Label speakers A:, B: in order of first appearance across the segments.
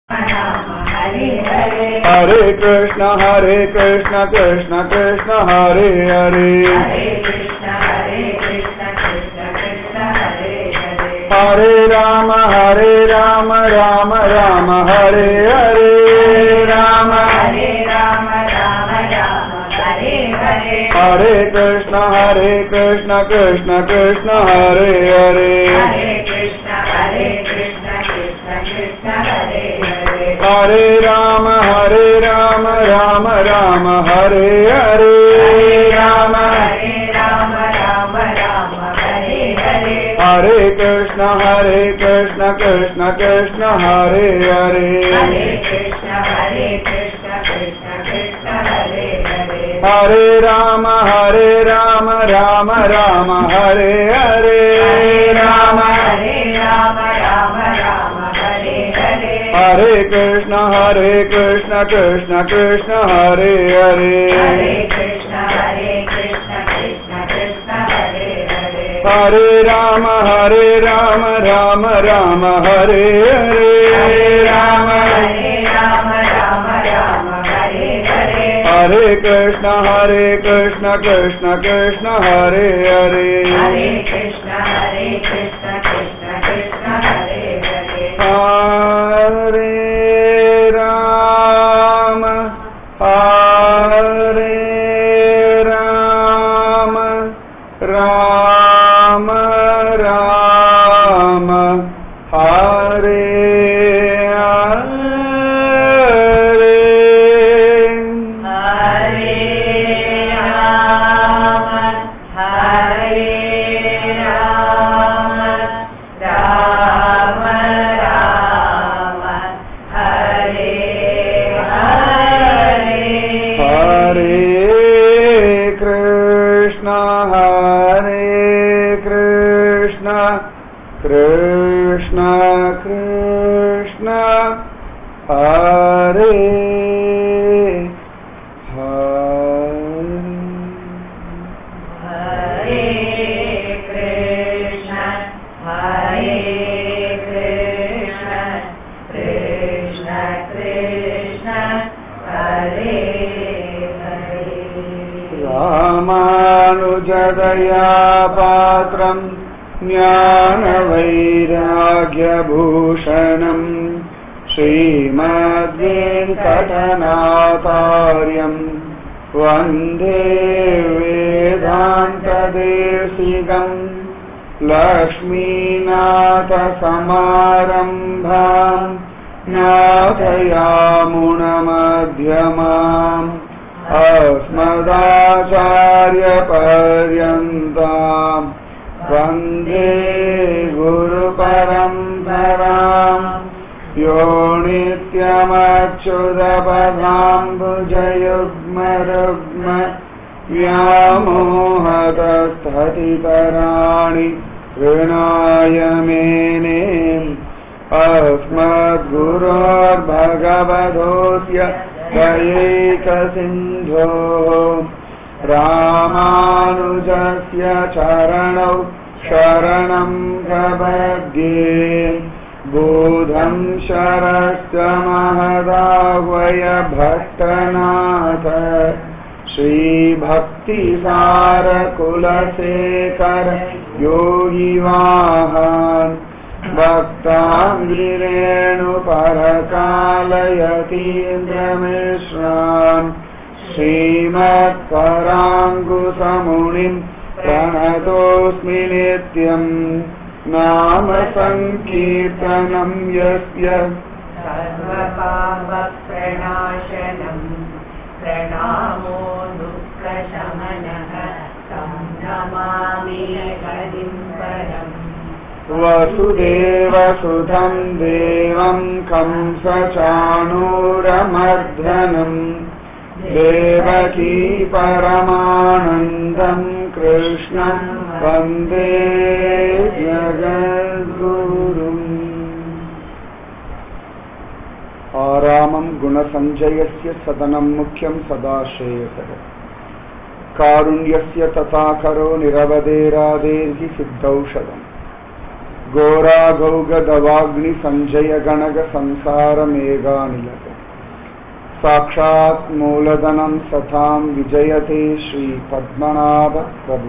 A: हरे कृष्ण हरे कृष्ण कृष्ण कृष्ण हरे हरे हरे राम हरे राम राम राम हरे हरे राम हरे कृष्ण हरे कृष्ण कृष्ण कृष्ण हरे हरे हरे राम हरे राम राम राम हरे हरे राम हरे कृष्ण हरे कृष्ण कृष्ण कृष्ण हरे हरे हरे राम हरे राम राम राम हरे हरे राम हरे कृष्ण हरे कृष्ण कृष्ण कृष्ण हरे हरे हरे राम हरे राम राम राम हरे हरे राम हरे कृष्ण हरे कृष्ण कृष्ण कृष्ण हरे हरे हरे राम हरे राम राम राम हरे हरे हरे कृष्ण हरे कृष्ण कृष्ण कृष्ण हरे हरे रामानुजदया पात्रम् ज्ञानवैराग्यभूषणम् श्रीमद्वेङ्कटनाथार्यम् वन्दे वेदान्तदेशिकम् लक्ष्मीनाथसमारम्भाम् नाथयामुणमध्यमाम् अस्मदाचार्यपर्यन्ताम् वन्दे गुरुपरम्पराम् यो नित्यमच्युतपदाम्बुजयुग्मरुग्म व्यामोहतस्थतितराणि ऋणाय मेने अस्मद्गुरोर्भगवधोऽस्य दयैकसिन्धो रामानुजस्य चरणौ शरणं प्रपद्ये बोधं शरश्च महदावय भट्टनाथ श्रीभक्तिसारकुलशेखर योगिवाहान् भक्ताङ्गिरेणुपरकालयतीन्द्रमिश्रान् श्रीमत्पराङ्कुशमुनिम् प्रणतोऽस्मि नित्यम् नाम सङ्कीर्तनम् यस्य
B: सर्वपापप्रणाशनम् प्रणामो दुःखशमनः तं नमामि हरिं परम्
A: वसुदेवसुधम् देवम् कंसचाणूरमर्धनम् देवकी परमानन्दम् कृष्णम् वन्दे जगद्गुरुम् आरामम् गुणसञ्जयस्य सदनम् मुख्यम् सदा श्रेयसः कारुण्यस्य तथा करो निरवधेरादेर्हि सिद्धौषधम् घोरागौगदवाग्नि सञ्जय गणग संसारमेघानिलक साक्षात् मूलधनं सतां विजयते श्रीपद्मनाभ प्रभु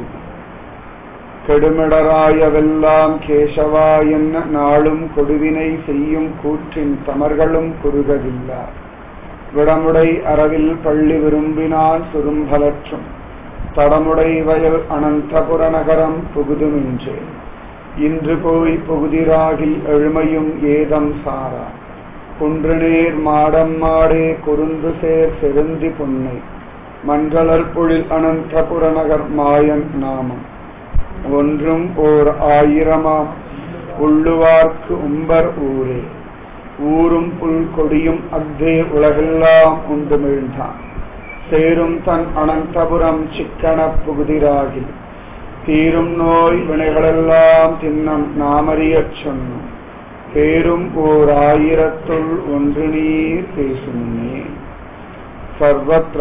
A: கெடுமிடராயவெல்லாம் கேசவா என்ன நாளும் கொடுவினை செய்யும் கூற்றின் தமர்களும் குறுகவில்லா விடமுடை அரவில் பள்ளி விரும்பினான் சுரும்பலற்றும் தடமுடை வயல் அனந்தபுர நகரம் புகுதுமின்றே இன்று போய் புகுதிராகில் எழுமையும் ஏதம் சாரா குன்றுநேர் மாடம் மாடே குறுந்து சேர் செருந்தி புன்னை மன்றலர் பொழில் அனந்தபுர நகர் மாயன் நாமம் ஒன்றும் ஓர் ஆயிரமாம் உள்ளுவார்க்கு உம்பர் ஊரே ஊரும் புல் கொடியும் அக்தே உலகெல்லாம் உண்டு மிழ்ந்தான் சேரும் தன் அனந்தபுரம் சிக்கன புகுதிராகில் தீரும் நோய் வினைகளெல்லாம் தின்னம் நாமறியச் சொன்னோம் பேரும் ஓர் ஆயிரத்துள் ஒன்று நீர் பேசுமே सर्वत्र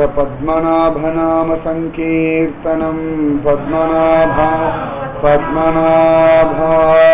A: पद्मनाभनामसङ्कीर्तनम् पद्मनाभा पद्मनाभा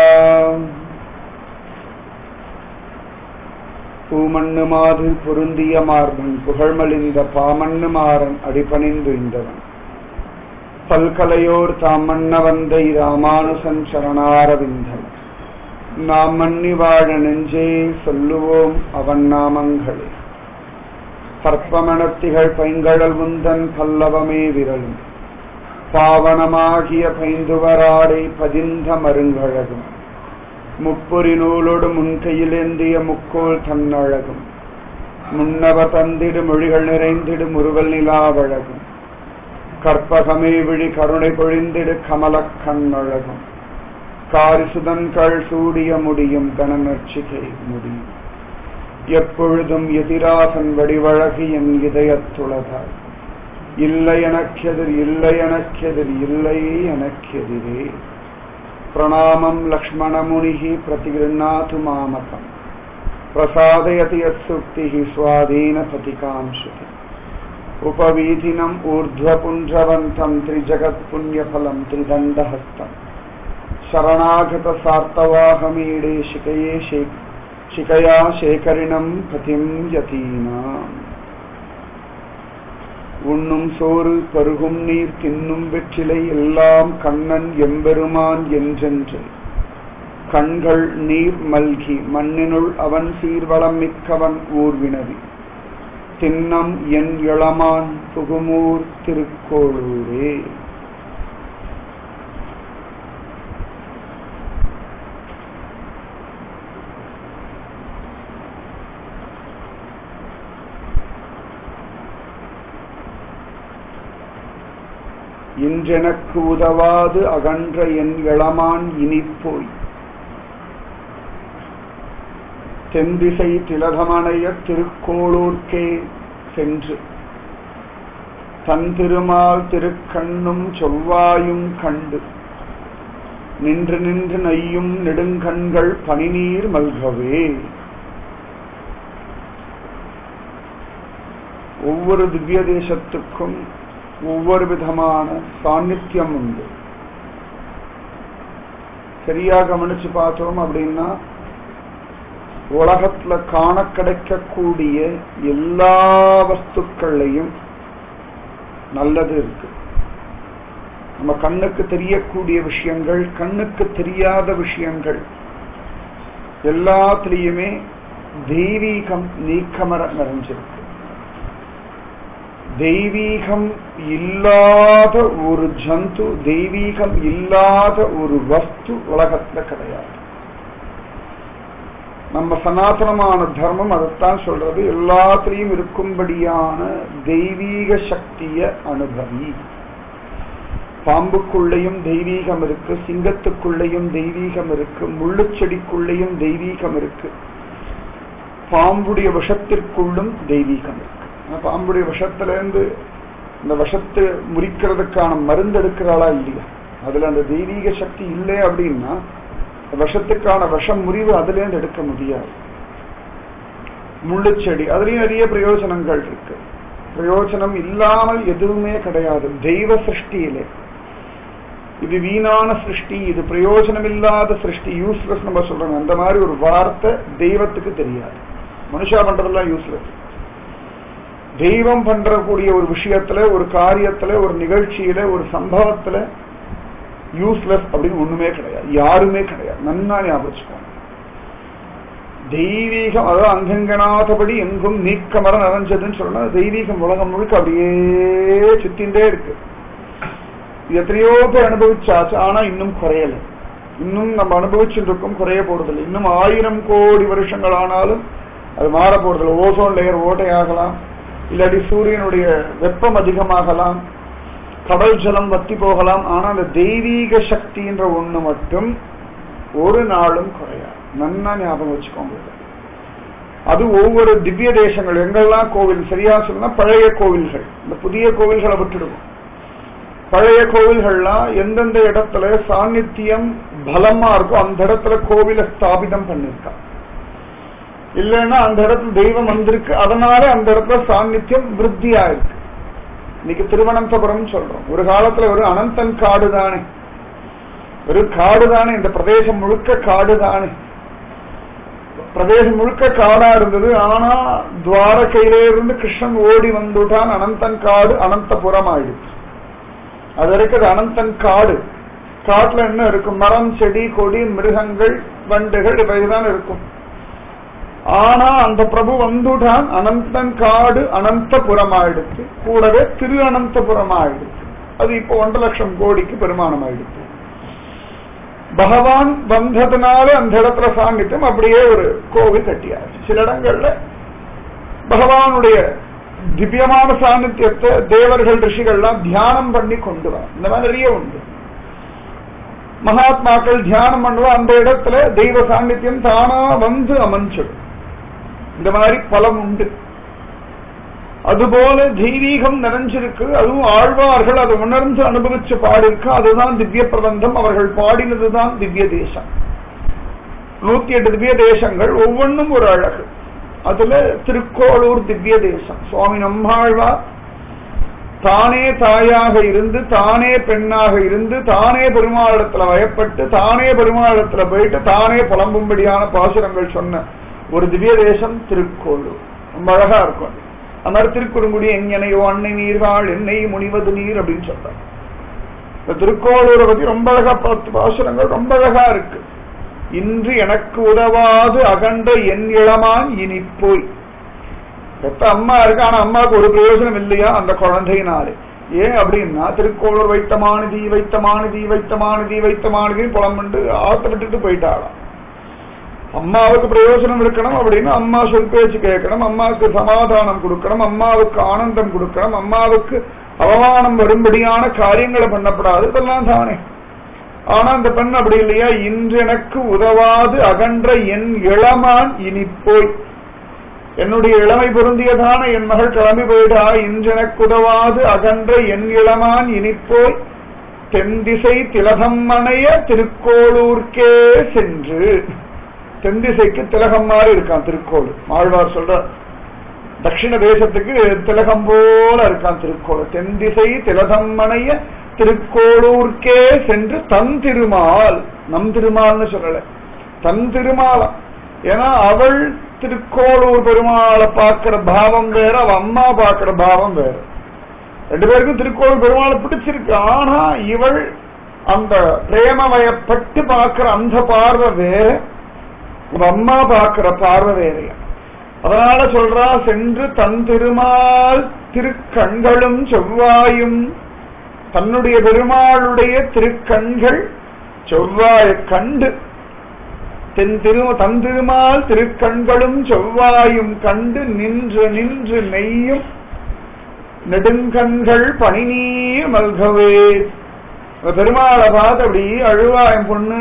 A: பூமண்ணு மாது பொருந்திய மார்பன் புகழ்மலிந்த பாமண்ணு மாறன் அடிபணிந்து இந்தவன் பல்கலையோர் தாம் மன்ன வந்த ராமானுசன் சரணாரவிந்தன் நாம் மன்னி வாழ நெஞ்சே சொல்லுவோம் அவன் நாமங்களே பற்பமணத்திகள் பைங்கழல் முந்தன் பல்லவமே விரலும் பாவனமாகிய பைந்துவராடை பதிந்த மருங்கழகும் முப்பொறி நூலோடு முன்கையிலேந்திய முக்கோல் தன்னழகும் முன்னவ தந்திடு மொழிகள் நிறைந்திடு முருவல் நிலாவழகும் கற்பகமே விழி கருணை பொழிந்திடு கமலக் கண்ணழகும் காரிசுதன்கள் சூடிய முடியும் கணநர்ச்சிகை முடியும் எப்பொழுதும் எதிராசன் வடிவழகு என் இதயத்துளதாய் இல்லை எனக்கெதிர் இல்லை எனக்கெதிர் இல்லை எனக்கெதிரே பிரணாமம் லக்ஷ்மணமுனிः प्रतिगृह्णातु मामकम् प्रसादयति यत्सुक्तिः स्वाधीनपतिकां श्रुति उपवीधिनम् ऊर्ध्वपुण्ड्रवन्तम् त्रिजगत्पुण्यफलम् त्रिदण्डहस्तम् शरणागतसार्तवाहमीडे शिकये शेक् शिकया शेखरिणम् பதிம் யதீனாம் உண்ணும் சோறு பருகும் நீர் தின்னும் வெற்றிலை எல்லாம் கண்ணன் எம்பெருமான் என்றென்று கண்கள் நீர் மல்கி மண்ணினுள் அவன் சீர்வளம் மிக்கவன் ஊர்வினவி தின்னம் என் இளமான் புகுமூர் திருக்கோளூரே இன்றெனக்கு உதவாது அகன்ற என் இளமான் இனிப்போய் தென்திசை திலகமணைய திருக்கோளூர்க்கே சென்று தன் திருமால் திருக்கண்ணும் செவ்வாயும் கண்டு நின்று நின்று நையும் நெடுங்கண்கள் பனிநீர் மல்கவே ஒவ்வொரு திவ்ய தேசத்துக்கும் ஒவ்வொரு விதமான சாநித்தியம் உண்டு சரியா கவனிச்சு பார்த்தோம் அப்படின்னா உலகத்துல காண கிடைக்கக்கூடிய எல்லா வஸ்துக்கள்லையும் நல்லது இருக்கு நம்ம கண்ணுக்கு தெரியக்கூடிய விஷயங்கள் கண்ணுக்கு தெரியாத விஷயங்கள் எல்லாத்துலேயுமே தெய்வீகம் நீக்கமர நிறைஞ்சிருக்கு தெய்வீகம் இல்லாத ஒரு ஜந்து தெய்வீகம் இல்லாத ஒரு வஸ்து உலகத்துல கிடையாது நம்ம சனாதனமான தர்மம் அதைத்தான் சொல்றது எல்லாத்திலையும் இருக்கும்படியான தெய்வீக சக்திய அனுபவி பாம்புக்குள்ளேயும் தெய்வீகம் இருக்கு சிங்கத்துக்குள்ளேயும் தெய்வீகம் இருக்கு முள்ளுச்செடிக்குள்ளேயும் தெய்வீகம் இருக்கு பாம்புடைய விஷத்திற்குள்ளும் தெய்வீகம் இருக்கு பாம்புடைய விஷத்துல இருந்து இந்த விஷத்தை முறிக்கிறதுக்கான மருந்து எடுக்கிறாளா இல்லையா அதுல அந்த தெய்வீக சக்தி இல்லை அப்படின்னா விஷத்துக்கான விஷம் முறிவு அதுல இருந்து எடுக்க முடியாது முள்ளுச்செடி அதுலயும் நிறைய பிரயோஜனங்கள் இருக்கு பிரயோஜனம் இல்லாமல் எதுவுமே கிடையாது தெய்வ சிருஷ்டியிலே இது வீணான சிருஷ்டி இது பிரயோஜனமில்லாத சிருஷ்டி யூஸ்லெஸ் நம்ம சொல்றோம் அந்த மாதிரி ஒரு வார்த்தை தெய்வத்துக்கு தெரியாது மனுஷா பண்றதெல்லாம் யூஸ்லெஸ் தெய்வம் பண்றக்கூடிய ஒரு விஷயத்துல ஒரு காரியத்துல ஒரு நிகழ்ச்சியில ஒரு சம்பவத்துல யூஸ்லெஸ் அப்படின்னு ஒண்ணுமே கிடையாது யாருமே கிடையாது நன்னா ஞாபகம் வச்சுக்கோங்க தெய்வீகம் அதாவது அங்கங்கனாதபடி எங்கும் நீக்கமர நிறைஞ்சதுன்னு சொன்னா தெய்வீகம் உலகம் முழுக்க அப்படியே சுத்தின்றே இருக்கு இது எத்தனையோ பேர் அனுபவிச்சாச்சு ஆனா இன்னும் குறையல இன்னும் நம்ம அனுபவிச்சுட்டு இருக்கோம் குறைய போறதில்லை இன்னும் ஆயிரம் கோடி வருஷங்கள் ஆனாலும் அது மாற போறதில்லை ஓசோன் லேயர் ஓட்டையாகலாம் இல்லாட்டி சூரியனுடைய வெப்பம் அதிகமாகலாம் கடல் ஜலம் வத்தி போகலாம் ஆனா அந்த தெய்வீக சக்தின்ற ஒண்ணு மட்டும் ஒரு நாளும் குறையாது நன்னா ஞாபகம் வச்சுக்கோங்க இதை. அது ஒவ்வொரு திவ்ய தேசங்கள் எங்கெல்லாம் கோவில் சரியா சொன்னா பழைய கோவில்கள் இந்த புதிய கோவில்களை விட்டுடுவோம் பழைய கோவில்கள்லாம் எந்தெந்த இடத்துல சாநித்தியம் பலமா இருக்கோ அந்த இடத்துல கோவிலை ஸ்தாபிதம் பண்ணிருக்கா இல்லைன்னா அந்த இடத்துல தெய்வம் வந்திருக்கு அதனால அந்த இடத்துல சாநித்தியம் விருத்தி ஆயிருக்கு இன்னைக்கு திருவனந்தபுரம் சொல்றோம் ஒரு காலத்துல ஒரு அனந்தன் காடு தானே ஒரு காடு தானே இந்த பிரதேசம் முழுக்க காடு தானே பிரதேசம் முழுக்க காடா இருந்தது ஆனா துவாரகையிலே இருந்து கிருஷ்ணன் ஓடி வந்துட்டான் அனந்தன் காடு அனந்தபுரம் ஆயிடுச்சு அது வரைக்கும் அது அனந்தன் காடு காட்டுல என்ன இருக்கும் மரம் செடி கொடி மிருகங்கள் வண்டுகள் இவைதான் இருக்கும் ஆனா அந்த பிரபு வந்துட்டான் அனந்தன் காடு அனந்தபுரம் ஆயிடுச்சு கூடவே திரு அனந்தபுரம் ஆயிடுச்சு அது இப்போ ஒன்றரை லட்சம் கோடிக்கு பெருமானம் ஆயிடுச்சு பகவான் வந்ததுனால அந்த இடத்துல சாங்கித்யம் அப்படியே ஒரு கோவில் கட்டியாச்சு சில இடங்கள்ல பகவானுடைய திவ்யமான சாநித்தியத்தை தேவர்கள் ரிஷிகள்லாம் தியானம் பண்ணி கொண்டு வர இந்த மாதிரி நிறைய உண்டு மகாத்மாக்கள் தியானம் பண்ணுவா அந்த இடத்துல தெய்வ சாநித்தியம் தானா வந்து அமைஞ்சிடும் இந்த மாதிரி பலம் உண்டு அதுபோல தெய்வீகம் நிறைஞ்சிருக்கு அதுவும் ஆழ்வார்கள் அதை உணர்ந்து அனுபவிச்சு பாடிருக்கு அதுதான் திவ்ய பிரபந்தம் அவர்கள் பாடினதுதான் திவ்ய தேசம் நூத்தி எட்டு திவ்ய தேசங்கள் ஒவ்வொன்றும் ஒரு அழகு அதுல திருக்கோளூர் திவ்ய தேசம் சுவாமி நம்மாழ்வார் தானே தாயாக இருந்து தானே பெண்ணாக இருந்து தானே பெருமாளிடத்துல வயப்பட்டு தானே பெருமாளிடத்துல போயிட்டு தானே புலம்பும்படியான பாசுரங்கள் சொன்ன ஒரு திவ்ய தேசம் திருக்கோளூர் ரொம்ப அழகா இருக்கும் அது. அந்த மாதிரி திருக்குறுங்குடி எங்கனையோ அன்னை நீர்வாள் என்னை முனிவது நீர் அப்படின்னு சொல்றாங்க இந்த திருக்கோளூரை பத்தி ரொம்ப அழகா பத்து பாசுரங்கள் ரொம்ப அழகா இருக்கு இன்று எனக்கு உதவாது அகன்ற என் இளமான் இனி போய் பெத்த அம்மா இருக்கு ஆனா அம்மாவுக்கு ஒரு பிரயோஜனம் இல்லையா அந்த குழந்தையினாலே ஏன் அப்படின்னா திருக்கோளூர் வைத்தமானதி வைத்தமானதி வைத்தமானதி வைத்தமானதி புலம்பண்டு ஆத்த விட்டுட்டு போயிட்டாளாம் அம்மாவுக்கு பிரயோஜனம் இருக்கணும் அப்படின்னு அம்மா சொல் பேச்சு கேட்கணும் அம்மாவுக்கு சமாதானம் கொடுக்கணும் அம்மாவுக்கு ஆனந்தம் கொடுக்கணும் அம்மாவுக்கு அவமானம் வரும்படியான காரியங்களை பண்ணப்படாது இதெல்லாம் தானே ஆனா அந்த பெண் அப்படி இல்லையா இன்று எனக்கு உதவாது அகன்ற என் இளமான் இனி போய் என்னுடைய இளமை பொருந்தியதான என் மகள் கிளம்பி போயிடா இன்று எனக்கு உதவாது அகன்ற என் இளமான் இனி போய் தென்திசை திலகம்மனைய திருக்கோளூர்க்கே சென்று தென்திசைக்கு திலகம் மாதிரி இருக்கான் திருக்கோள் ஆழ்வார் சொல்ற தட்சிண தேசத்துக்கு திலகம் போல இருக்கான் திருக்கோள் தென்திசை திலகம்மனைய திருக்கோளூர்க்கே சென்று தன் திருமால் நம் திருமால்னு சொல்லல தன் திருமாலம் ஏன்னா அவள் திருக்கோளூர் பெருமாளை பார்க்கிற பாவம் வேற அவ அம்மா பார்க்கிற பாவம் வேற ரெண்டு பேருக்கும் திருக்கோளூர் பெருமாளை பிடிச்சிருக்கு ஆனா இவள் அந்த பிரேமமயப்பட்டு பார்க்கிற அந்த பார்வை வேற உங்க அம்மா பார்க்கிற பார்வை வேறையா அதனால சொல்றா சென்று தன் திருமால் திருக்கண்களும் செவ்வாயும் தன்னுடைய பெருமாளுடைய திருக்கண்கள் செவ்வாய கண்டு தென் திரு தன் திருமால் திருக்கண்களும் செவ்வாயும் கண்டு நின்று நின்று நெய்யும் நெடுங்கண்கள் பனிநீர் மல்கவே அந்த பெருமாளை பார்த்து அப்படி அழுவா என் பொண்ணு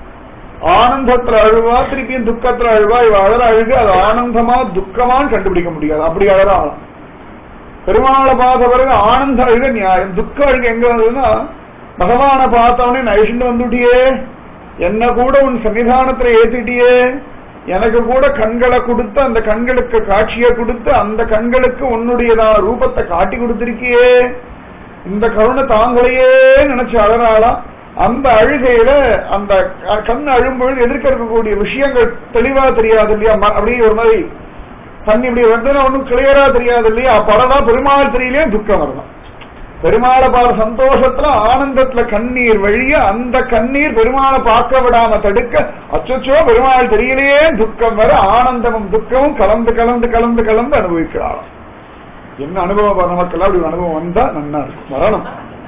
A: ஆனந்தத்துல அழுவா திருப்பியும் துக்கத்துல அழுவா இவ அழற அழுகு அது ஆனந்தமா துக்கமான்னு கண்டுபிடிக்க முடியாது அப்படி அழறாளாம் பெருமாளை பார்த்த பிறகு ஆனந்த அழுக நியாயம் துக்க அழுக எங்க வந்ததுன்னா பகவானை பார்த்தவனே நைஷன் வந்துட்டியே என்ன கூட உன் சன்னிதானத்துல ஏத்திட்டியே எனக்கு கூட கண்களை கொடுத்து அந்த கண்களுக்கு காட்சியை கொடுத்து அந்த கண்களுக்கு உன்னுடையதான ரூபத்தை காட்டி கொடுத்திருக்கியே இந்த கருணை தாங்களையே நினைச்சு அழறாளா அந்த அழுகையில அந்த க- கண் அழும்பொழுது எதிர்க்க இருக்கக்கூடிய விஷயங்கள் தெளிவா தெரியாது இல்லையா ம- அப்படியே ஒரு மாதிரி தண்ணி இப்படி வந்ததுன்னா ஒன்றும் கிளியரா தெரியாது இல்லையா அப்பதான் பெருமாள் தெரியலையே துக்கம் வரலாம் பெருமாளை பார்த்த சந்தோஷத்துல ஆனந்தத்துல கண்ணீர் வழிய அந்த கண்ணீர் பெருமாளை பார்க்க விடாம தடுக்க அச்சச்சோ பெருமாள் தெரியலையே துக்கம் வர ஆனந்தமும் துக்கமும் கலந்து கலந்து கலந்து கலந்து அனுபவிக்கிறாளாம் என்ன அனுபவம் வர நமக்கெல்லாம் அப்படி ஒரு அனுபவம் வந்தா நன்னா இருக்கும் வரணும்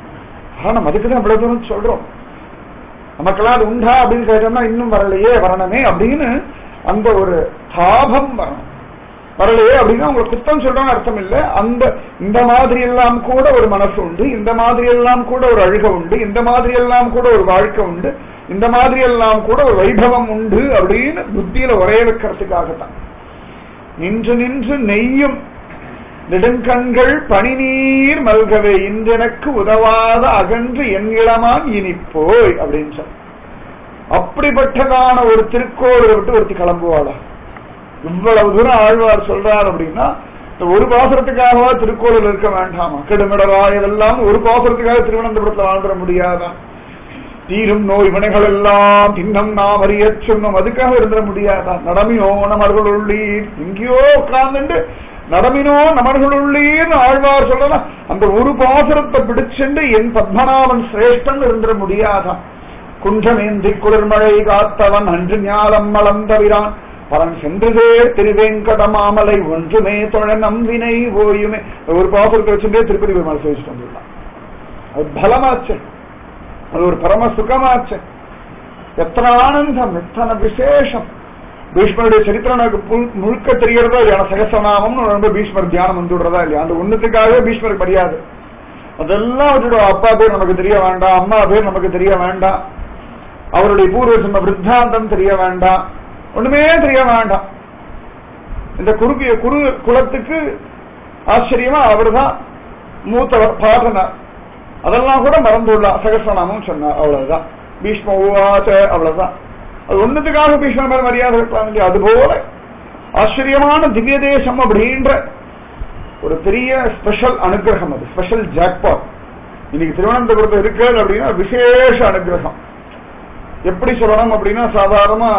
A: வரணும் அதுக்கு தான் இவ்வளவு தூரம் சொல்றோம் நமக்கெல்லாம் அது உண்டா அப்படின்னு கேட்டோம்னா இன்னும் வரலையே வரணுமே அப்படின்னு அந்த ஒரு தாபம் வரணும் வரலையே அப்படின்னா உங்களை குத்தம் சொல்றோம்னு அர்த்தம் இல்ல அந்த இந்த மாதிரி எல்லாம் கூட ஒரு மனசு உண்டு இந்த மாதிரி எல்லாம் கூட ஒரு அழுக உண்டு இந்த மாதிரி எல்லாம் கூட ஒரு வாழ்க்கை உண்டு இந்த மாதிரி எல்லாம் கூட ஒரு வைபவம் உண்டு அப்படின்னு புத்தியில ஒரே வைக்கிறதுக்காகத்தான் நின்று நின்று நெய்யும் நெடுங்கண்கள் பனிநீர் மல்கவே இன்றெனக்கு உதவாத அகன்று என் இளமான் இனிப்போய் அப்படின்னு சொன்ன அப்படிப்பட்டதான ஒரு திருக்கோவிலை விட்டு ஒருத்தி கிளம்புவாளா இவ்வளவு தூரம் ஆழ்வார் சொல்றார் அப்படின்னா இந்த ஒரு பாசுரத்துக்காகவா திருக்கோவில் இருக்க வேண்டாமா கெடுமிடரா இதெல்லாம் ஒரு பாசுரத்துக்காக திருவனந்தபுரத்துல வாழ்ந்துட முடியாதா தீரும் நோய் வினைகள் எல்லாம் தின்னம் நாம் அறிய சொன்னோம் அதுக்காக இருந்துட முடியாதா நடமினோ நமர்களுள்ளீர் எங்கேயோ உட்கார்ந்துட்டு நடமினோ நமர்களுள்ளீர்னு ஆழ்வார் சொல்லலாம் அந்த ஒரு பாசுரத்தை பிடிச்சுண்டு என் பத்மநாபன் சிரேஷ்டன் இருந்துட முடியாதா குன்றமேந்தி குளிர்மழை காத்தவன் அன்று ஞாலம் மலர்ந்தவிரான் பரன் சென்றுதே திருவேங்கட மாமலை ஒன்றுமே தொழ நம்பினை ஓயுமே ஒரு பாசுரத்தை வச்சுட்டே திருப்பதி பெருமாள் சேவிச்சுட்டு வந்துடலாம் அது பலமாச்சு அது ஒரு பரம சுகமாச்சு எத்தனை ஆனந்தம் எத்தனை விசேஷம் பீஷ்மருடைய சரித்திரம் எனக்கு புல்- முழுக்க தெரியறதா இல்லையா சகசநாமம்னு ரொம்ப பீஷ்மர் தியானம் வந்து விடுறதா இல்லையா அந்த ஒண்ணுத்துக்காகவே பீஷ்மருக்கு மரியாதை அதெல்லாம் விட்டுடும் அப்பா பேர் நமக்கு தெரிய வேண்டாம் அம்மா பேர் நமக்கு தெரிய வேண்டாம் அவருடைய பூர்வ ஜென்ம விருத்தாந்தம் தெரிய வேண்டாம் ஒண்ணுமே தெரிய வேண்டாம் இந்த குறுக்கு குரு குலத்துக்கு ஆச்சரியமா அவர்தான் மூத்தவர் பாடனர் அதெல்லாம் கூட மறந்துள்ளார் சகசநாமம் சொன்னார் அவ்வளவுதான் பீஷ்ம உவாச்ச அவ்வளவுதான் அது ஒண்ணுத்துக்காக பீஷ்ம மேல மரியாதை இருக்கலாம் இல்லையா அதுபோல ஆச்சரியமான திவ்ய தேசம் அப்படின்ற ஒரு பெரிய ஸ்பெஷல் அனுகிரகம் அது ஸ்பெஷல் ஜாக்பாட் இன்னைக்கு திருவனந்தபுரத்தில் இருக்கு அப்படின்னா விசேஷ அனுகிரகம் எப்படி சொல்லணும் அப்படின்னா சாதாரணமா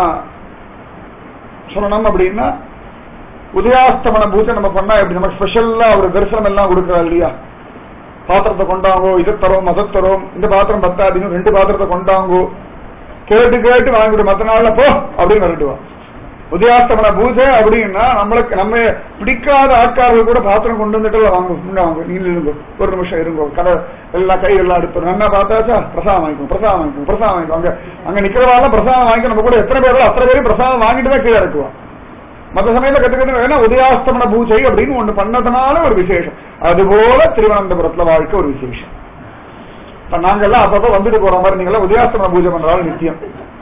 A: சொல்லணும் அப்படின்னா உதயாஸ்தமன பூஜை நம்ம பண்ணா எப்படி நமக்கு ஸ்பெஷல்லா ஒரு தரிசனம் எல்லாம் கொடுக்கறா இல்லையா பாத்திரத்தை கொண்டாங்கோ இதை தரோம் அதை தரோம் இந்த பாத்திரம் பத்தாதுன்னு ரெண்டு பாத்திரத்தை கொண்டாங்கோ கேட்டு கேட்டு வாங்கிவிடு மத்த நாள்ல போ அப்படின்னு விரட்டுவான் உதயாஸ்தமன பூஜை அப்படின்னா நம்மளுக்கு நம்ம பிடிக்காத ஆட்காரர்கள் கூட பாத்திரம் கொண்டு வந்துட்டு வாங்க முன்ன வாங்க நீங்க இருங்கோ ஒரு நிமிஷம் இருங்கோ கடை எல்லா கை எல்லாம் எடுத்து நல்லா பார்த்தாச்சா பிரசாதம் வாங்கிக்கணும் பிரசாதம் வாங்கிக்கணும் பிரசாதம் வாங்கிக்கணும் அங்க அங்க நிக்கிறவாள் பிரசாதம் வாங்கி நம்ம கூட எத்தனை பேரோ அத்தனை பேரும் பிரசாதம் வாங்கிட்டு தான் கீழே இறக்குவோம் மற்ற சமயத்துல கத்துக்கிறது வேணா உதயாஸ்தமன பூஜை அப்படின்னு ஒண்ணு பண்ணதுனால ஒரு விசேஷம் அதுபோல திருவனந்தபுரத்துல வாழ்க்கை ஒரு விசேஷம் இப்ப நாங்கெல்லாம் அப்பப்ப வந்துட்டு போற மாதிரி நீங்களாம் உதயாஸ்தமன பூஜை பண்றாலும் நித்தியம்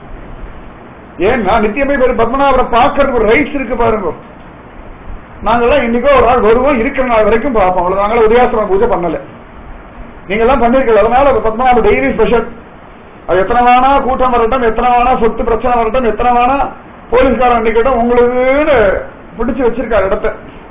A: ஏன்னா நித்தியமே பேர் பத்மநாபரை பார்க்கறதுக்கு ஒரு ரைட்ஸ் இருக்கு பாருங்க நாங்கெல்லாம் இன்னைக்கோ ஒரு நாள் வருவோம் இருக்கிற நாள் வரைக்கும் பார்ப்போம் அவ்வளவு நாங்களும் உதயாஸ்தமன பூஜை பண்ணல நீங்க எல்லாம் பண்ணிருக்கல அதனால பத்மநாப டெய்லி ஸ்பெஷல் அது எத்தனை வேணா கூட்டம் வரட்டும் எத்தனை வேணா சொத்து பிரச்சனை வரட்டும் எத்தனை வேணா போலீஸ்காரன் நிக்கட்டும் உங்களுக்குன்னு பிடிச்சு வச்சிருக்காரு இடத்த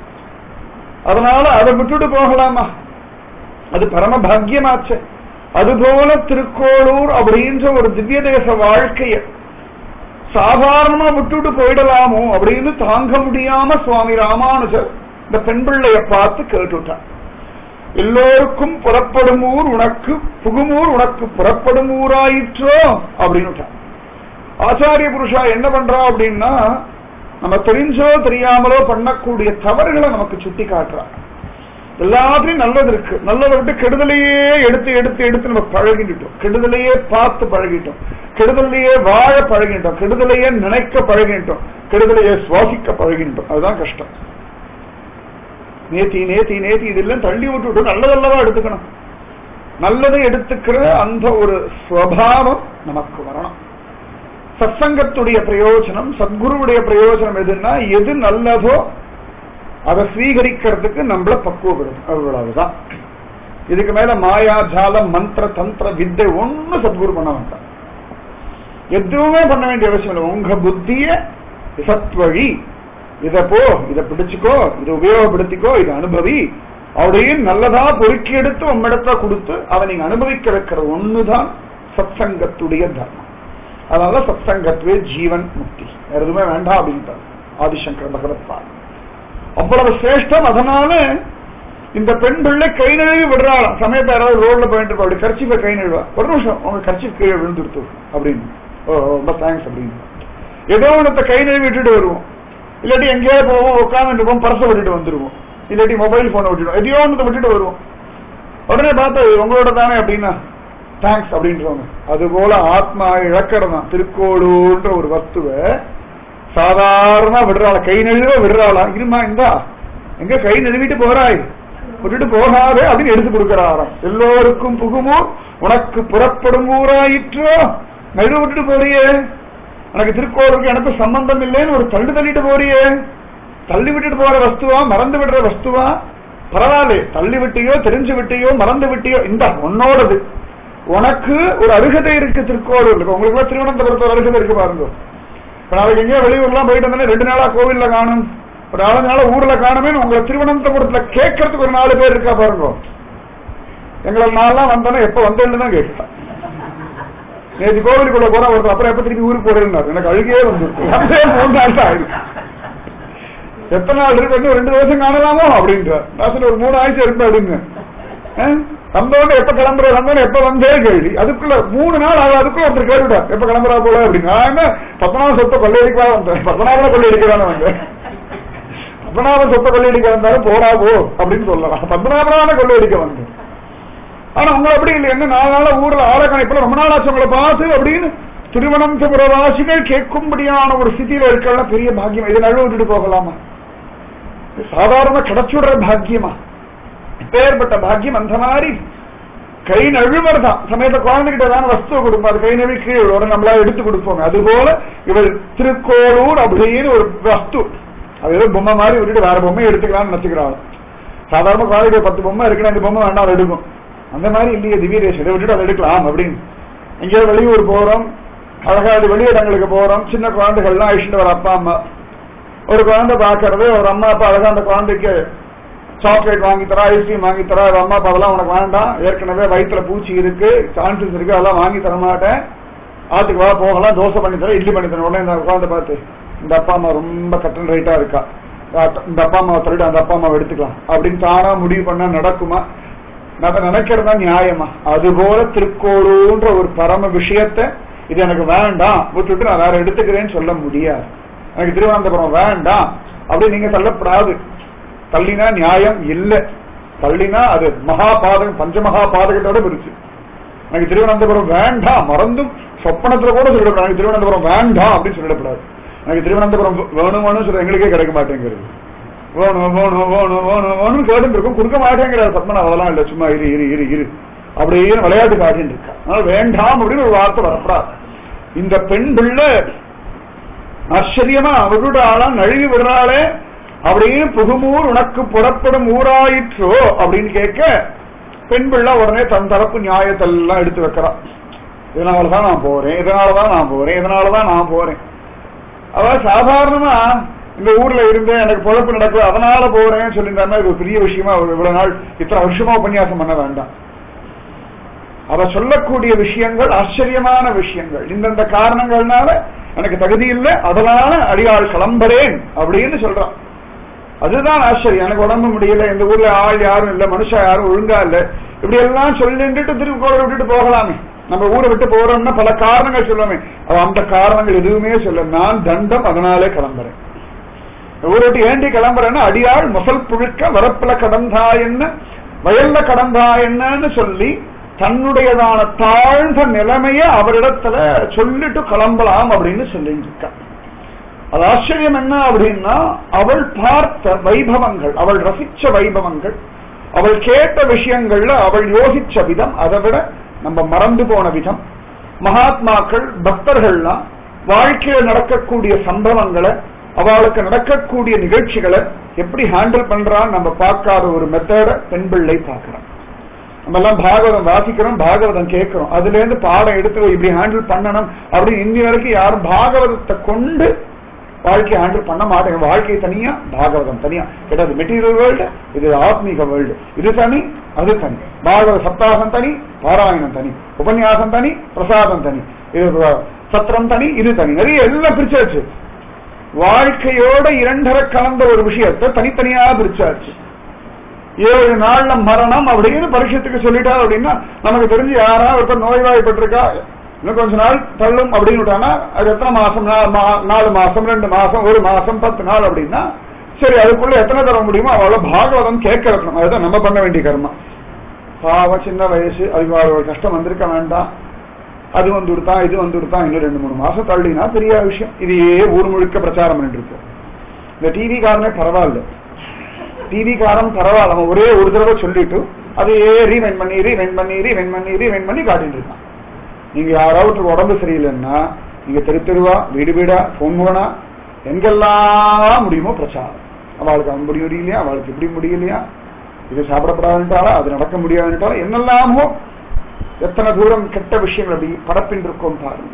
A: அதனால அதை விட்டுட்டு போகலாமா அது பரம பாக்கியமாச்சு அதுபோல திருக்கோளூர் அப்படின்ற ஒரு திவ்ய தேச வாழ்க்கைய சாதாரணமா விட்டுட்டு போயிடலாமோ அப்படின்னு தாங்க முடியாம சுவாமி ராமானுஜர் இந்த பெண் பிள்ளைய பார்த்து கேட்டுட்டார் எல்லோருக்கும் புறப்படும் ஊர் உனக்கு புகுமூர் உனக்கு புறப்படும் ஊராயிற்றோ அப்படின்னு ஆச்சாரிய புருஷா என்ன பண்றா அப்படின்னா நம்ம தெரிஞ்சோ தெரியாமலோ பண்ணக்கூடிய தவறுகளை நமக்கு சுட்டி காட்டுறா எல்லாத்துலயும் நல்லது இருக்கு நல்லதை விட்டு கெடுதலையே எடுத்து எடுத்து எடுத்து நம்ம பழகிட்டோம் கெடுதலையே பார்த்து பழகிட்டோம் கெடுதலையே வாழ பழகிட்டோம் கெடுதலையே நினைக்க பழகிட்டோம் கெடுதலையே சுவாசிக்க பழகிட்டோம் அதுதான் கஷ்டம் நேத்தி நேத்தி நேத்தி இதெல்லாம் தள்ளி விட்டுட்டு நல்லதல்லவா எடுத்துக்கணும் நல்லதை எடுத்துக்கிற அந்த ஒரு ஸ்வபாவம் நமக்கு வரணும் சத்சங்கத்துடைய பிரயோஜனம் சத்குருவுடைய பிரயோஜனம் எதுன்னா எது நல்லதோ அதை ஸ்வீகரிக்கிறதுக்கு நம்மள பக்குவப்படும் அவ்வளவுதான் இதுக்கு மேல மாயா ஜாலம் மந்திர தந்திர வித்தை ஒண்ணு சத்குரு பண்ண வேண்டாம் எதுவுமே பண்ண வேண்டிய அவசியம் இல்லை உங்க புத்திய சத்வழி இத போ இத பிடிச்சுக்கோ இதை உபயோகப்படுத்திக்கோ இதை அனுபவி அப்படின்னு நல்லதா பொறுக்கி எடுத்து உம்மிடத்துல கொடுத்து அதை நீங்க அனுபவிக்க வைக்கிற ஒண்ணுதான் சத்சங்கத்துடைய தர்மம் அதனால சத்சங்கத்துவே ஜீவன் முக்தி வேற எதுவுமே வேண்டாம் அப்படின்ட்டார் ஆதிசங்கர் பகவத்பால் அவ்வளவு சிரேஷ்டம் அதனால இந்த பெண் பிள்ளை கை நழுவி விடுறாளாம் சமயத்தை யாராவது ரோட்ல போயிட்டு இருப்பா அப்படி கர்ச்சிப்பை கை நழுவா ஒரு நிமிஷம் உங்க கர்ச்சி கீழே விழுந்துருத்து அப்படின்னு ஓ ஓ, ரொம்ப தேங்க்ஸ் அப்படின்னு ஏதோ ஒன்றத்தை கை நழுவி விட்டுட்டு வருவோம் இல்லாட்டி எங்கேயாவது போவோம் உட்காந்துட்டு இருப்போம் பர்ஸை விட்டுட்டு வந்துருவோம் இல்லாட்டி மொபைல் போனை விட்டுடுவோம் எதையோ ஒன்றத்தை விட்டுட்டு வருவோம் உடனே பார்த்தா இது உங்களோட தானே அப்படின்னா தேங்க்ஸ் அப்படின்றவங்க அது போல ஆத்மா இழக்கடம் தான் திருக்கோளூன்ற ஒரு வஸ்துவை சாதாரண விடுறாளா கை நழுவ விடுறாளா இருமா இந்தா எங்க கை நழுவிட்டு போறாய் விட்டுட்டு போகாதே அப்படின்னு எடுத்து கொடுக்கிறாராம் எல்லோருக்கும் புகுமோ உனக்கு புறப்படும் ஊராயிற்றோ நழுவ விட்டுட்டு போறியே உனக்கு திருக்கோளுக்கு எனக்கு சம்பந்தம் இல்லைன்னு ஒரு தள்ளு தள்ளிட்டு போறியே தள்ளி விட்டுட்டு போற வஸ்துவா மறந்து விடுற வஸ்துவா பரவாயில்ல தள்ளி விட்டியோ தெரிஞ்சு விட்டியோ மறந்து விட்டியோ இந்த உன்னோடது உனக்கு ஒரு அருகதை இருக்கு திருக்கோளூர்ல உங்களுக்கு திருவனந்தபுரத்து ஒரு அருகதை இருக்கு பாருங்க இப்ப நாளைக்கு எங்கேயோ வெளியூர்லாம் போயிட்டு வந்தோன்னே ரெண்டு நாளா கோவில்ல காணும் ஒரு நாலஞ்சு நாளா ஊர்ல காணுமே உங்களை திருவனந்தபுரத்துல கேட்கறதுக்கு ஒரு நாலு பேர் இருக்கா பாருங்க எங்களை நாளெல்லாம் வந்தோன்னே எப்ப வந்தேன்னு தான் கேட்டான் நேற்று கோவிலுக்குள்ள போனா ஒருத்தர் அப்புறம் எப்ப திருப்பி ஊருக்கு போறேன்னாரு எனக்கு அழுகையே வந்துருக்கு அப்படியே மூணு நாள் தான் ஆயிடுச்சு எத்தனை நாள் இருக்கு இன்னும் ரெண்டு வருஷம் காணலாமோ அப்படின்ற நான் சொன்னேன், ஒரு மூணு ஆயிடுச்சு இருக்கு அப்படின்னு அஹ், வந்தோடனே எப்ப கிளம்புற வந்தோடனே எப்ப வந்தே கேள்வி அதுக்குள்ள மூணு நாள் ஆகும் அதுக்குள்ள ஒருத்தர் கேட்டுட்டா எப்ப கிளம்புறா போல அப்படின்னு நான் என்ன பத்மநாப சொத்தை கொள்ளையடிக்கா வந்தேன் பத்மநாபனை கொள்ளையடிக்கிறான வந்தேன் பத்மநாபன் சொத்தை கொள்ளையடிக்க வந்தாலும் போடா போ அப்படின்னு சொல்லலாம் பத்மநாபனான கொள்ளையடிக்க வந்தேன் ஆனா உங்களை அப்படி இல்லை என்ன நாலு நாளா ஊர்ல ஆலக்கணைப்புல ரொம்ப நாள் ஆச்சு உங்களை பார்த்து அப்படின்னு திருவனந்தபுர வாசிகள் கேட்கும்படியான ஒரு ஸ்திதியில இருக்கலாம் பெரிய பாக்கியம் இதை நழுவ விட்டுட்டு போகலாமா இது சாதாரண கிடைச்சுடுற பாக்கியமா எப்பேற்பட்ட பாக்கியம் அந்த மாதிரி கை நழுவர் தான் சமயத்தை குழந்தைகிட்ட தான் வஸ்துவை கொடுப்போம் அது கை நழுவி கீழே விழும். உடனே நம்மளா எடுத்து கொடுப்போம் அது போல இவள் திருக்கோளூர் அப்படின்னு ஒரு வஸ்து அது ஏதோ பொம்மை மாதிரி விட்டுட்டு வேற பொம்மை எடுத்துக்கலாம்னு நினைச்சுக்கிறாள் சாதாரண குழந்தைக்கு பத்து பொம்மை இருக்குன்னா இந்த பொம்மை வேண்டாம் அதை எடுக்கும் அந்த மாதிரி இல்லையே திவ்யதேசம் இதை விட்டுட்டு அதை எடுக்கலாம் அப்படின்னு எங்கேயாவது வெளியூர் போறோம் அழகாடு வெளியிடங்களுக்கு போறோம் சின்ன குழந்தைகள்லாம் அழிச்சுட்டு வர அப்பா அம்மா ஒரு குழந்தை பாக்குறது ஒரு அம்மா அப்பா அழகா அந்த குழந்தைக்கு சாக்லேட் வாங்கி தரா ஐஸ்கிரீம் வாங்கி தரா ஒரு அம்மா அப்பா அதெல்லாம் உனக்கு வேண்டாம் ஏற்கனவே வயிற்றுல பூச்சி இருக்கு சான்சஸ் இருக்கு அதெல்லாம் வாங்கி தர மாட்டேன் ஆத்துக்கு வா போகலாம் தோசை பண்ணி தரேன் இட்லி பண்ணி தரேன் உடனே இந்த குழந்தை பார்த்து இந்த அப்பா அம்மா ரொம்ப கட்டன் ரைட்டா இருக்கா இந்த அப்பா அம்மாவை தள்ளிட்டு அந்த அப்பா அம்மாவை எடுத்துக்கலாம் அப்படின்னு தானா முடிவு பண்ணா நடக்குமா நான் நினைக்கிறதா நியாயமா அதுபோல திருக்கோளூன்ற ஒரு பரம விஷயத்தை இது எனக்கு வேண்டாம் விட்டுட்டு நான் வேற எடுத்துக்கிறேன்னு சொல்ல முடியாது எனக்கு திருவனந்தபுரம் வேண்டாம் அப்படி நீங்க தள்ளப்படாது தள்ளினா நியாயம் இல்ல தள்ளினா அது மகா பாதகம் பஞ்சமகா பாதகத்தோட பிரிச்சு எனக்கு திருவனந்தபுரம் வேண்டாம் மறந்தும் சொப்பனத்துல கூட சொல்லிடக்கூடாது எனக்கு திருவனந்தபுரம் வேண்டாம் அப்படின்னு சொல்லிடக்கூடாது எனக்கு திருவனந்தபுரம் வேணும் வேணும் சொல்ல எங்களுக்கே கிடைக்க மாட்டேங்கிறது வேணும் வேணும் வேணும் வேணும் வேணும் கேட்டு இருக்கும் கொடுக்க மாட்டேங்கிறார் பத்மனா அதெல்லாம் இல்ல சும்மா இரு இரு இரு இரு அப்படின்னு விளையாட்டு காட்டின்னு இருக்கா அதனால வேண்டாம் அப்படின்னு ஒரு வார்த்தை வரப்படாது இந்த பெண் பிள்ளை ஆச்சரியமா அவரோட ஆளா நழுவி விடுறாளே அப்படின்னு புகுமூர் உனக்கு புறப்படும் ஊராயிற்றோ அப்படின்னு கேட்க பெண் பிள்ளை உடனே தன் தரப்பு நியாயத்தெல்லாம் எடுத்து வைக்கிறான் இதனாலதான் நான் போறேன் இதனாலதான் நான் போறேன் இதனாலதான் நான் போறேன் அதாவது சாதாரணமா இந்த ஊர்ல இருந்து எனக்கு பொழப்பு நடக்குது அதனால போறேன்னு சொல்லியிருந்தாருன்னா இது ஒரு பெரிய விஷயமா ஒரு இவ்வளவு நாள் இத்தனை வருஷமா உபன்யாசம் பண்ண வேண்டாம் அவ சொல்லக்கூடிய விஷயங்கள் ஆச்சரியமான விஷயங்கள் இந்தந்த காரணங்கள்னால எனக்கு தகுதி இல்லை அதனால அடியாள் கிளம்புறேன் அப்படின்னு சொல்றான் அதுதான் ஆச்சரியம் எனக்கு உடம்பு முடியல இந்த ஊர்ல ஆள் யாரும் இல்ல மனுஷா யாரும் ஒழுங்கா இல்ல இப்படி எல்லாம் சொல்லிட்டு திருக்கோளை விட்டுட்டு போகலாமே நம்ம ஊரை விட்டு போறோம்னா பல காரணங்கள் சொல்லுவோமே அவ அந்த காரணங்கள் எதுவுமே சொல்ல நான் தண்டம் அதனாலே கிளம்புறேன் ஊரை விட்டு ஏண்டி கிளம்புறேன்னா அடியாள் முசல் புழுக்க வரப்புல கடந்தா என்ன வயல்ல கடந்தா என்னன்னு சொல்லி தன்னுடையதான தாழ்ந்த நிலைமைய அவரிடத்துல சொல்லிட்டு கிளம்பலாம் அப்படின்னு சொல்லிட்டு இருக்கா அது ஆச்சரியம் என்ன அப்படின்னா அவள் பார்த்த வைபவங்கள் அவள் ரசிச்ச வைபவங்கள் அவள் கேட்ட விஷயங்கள்ல அவள் யோசிச்ச விதம் அதை விட நம்ம மறந்து போன விதம் மகாத்மாக்கள் பக்தர்கள்லாம் வாழ்க்கையில நடக்கக்கூடிய சம்பவங்களை அவளுக்கு நடக்கக்கூடிய நிகழ்ச்சிகளை எப்படி ஹேண்டில் பண்றான்னு நம்ம பார்க்காத ஒரு மெத்தட பெண் பிள்ளை பார்க்கிறோம் நம்ம எல்லாம் பாகவதம் வாசிக்கிறோம் பாகவதம் கேட்கிறோம் அதுல இருந்து பாடம் எடுத்து இப்படி ஹேண்டில் பண்ணணும் அப்படின்னு இன்னி வரைக்கும் யாரும் பாகவதத்தை கொண்டு வாழ்க்கையை ஹேண்டில் பண்ண மாட்டேங்க வாழ்க்கை தனியா பாகவதம் தனியா கிடையாது மெட்டீரியல் வேர்ல்டு இது ஆத்மீக வேர்ல்டு இது தனி அது தனி பாகவத சப்தாகம் தனி பாராயணம் தனி உபன்யாசம் தனி பிரசாதம் தனி இது சத்திரம் தனி இது தனி நிறைய எல்லாம் பிரிச்சாச்சு வாழ்க்கையோட இரண்டரை கலந்த ஒரு விஷயத்தை தனித்தனியா பிரிச்சாச்சு ஏழு நாள்ல மரணம் அப்படின்னு பரிஷத்துக்கு சொல்லிட்டா அப்படின்னா நமக்கு தெரிஞ்சு யாரா ஒருத்தர் நோய்வாய்ப்பட்டிருக்கா இன்னும் கொஞ்ச நாள் தள்ளும் அப்படின்னு விட்டானா அது எத்தனை மாசம் நா- மா- நாலு மாசம் ரெண்டு மாசம் ஒரு மாசம் பத்து நாள் அப்படின்னா சரி அதுக்குள்ள எத்தனை தர முடியுமோ அவ்வளவு பாகவதம் கேட்க வைக்கணும் அதுதான் நம்ம பண்ண வேண்டிய கர்மம் பாவம் சின்ன வயசு அதுக்கு ஒரு கஷ்டம் வந்திருக்க வேண்டாம் அது வந்து கொடுத்தான் இது வந்து கொடுத்தான் இன்னும் ரெண்டு மூணு மாசம் தள்ளினா பெரிய விஷயம் இதையே ஊர் முழுக்க பிரச்சாரம் பண்ணிட்டு இருக்கோம் இந்த டிவி காரனே பரவாயில்ல டிவி காரன் பரவாயில்ல அவன் ஒரே ஒரு தடவை சொல்லிட்டு அதையே ரீவைன் பண்ணி ரீவைன் பண்ணி ரீவைன் பண்ணி ரீவைன் பண்ணி காட்டிட்டு இருக்கான் நீங்க யாராவது உடம்பு சரியில்லைன்னா நீங்க தெரு தெருவா வீடு வீடா போன் போனா எங்கெல்லாம் முடியுமோ பிரச்சாரம் அவளுக்கு அவன் முடி முடியலையா அவளுக்கு இப்படி முடியலையா இது சாப்பிடப்படாதுன்றாலா அது நடக்க முடியாதுன்றாலும் என்னெல்லாமோ எத்தனை தூரம் கெட்ட விஷயங்கள் அப்படி படப்பின் இருக்கோம் பாருங்க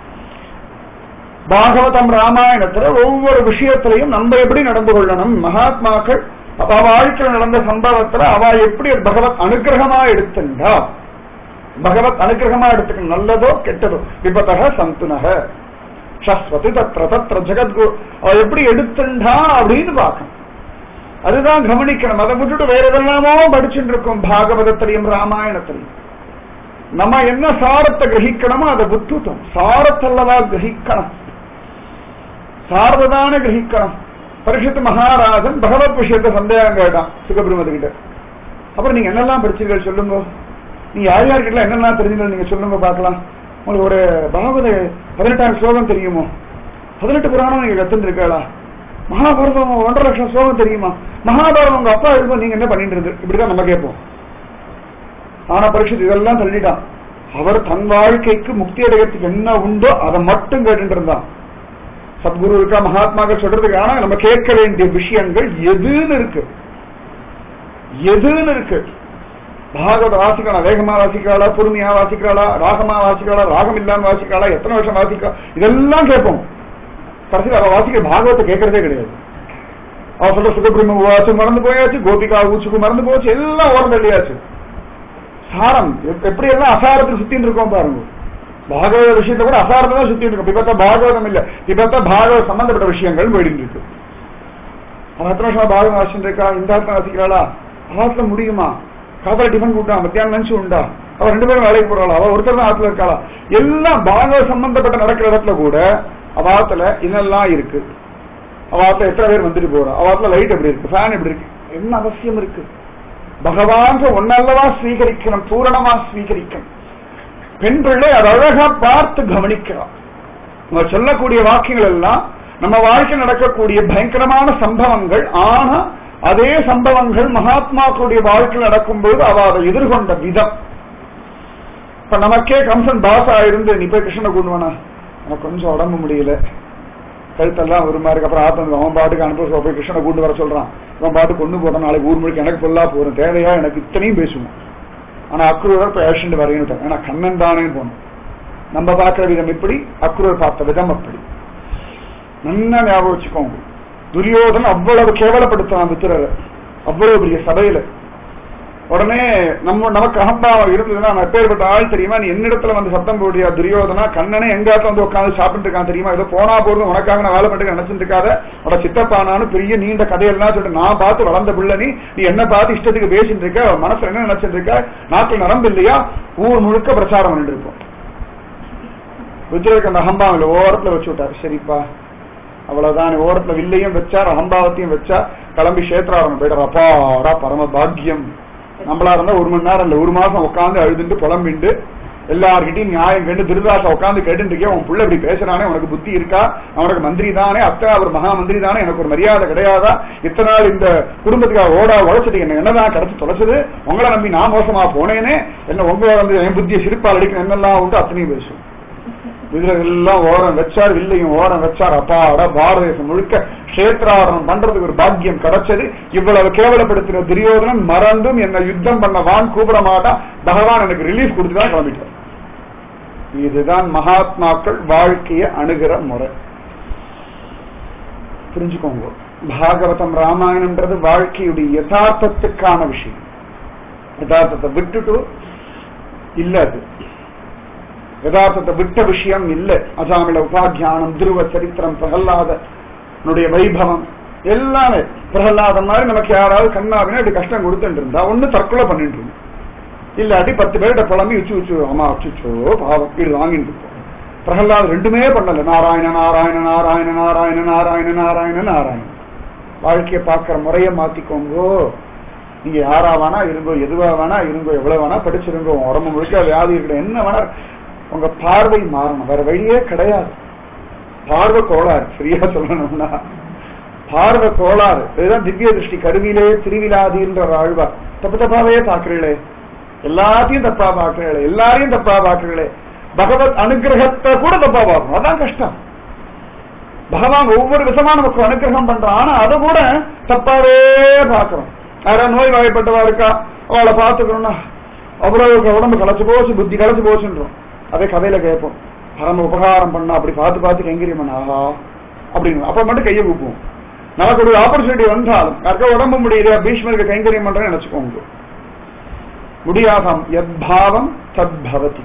A: பாகவதம் ராமாயணத்துல ஒவ்வொரு விஷயத்திலையும் நம்ம எப்படி நடந்து கொள்ளணும் மகாத்மாக்கள் அவ வாழ்க்கையில் நடந்த சம்பவத்துல அவ எப்படி பகவத் அனுகிரகமா எடுத்துண்டா பகவத் அனுகிரகமா எடுத்துக்கணும் நல்லதோ கெட்டதோ விபத்தக சந்துனக சஸ்வதி தத்ர தத்ர ஜெகத்கு அவ எப்படி எடுத்துண்டா அப்படின்னு பார்க்கணும் அதுதான் கவனிக்கணும் அதை விட்டுட்டு வேற எதெல்லாமோ படிச்சுட்டு இருக்கோம் பாகவதத்திலையும் ராமாயணத்திலையும் நம்ம என்ன சாரத்தை கிரகிக்கணுமோ அதை விட்டுட்டோம் சாரத்தல்லவா கிரகிக்கணும் சாரதான கிரகிக்கணும் பரிஷத்து மகாராஜன் பகவத் விஷயத்த சந்தேகம் கேட்டான் சுகபிரமது கிட்ட அப்புறம் நீங்க என்னெல்லாம் படிச்சீர்கள் சொல்லுங்க நீங்க யார் யார்கிட்ட என்னெல்லாம் தெரிஞ்சீர்கள் நீங்க சொல்லுங்க பார்க்கலாம் உங்களுக்கு ஒரு பாகவத பதினெட்டாயிரம் ஸ்லோகம் தெரியுமோ பதினெட்டு புராணம் நீங்க கத்துருக்கா மகாபாரதம் ஒன்றரை லட்சம் ஸ்லோகம் தெரியுமா மகாபாரதம் உங்க அப்பா இருக்கும் நீங்க என்ன பண்ணிட்டு இருந்து இப்படிதான் நம்ம கேட்போம் ஆனா பரிஷத் இதெல்லாம் தள்ளிட்டான் அவர் தன் வாழ்க்கைக்கு முக்தி அடைகிறதுக்கு என்ன உண்டோ அதை மட்டும் கேட்டுட்டு இருந்தான் சத்குரு இருக்கா மகாத்மாக்கள் சொல்றதுக்கு ஆனா நம்ம கேட்க வேண்டிய விஷயங்கள் எதுன்னு இருக்கு எதுன்னு இருக்கு பாகவத வாசிக்கலாம் வேகமா வாசிக்கிறாளா பொறுமையா வாசிக்கிறாளா ராகமா வாசிக்கிறாளா ராகம் இல்லாம வாசிக்கிறாளா எத்தனை வருஷம் வாசிக்கிறா இதெல்லாம் கேட்போம் கடைசியில் அவ வாசிக்கிற பாகவத்தை கேட்கறதே கிடையாது அவ சொல்ற சுகபிரம்ம வாசம் மறந்து போயாச்சு கோபிகா ஊச்சுக்கு மறந்து போச்சு எல்லாம் ஓரம் தள்ளியாச்சு சாரம் எப்- எப்படி எல்லாம் அசாரத்தில் சுத்தின்னு இருக்கோம் பாருங்க பாகவத விஷயத்தை கூட அசாரத்தை தான் சுத்திட்டு இருக்கோம் இப்ப பாகவதம் இல்ல இப்ப பாகவத சம்பந்தப்பட்ட விஷயங்கள் போயிட்டு இருக்கு அவன் எத்தனை வருஷமா பாகவதம் வாசிட்டு இருக்கா இந்த ஆத்மா வாசிக்கிறாளா அவத்துல முடியுமா காதல டிஃபன் கூட்டான் மத்தியானம் லஞ்சு உண்டா அவ ரெண்டு பேரும் வேலைக்கு போறாளா அவ ஒருத்தர் தான் ஆத்துல இருக்காளா எல்லாம் பாகவத சம்பந்தப்பட்ட நடக்கிற இடத்துல கூட அவாத்துல இதெல்லாம் இருக்கு அவாத்துல எத்தனை பேர் வந்துட்டு போறா அவாத்துல லைட் எப்படி இருக்கு ஃபேன் எப்படி இருக்கு என்ன அவசியம் இருக்கு பகவான் ஒன்னல்லவா ஸ்வீகரிக்கணும் பூரணமா ஸ்வீகரிக்கணும் பெண் பிள்ளை அதை அழகா பார்த்து கவனிக்கிறான் நம்ம சொல்லக்கூடிய வாக்கியங்கள் எல்லாம் நம்ம வாழ்க்கையில் நடக்கக்கூடிய பயங்கரமான சம்பவங்கள் ஆனா அதே சம்பவங்கள் மகாத்மாக்களுடைய வாழ்க்கையில் நடக்கும்போது அவ அதை எதிர்கொண்ட விதம் இப்ப நமக்கே கம்சன் பாசா இருந்து நீ போய் கிருஷ்ணனை கொண்டு வானா எனக்கு கொஞ்சம் உடம்பு முடியல கழுத்தெல்லாம் ஒரு மாதிரி இருக்கு. அப்புறம் ஆத்தம் அவன் பாட்டுக்கு அனுப்ப போய் கிருஷ்ணனை கூட்டு வர சொல்றான் அவன் பாட்டு கொண்டு போட்டான் நாளைக்கு ஊர் முழுக்க எனக்கு பொல்லா போறேன் தேவையா எனக்கு இத்தனையும் பேசுவோம் ஆனா அக்ரூரர் இப்ப ஏஷண்ட் வரையணும் ஏன்னா கண்ணன் தானேன்னு போனோம் நம்ம பார்க்கிற விதம் எப்படி அக்ரூர் பார்த்த விதம் அப்படி நல்லா ஞாபகம் வச்சுக்கோங்க துரியோதன் அவ்வளவு கேவலப்படுத்தான் மித்திரரை அவ்வளவு பெரிய சபையில உடனே நம்ம நமக்கு அகம்பாவம் இருந்ததுன்னா நான் எப்பேற்பட்ட ஆள் தெரியுமா நீ என்னிடத்துல வந்து சத்தம் போடுறியா துரியோதனா கண்ணனே எங்காத்துல வந்து உட்காந்து சாப்பிட்டு இருக்கான் தெரியுமா ஏதோ போனா போறது உனக்காக நான் வேலை பண்ணிட்டு நினைச்சிட்டு இருக்காத உட சித்தப்பானான்னு பெரிய நீண்ட கதையெல்லாம் சொல்லிட்டு நான் பார்த்து வளர்ந்த பிள்ளை நீ நீ என்ன பார்த்து இஷ்டத்துக்கு பேசிட்டு இருக்க மனசுல என்ன நினைச்சிட்டு இருக்க நாட்டில் நரம்பு இல்லையா ஊர் முழுக்க பிரச்சாரம் பண்ணிட்டு இருப்போம் ருத்ரருக்கு அந்த அகம்பாவில ஓரத்துல வச்சு விட்டாரு சரிப்பா அவ்வளவுதான் ஓரத்துல வில்லையும் வச்சார் அகம்பாவத்தையும் வச்சா கிளம்பி கஷேத்ராரம் போயிட்டார் அப்பாடா பரம பாக்கியம் நம்மளா இருந்தா ஒரு மணி நேரம் இல்ல ஒரு மாசம் உட்காந்து அழுதுண்டு புலம்பிண்டு எல்லார்கிட்டையும் நியாயம் கண்டு திருதாச உட்காந்து கேட்டு இருக்கேன் உன் புள்ள இப்படி பேசுறானே உனக்கு புத்தி இருக்கா அவனுக்கு மந்திரி தானே அத்தனை அவர் மகா மந்திரி தானே எனக்கு ஒரு மரியாதை கிடையாதா இத்தனை நாள் இந்த குடும்பத்துக்காக ஓடா உழைச்சது என்ன என்னதான் கிடைச்சு தொலைச்சது உங்களை நம்பி நான் மோசமா போனேனே என்ன உங்களை வந்து என் புத்தியை சிரிப்பால் அடிக்கணும் என்னெல்லாம் உண்டு அத்தனையும் பேசும் இதுல எல்லாம் ஓரம் வச்சார் வில்லையும் ஓரம் வச்சார் அப்பாடா பாரத தேசம் முழுக்க கஷேத்ராரணம் பண்றதுக்கு ஒரு பாக்கியம் கிடைச்சது இவ்வளவு கேவலப்படுத்தின துரியோதனன் மறந்தும் என்ன யுத்தம் பண்ண வான் கூப்பிட மாட்டான் பகவான் எனக்கு ரிலீஃப் கொடுத்துதான் கிளம்பிட்டார் இதுதான் மகாத்மாக்கள் வாழ்க்கையை அணுகிற முறை புரிஞ்சுக்கோங்க பாகவதம் ராமாயணம்ன்றது வாழ்க்கையுடைய யதார்த்தத்துக்கான விஷயம் யதார்த்தத்தை விட்டுட்டு இல்ல அது யதார்த்தத்தை விட்ட விஷயம் இல்ல அசாமில உபாத்தியானம் துருவ சரித்திரம் பிரகல்லாதனுடைய வைபவம் எல்லாமே பிரகலாதம் மாதிரி நமக்கு யாராவது கண்ணாவினா இப்படி கஷ்டம் கொடுத்துட்டு இருந்தா ஒண்ணு தற்கொலை பண்ணிட்டு இருந்தா இல்லாட்டி பத்து பேர்கிட்ட புலம்பி உச்சு உச்சு அம்மா அச்சுச்சோ பாவம் வீடு வாங்கிட்டு இருப்போம் பிரகலாத் ரெண்டுமே பண்ணல நாராயண நாராயண நாராயண நாராயண நாராயண நாராயண நாராயண வாழ்க்கையை பார்க்கிற முறைய மாத்திக்கோங்கோ நீங்க யாரா வேணா இருங்கோ எதுவா வேணா இருங்கோ எவ்வளவு வேணா படிச்சிருங்கோ உங்க உடம்பு முழுக்க வியாதி இருக்கணும் என்ன வேணா உங்க பார்வை மாறணும் வேற வழியே கிடையாது பார்வை கோளாறு சரியா சொல்லணும்னா பார்வை கோளாறு இதுதான் திவ்ய திருஷ்டி கருவிலே திருவிழாதின்ற வாழ்வார் தப்பு தப்பாவே பாக்குறீங்களே எல்லாத்தையும் தப்பா பாக்குறீங்களே எல்லாரையும் தப்பா பாக்குறீங்களே பகவத் அனுகிரகத்தை கூட தப்பா பார்க்கணும் அதான் கஷ்டம் பகவான் ஒவ்வொரு விதமா நமக்கு அனுகிரகம் பண்றான் ஆனா அதை கூட தப்பாவே பாக்குறோம் யாராவது நோய் வாய்ப்பட்டவா இருக்கா அவளை பாத்துக்கணும்னா அவ்வளவு உடம்பு களைச்சு போச்சு புத்தி களைச்சு போச்சுன்றோம் அதே கதையில கேட்போம் பரம உபகாரம் பண்ணா அப்படி பார்த்து பார்த்து கைங்கரியம் பண்ண ஆஹா அப்படின்னு அப்ப மட்டும் கையை கூப்புவோம் நமக்கு ஒரு ஆப்பர்ச்சுனிட்டி வந்தாலும் யாருக்கா உடம்பு முடியல பீஷ்மருக்கு கைங்கரியம் பண்றேன்னு நினைச்சுக்கோங்க முடியாதாம் எத்பாவம் தத்பவதி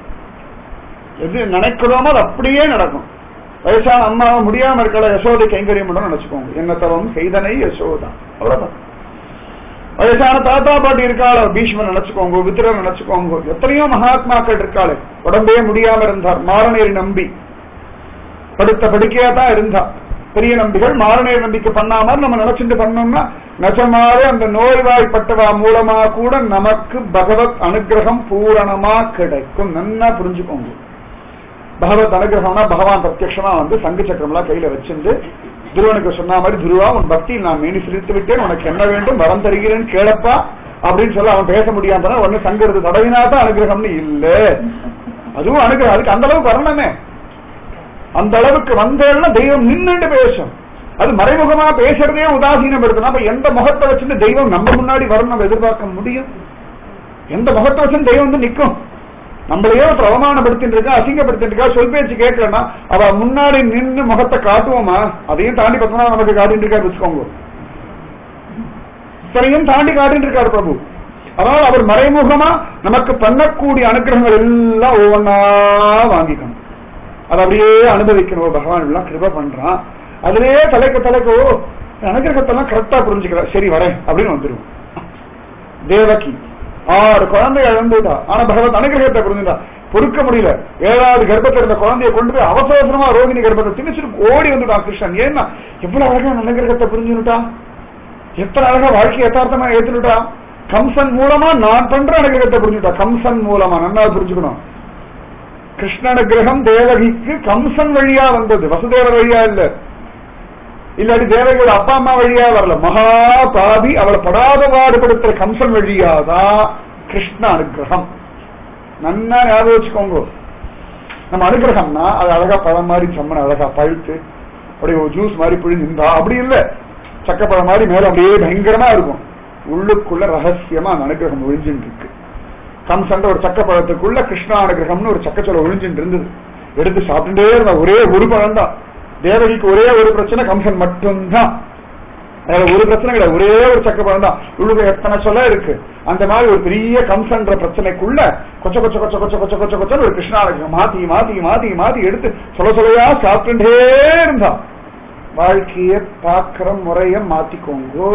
A: எது நினைக்கிறோமோ அது அப்படியே நடக்கும் வயசான அம்மாவை முடியாம இருக்கல யசோதை கைங்கரியம் பண்ணணும்னு நினைச்சுக்கோங்க என்ன தவம் செய்தனை யசோதா அவ்வளவுதான் வயசான தாத்தா பாட்டி இருக்காளோ பீஷ்மன் நினைச்சுக்கோங்க வித்திரர் நினைச்சுக்கோங்க எத்தனையோ மகாத்மாக்கள் இருக்காளே உடம்பே முடியாம இருந்தார் மாரணேரி நம்பி படுத்த படுக்கையா தான் இருந்தா பெரிய நம்பிகள் மாரணேரி நம்பிக்கை பண்ணாம நம்ம நினைச்சுட்டு பண்ணோம்னா நிஜமாவே அந்த நோய்வாய்ப்பட்டவா மூலமா கூட நமக்கு பகவத் அனுகிரகம் பூரணமா கிடைக்கும் நன்னா புரிஞ்சுக்கோங்க பகவத் அனுகிரகம்னா பகவான் பிரத்யட்சமா வந்து சங்கு சக்கரம்லாம் கையில வச்சிருந்து துருவனுக்கு சொன்ன மாதிரி துருவா உன் பக்தி நான் மீனி சிரித்து விட்டேன் உனக்கு என்ன வேண்டும் வரம் தருகிறேன் கேளப்பா அப்படின்னு சொல்ல அவன் பேச முடியாம உடனே சங்கருது தடவினா தான் அனுகிரகம்னு இல்ல அதுவும் அனுகிரகம் அதுக்கு அந்த அளவுக்கு வரணுமே அந்த அளவுக்கு வந்தேன்னா தெய்வம் நின்னுட்டு பேசும் அது மறைமுகமா பேசுறதே உதாசீனம் எடுக்கணும் அப்ப எந்த முகத்தை வச்சுட்டு தெய்வம் நம்ம முன்னாடி வரும் நம்ம எதிர்பார்க்க முடியும் எந்த முகத்தை வச்சு தெய்வம் வந்து நிக்கும் நம்மளையே ஒரு அவமானப்படுத்திட்டு இருக்கா அசிங்கப்படுத்திட்டு இருக்கா சொல் பேச்சு கேட்கலன்னா அவ முன்னாடி நின்று முகத்தை காட்டுவோமா அதையும் தாண்டி பத்தனா நமக்கு காட்டிட்டு இருக்கா வச்சுக்கோங்க இத்தனையும் தாண்டி காட்டிட்டு இருக்காரு பிரபு அதனால் அவர் மறைமுகமா நமக்கு பண்ணக்கூடிய அனுகிரகங்கள் எல்லாம் ஒவ்வொன்னா வாங்கிக்கணும் அதை அப்படியே அனுபவிக்கணும் பகவான் எல்லாம் கிருப பண்றான் அதுலயே தலைக்க தலைக்க ஓ அனுகிரகத்தெல்லாம் கரெக்டா புரிஞ்சுக்கிறா சரி வரேன் அப்படின்னு வந்துருவோம் தேவகி ஆறு குழந்தை இழந்துட்டா ஆனா பகவத் அனுகிரகத்தை புரிஞ்சுட்டா பொறுக்க முடியல ஏழாவது கர்ப்பத்தில் இருந்த குழந்தைய கொண்டு போய் அவசர அவசரமா ரோகிணி கர்ப்பத்தை திணிச்சுட்டு ஓடி வந்துட்டான் கிருஷ்ணன் ஏன்னா எவ்வளவு அழகா அனுகிரகத்தை புரிஞ்சுட்டா எத்தனை அழகா வாழ்க்கை யதார்த்தமா ஏத்துட்டா கம்சன் மூலமா நான் பண்ற அனுகிரகத்தை புரிஞ்சுட்டா கம்சன் மூலமா நல்லா புரிஞ்சுக்கணும் கிருஷ்ண அனுகிரகம் தேவகிக்கு கம்சன் வழியா வந்தது வசுதேவர் வழியா இல்ல இல்லாட்டி தேவகியோட அப்பா அம்மா வழியா வரல மகா பாதி அவளை படாத பாடுபடுத்துற கம்சன் வழியாதான் கிருஷ்ண அனுகிரகம் நன்னா ஞாபகம் வச்சுக்கோங்க நம்ம அனுகிரகம்னா அது அழகா பழம் மாதிரி சம்மன் அழகா பழுத்து அப்படியே ஒரு ஜூஸ் மாதிரி பிழிஞ்சிருந்தா அப்படி இல்ல சக்கப்பழம் மாதிரி மேல அப்படியே பயங்கரமா இருக்கும் உள்ளுக்குள்ள ரகசியமா அந்த அனுகிரகம் ஒழிஞ்சுட்டு இருக்கு கம்சன்ற ஒரு சக்கப்பழத்துக்குள்ள கிருஷ்ண அனுகிரகம்னு ஒரு சக்கச்சொல ஒழிஞ்சுட்டு இருந்தது எடுத்து சாப்பிட்டுட்டே இருந்தா ஒரே ஒரு பழம் தான் தேவகிக்கு ஒரே ஒரு பிரச்சனை கம்சன் மட்டும்தான் வேற ஒரு பிரச்சனை கிடையாது ஒரே ஒரு சக்கப்பழம் தான் உள்ளுக்கு எத்தனை சொல்ல இருக்கு அந்த மாதிரி ஒரு பெரிய கம்சன்ற பிரச்சனைக்குள்ள கொச்ச கொச்ச கொச்ச கொச்ச கொச்ச கொச்ச கொச்சன்னு ஒரு கிருஷ்ணாளுக்கு மாத்தி மாத்தி மாத்தி மாத்தி எடுத்து சொல்ல சொல்லையா சாப்பிட்டுட்டே இருந்தா வாழ்க்கைய பாக்குற முறைய மாத்திக்கோங்கோ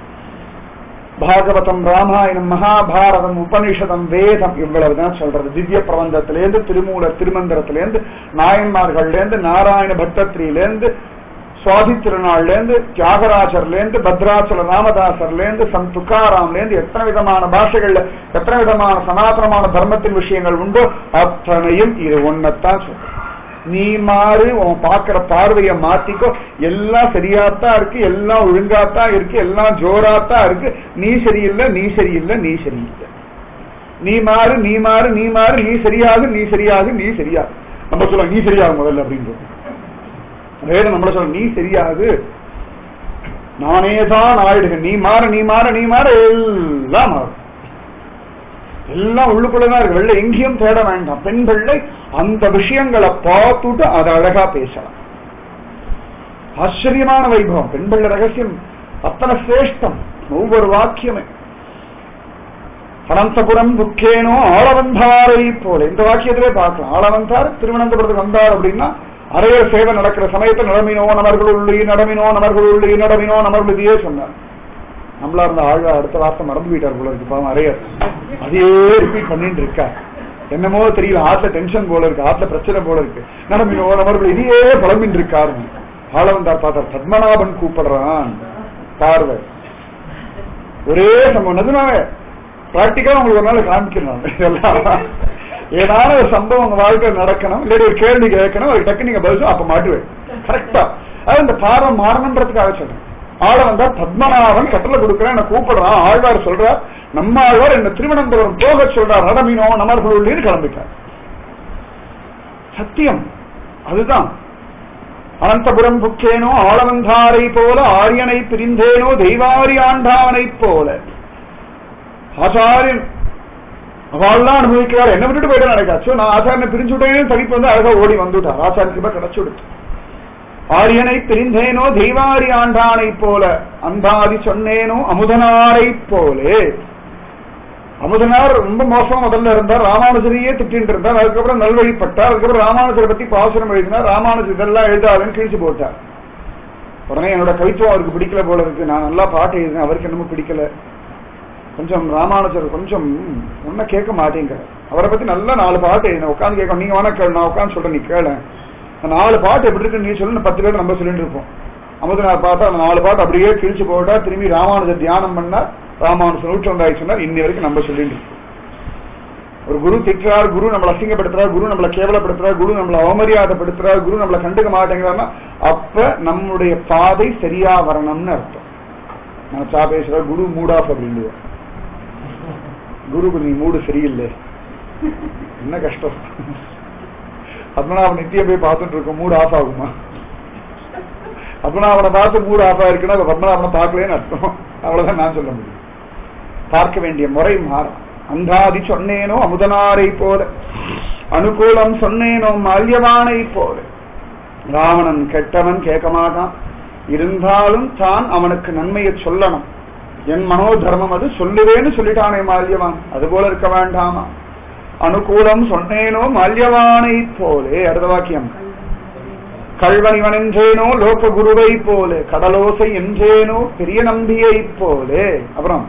A: பாகவதம் ராமாயணம் மகாபாரதம் உபனிஷதம் வேதம் இவ்வளவுதான் சொல்றது திவ்ய பிரபந்தத்திலேருந்து திருமூலர் திருமந்திரத்திலேருந்து நாயன்மார்கள்லேருந்து நாராயண பட்டத்திரியிலேருந்து சுவாதி திருநாள்லேருந்து தியாகராஜர்லேருந்து பத்ராச்சல ராமதாசர்லேருந்து சந்த் துக்காராம்லேருந்து எத்தனை விதமான பாஷைகள்ல எத்தனை விதமான சனாதனமான தர்மத்தின் விஷயங்கள் உண்டோ அத்தனையும் இது ஒன்னத்தான் சொல்றேன் நீ மாறு உன் பாக்குற பார்வைய மாத்திக்கோ எல்லாம் சரியாத்தான் இருக்கு எல்லாம் ஒழுங்காத்தான் இருக்கு எல்லாம் ஜோராத்தான் இருக்கு நீ சரியில்லை நீ சரியில்லை நீ சரியில்லை நீ மாறு நீ மாறு நீ மாறு நீ சரியாது நீ சரியாது நீ சரியாது நம்ம சொல்லுவோம் நீ சரியாது முதல்ல அப்படின்னு வேதம் நம்மள சொல்ல நீ சரியாது நானே தான் ஆயிடுக நீ மாற நீ மாற நீ மாற எல்லாம் மாறும் எல்லாம் உள்ளுக்குள்ளதான் இருக்கு வெளில எங்கேயும் தேட வேண்டாம் பெண்கள்ல அந்த விஷயங்களை பார்த்துட்டு அதை அழகா பேசலாம் ஆச்சரியமான வைபவம் பெண்கள் ரகசியம் அத்தனை சிரேஷ்டம் ஒவ்வொரு வாக்கியமே அனந்தபுரம் புக்கேனோ ஆளவந்தாரை போல இந்த வாக்கியத்திலே பார்க்கலாம் ஆளவந்தார் திருவனந்தபுரத்துக்கு வந்தார் அப்படின்னா அரையர் சேவை நடக்கிற சமயத்தை நடமினோ நமர்கள் உள்ளி நடமினோ நமர்கள் உள்ளி நடமினோ நமர்கள் இதையே சொன்னார் நம்மளா இருந்த ஆழ்வா அடுத்த வார்த்தை மறந்து போயிட்டார் போல இருக்கு பாவம் அரையர் அதையே ரிப்பீட் பண்ணிட்டு இருக்கார் என்னமோ தெரியல ஆத்துல டென்ஷன் போல இருக்கு ஆத்துல பிரச்சனை போல இருக்கு நடமினோ நமர்கள் இதையே புலம்பின் இருக்காரு ஆளவந்தார் பார்த்தார் பத்மநாபன் கூப்பிடுறான் பார்வை ஒரே சம்பவம் நிஜமாவே பிராக்டிக்கலா உங்களுக்கு ஒரு நாள் காமிக்கணும் இதெல்லாம் ஏதாவது ஒரு சம்பவம் உங்க வாழ்க்கையில் நடக்கணும் இல்லாட்டி ஒரு கேள்வி கேட்கணும் ஒரு டக்கு நீங்க பதில் சொல்ல, அப்ப மாட்டுவேன் கரெக்டா அது இந்த பார்வை மாறணுன்றதுக்காக சொல்றேன் ஆள வந்தா பத்மநாபன் கட்டளை கொடுக்குறேன் என்ன கூப்பிடுறான் ஆழ்வார் சொல்றார் நம்ம ஆழ்வார் என்ன திருவனந்தபுரம் போக சொல்றார் நடமினோ நமர்களுள்ளேன்னு கிளம்பிட்டார் சத்தியம் அதுதான் அனந்தபுரம் புக்கேனோ ஆளவந்தாரை போல ஆரியனை பிரிந்தேனோ தெய்வாரி ஆண்டாவனைப் போல ஆச்சாரியன் அவள்லாம் அனுபவிக்கிறார் என்ன விட்டுட்டு போயிட்டு நடக்காச்சு நான் ஆச்சாரியனை பிரிஞ்சு விட்டேன்னு தவிப்பு வந்து அழகா ஓடி வந்துட்டார் ஆச்சாரியன் கிருப கிடைச்சு விடுத்து ஆரியனை பிரிந்தேனோ தெய்வாரி ஆண்டானை போல அந்தாதி சொன்னேனோ அமுதனாரை போலே அமுதனார் ரொம்ப மோசம் முதல்ல இருந்தார் ராமானுஜரையே திட்டின்னு இருந்தார் அதுக்கப்புறம் நல்வழிப்பட்டார் அதுக்கப்புறம் ராமானுஜரை பத்தி பாசுரம் எழுதினார் ராமானுஜர் இதெல்லாம் எழுதாதுன்னு கிழிச்சு போட்டார் உடனே என்னோட கவித்துவம் அவருக்கு பிடிக்கல போல இருக்கு நான் நல்லா பாட்டு எழுதினேன் அவருக்கு என்னமோ பிடிக்கல கொஞ்சம் ராமானுஜர் கொஞ்சம் ஒன்னும் கேட்க மாட்டேங்க அவரை பத்தி நல்லா நாலு பாட்டு எழுதினேன் உட்காந்து கேட்க நீங்க வேணா கேளு நான் உட்காந்து சொல்றேன் நீ கேள அந்த நாலு பாட்டு எப்படி இருக்குன்னு நீ சொல்லு பத்து பேர் நம்ம சொல்லிட்டு இருப்போம் அமுதனார் பார்த்தா அந்த நாலு பாட்டு அப்படியே கிழிச்சு போட்டா திரும்பி ராமானுஜர் தியானம் பண்ணா ராமானுஜர் நூற்றந்தாய் சொன்னார் இன்னி வரைக்கும் நம்ம சொல்லிட்டு இருக்கோம் ஒரு குரு திட்டுறார் குரு நம்மளை அசிங்கப்படுத்துறார் குரு நம்மளை கேவலப்படுத்துறார் குரு நம்மளை அவமரியாதைப்படுத்துறார் குரு நம்மளை கண்டுக்க மாட்டேங்கிறார்னா அப்ப நம்முடைய பாதை சரியா வரணும்னு அர்த்தம் நான் சா பேசுற குரு மூட் ஆஃப் அப்படின்னு குருக்கு நீ மூடு சரியில்லை என்ன கஷ்டம் பத்மநாபன் நித்தியம் போய் பார்த்துட்டு இருக்கோம் மூடு ஆஃப் ஆகுமா பத்மநாபனை பார்த்து மூடு ஆஃப் ஆயிருக்குன்னா அப்ப பத்மநாபனை பார்க்கலன்னு அர்த்தம் அவ்வளவுதான் நான் சொல்ல முடியும் பார்க்க வேண்டிய முறை மாறும் அந்தாதி சொன்னேனோ அமுதனாரை போல அனுகூலம் சொன்னேனோ மால்யவானை போல ராவணன் கெட்டவன் கேட்க மாட்டான் இருந்தாலும் தான் அவனுக்கு நன்மையை சொல்லணும் என் மனோதர்மம் அது சொல்லுவேன்னு சொல்லிட்டானே மால்யவான் அது போல இருக்க வேண்டாமா அனுகூலம் சொன்னேனோ மால்யவானை போலே அடுத்த வாக்கியம் கல்வனிவன் என்றேனோ லோக குருவை போலே கடலோசை என்றேனோ பெரிய நம்பியை போலே அப்புறம்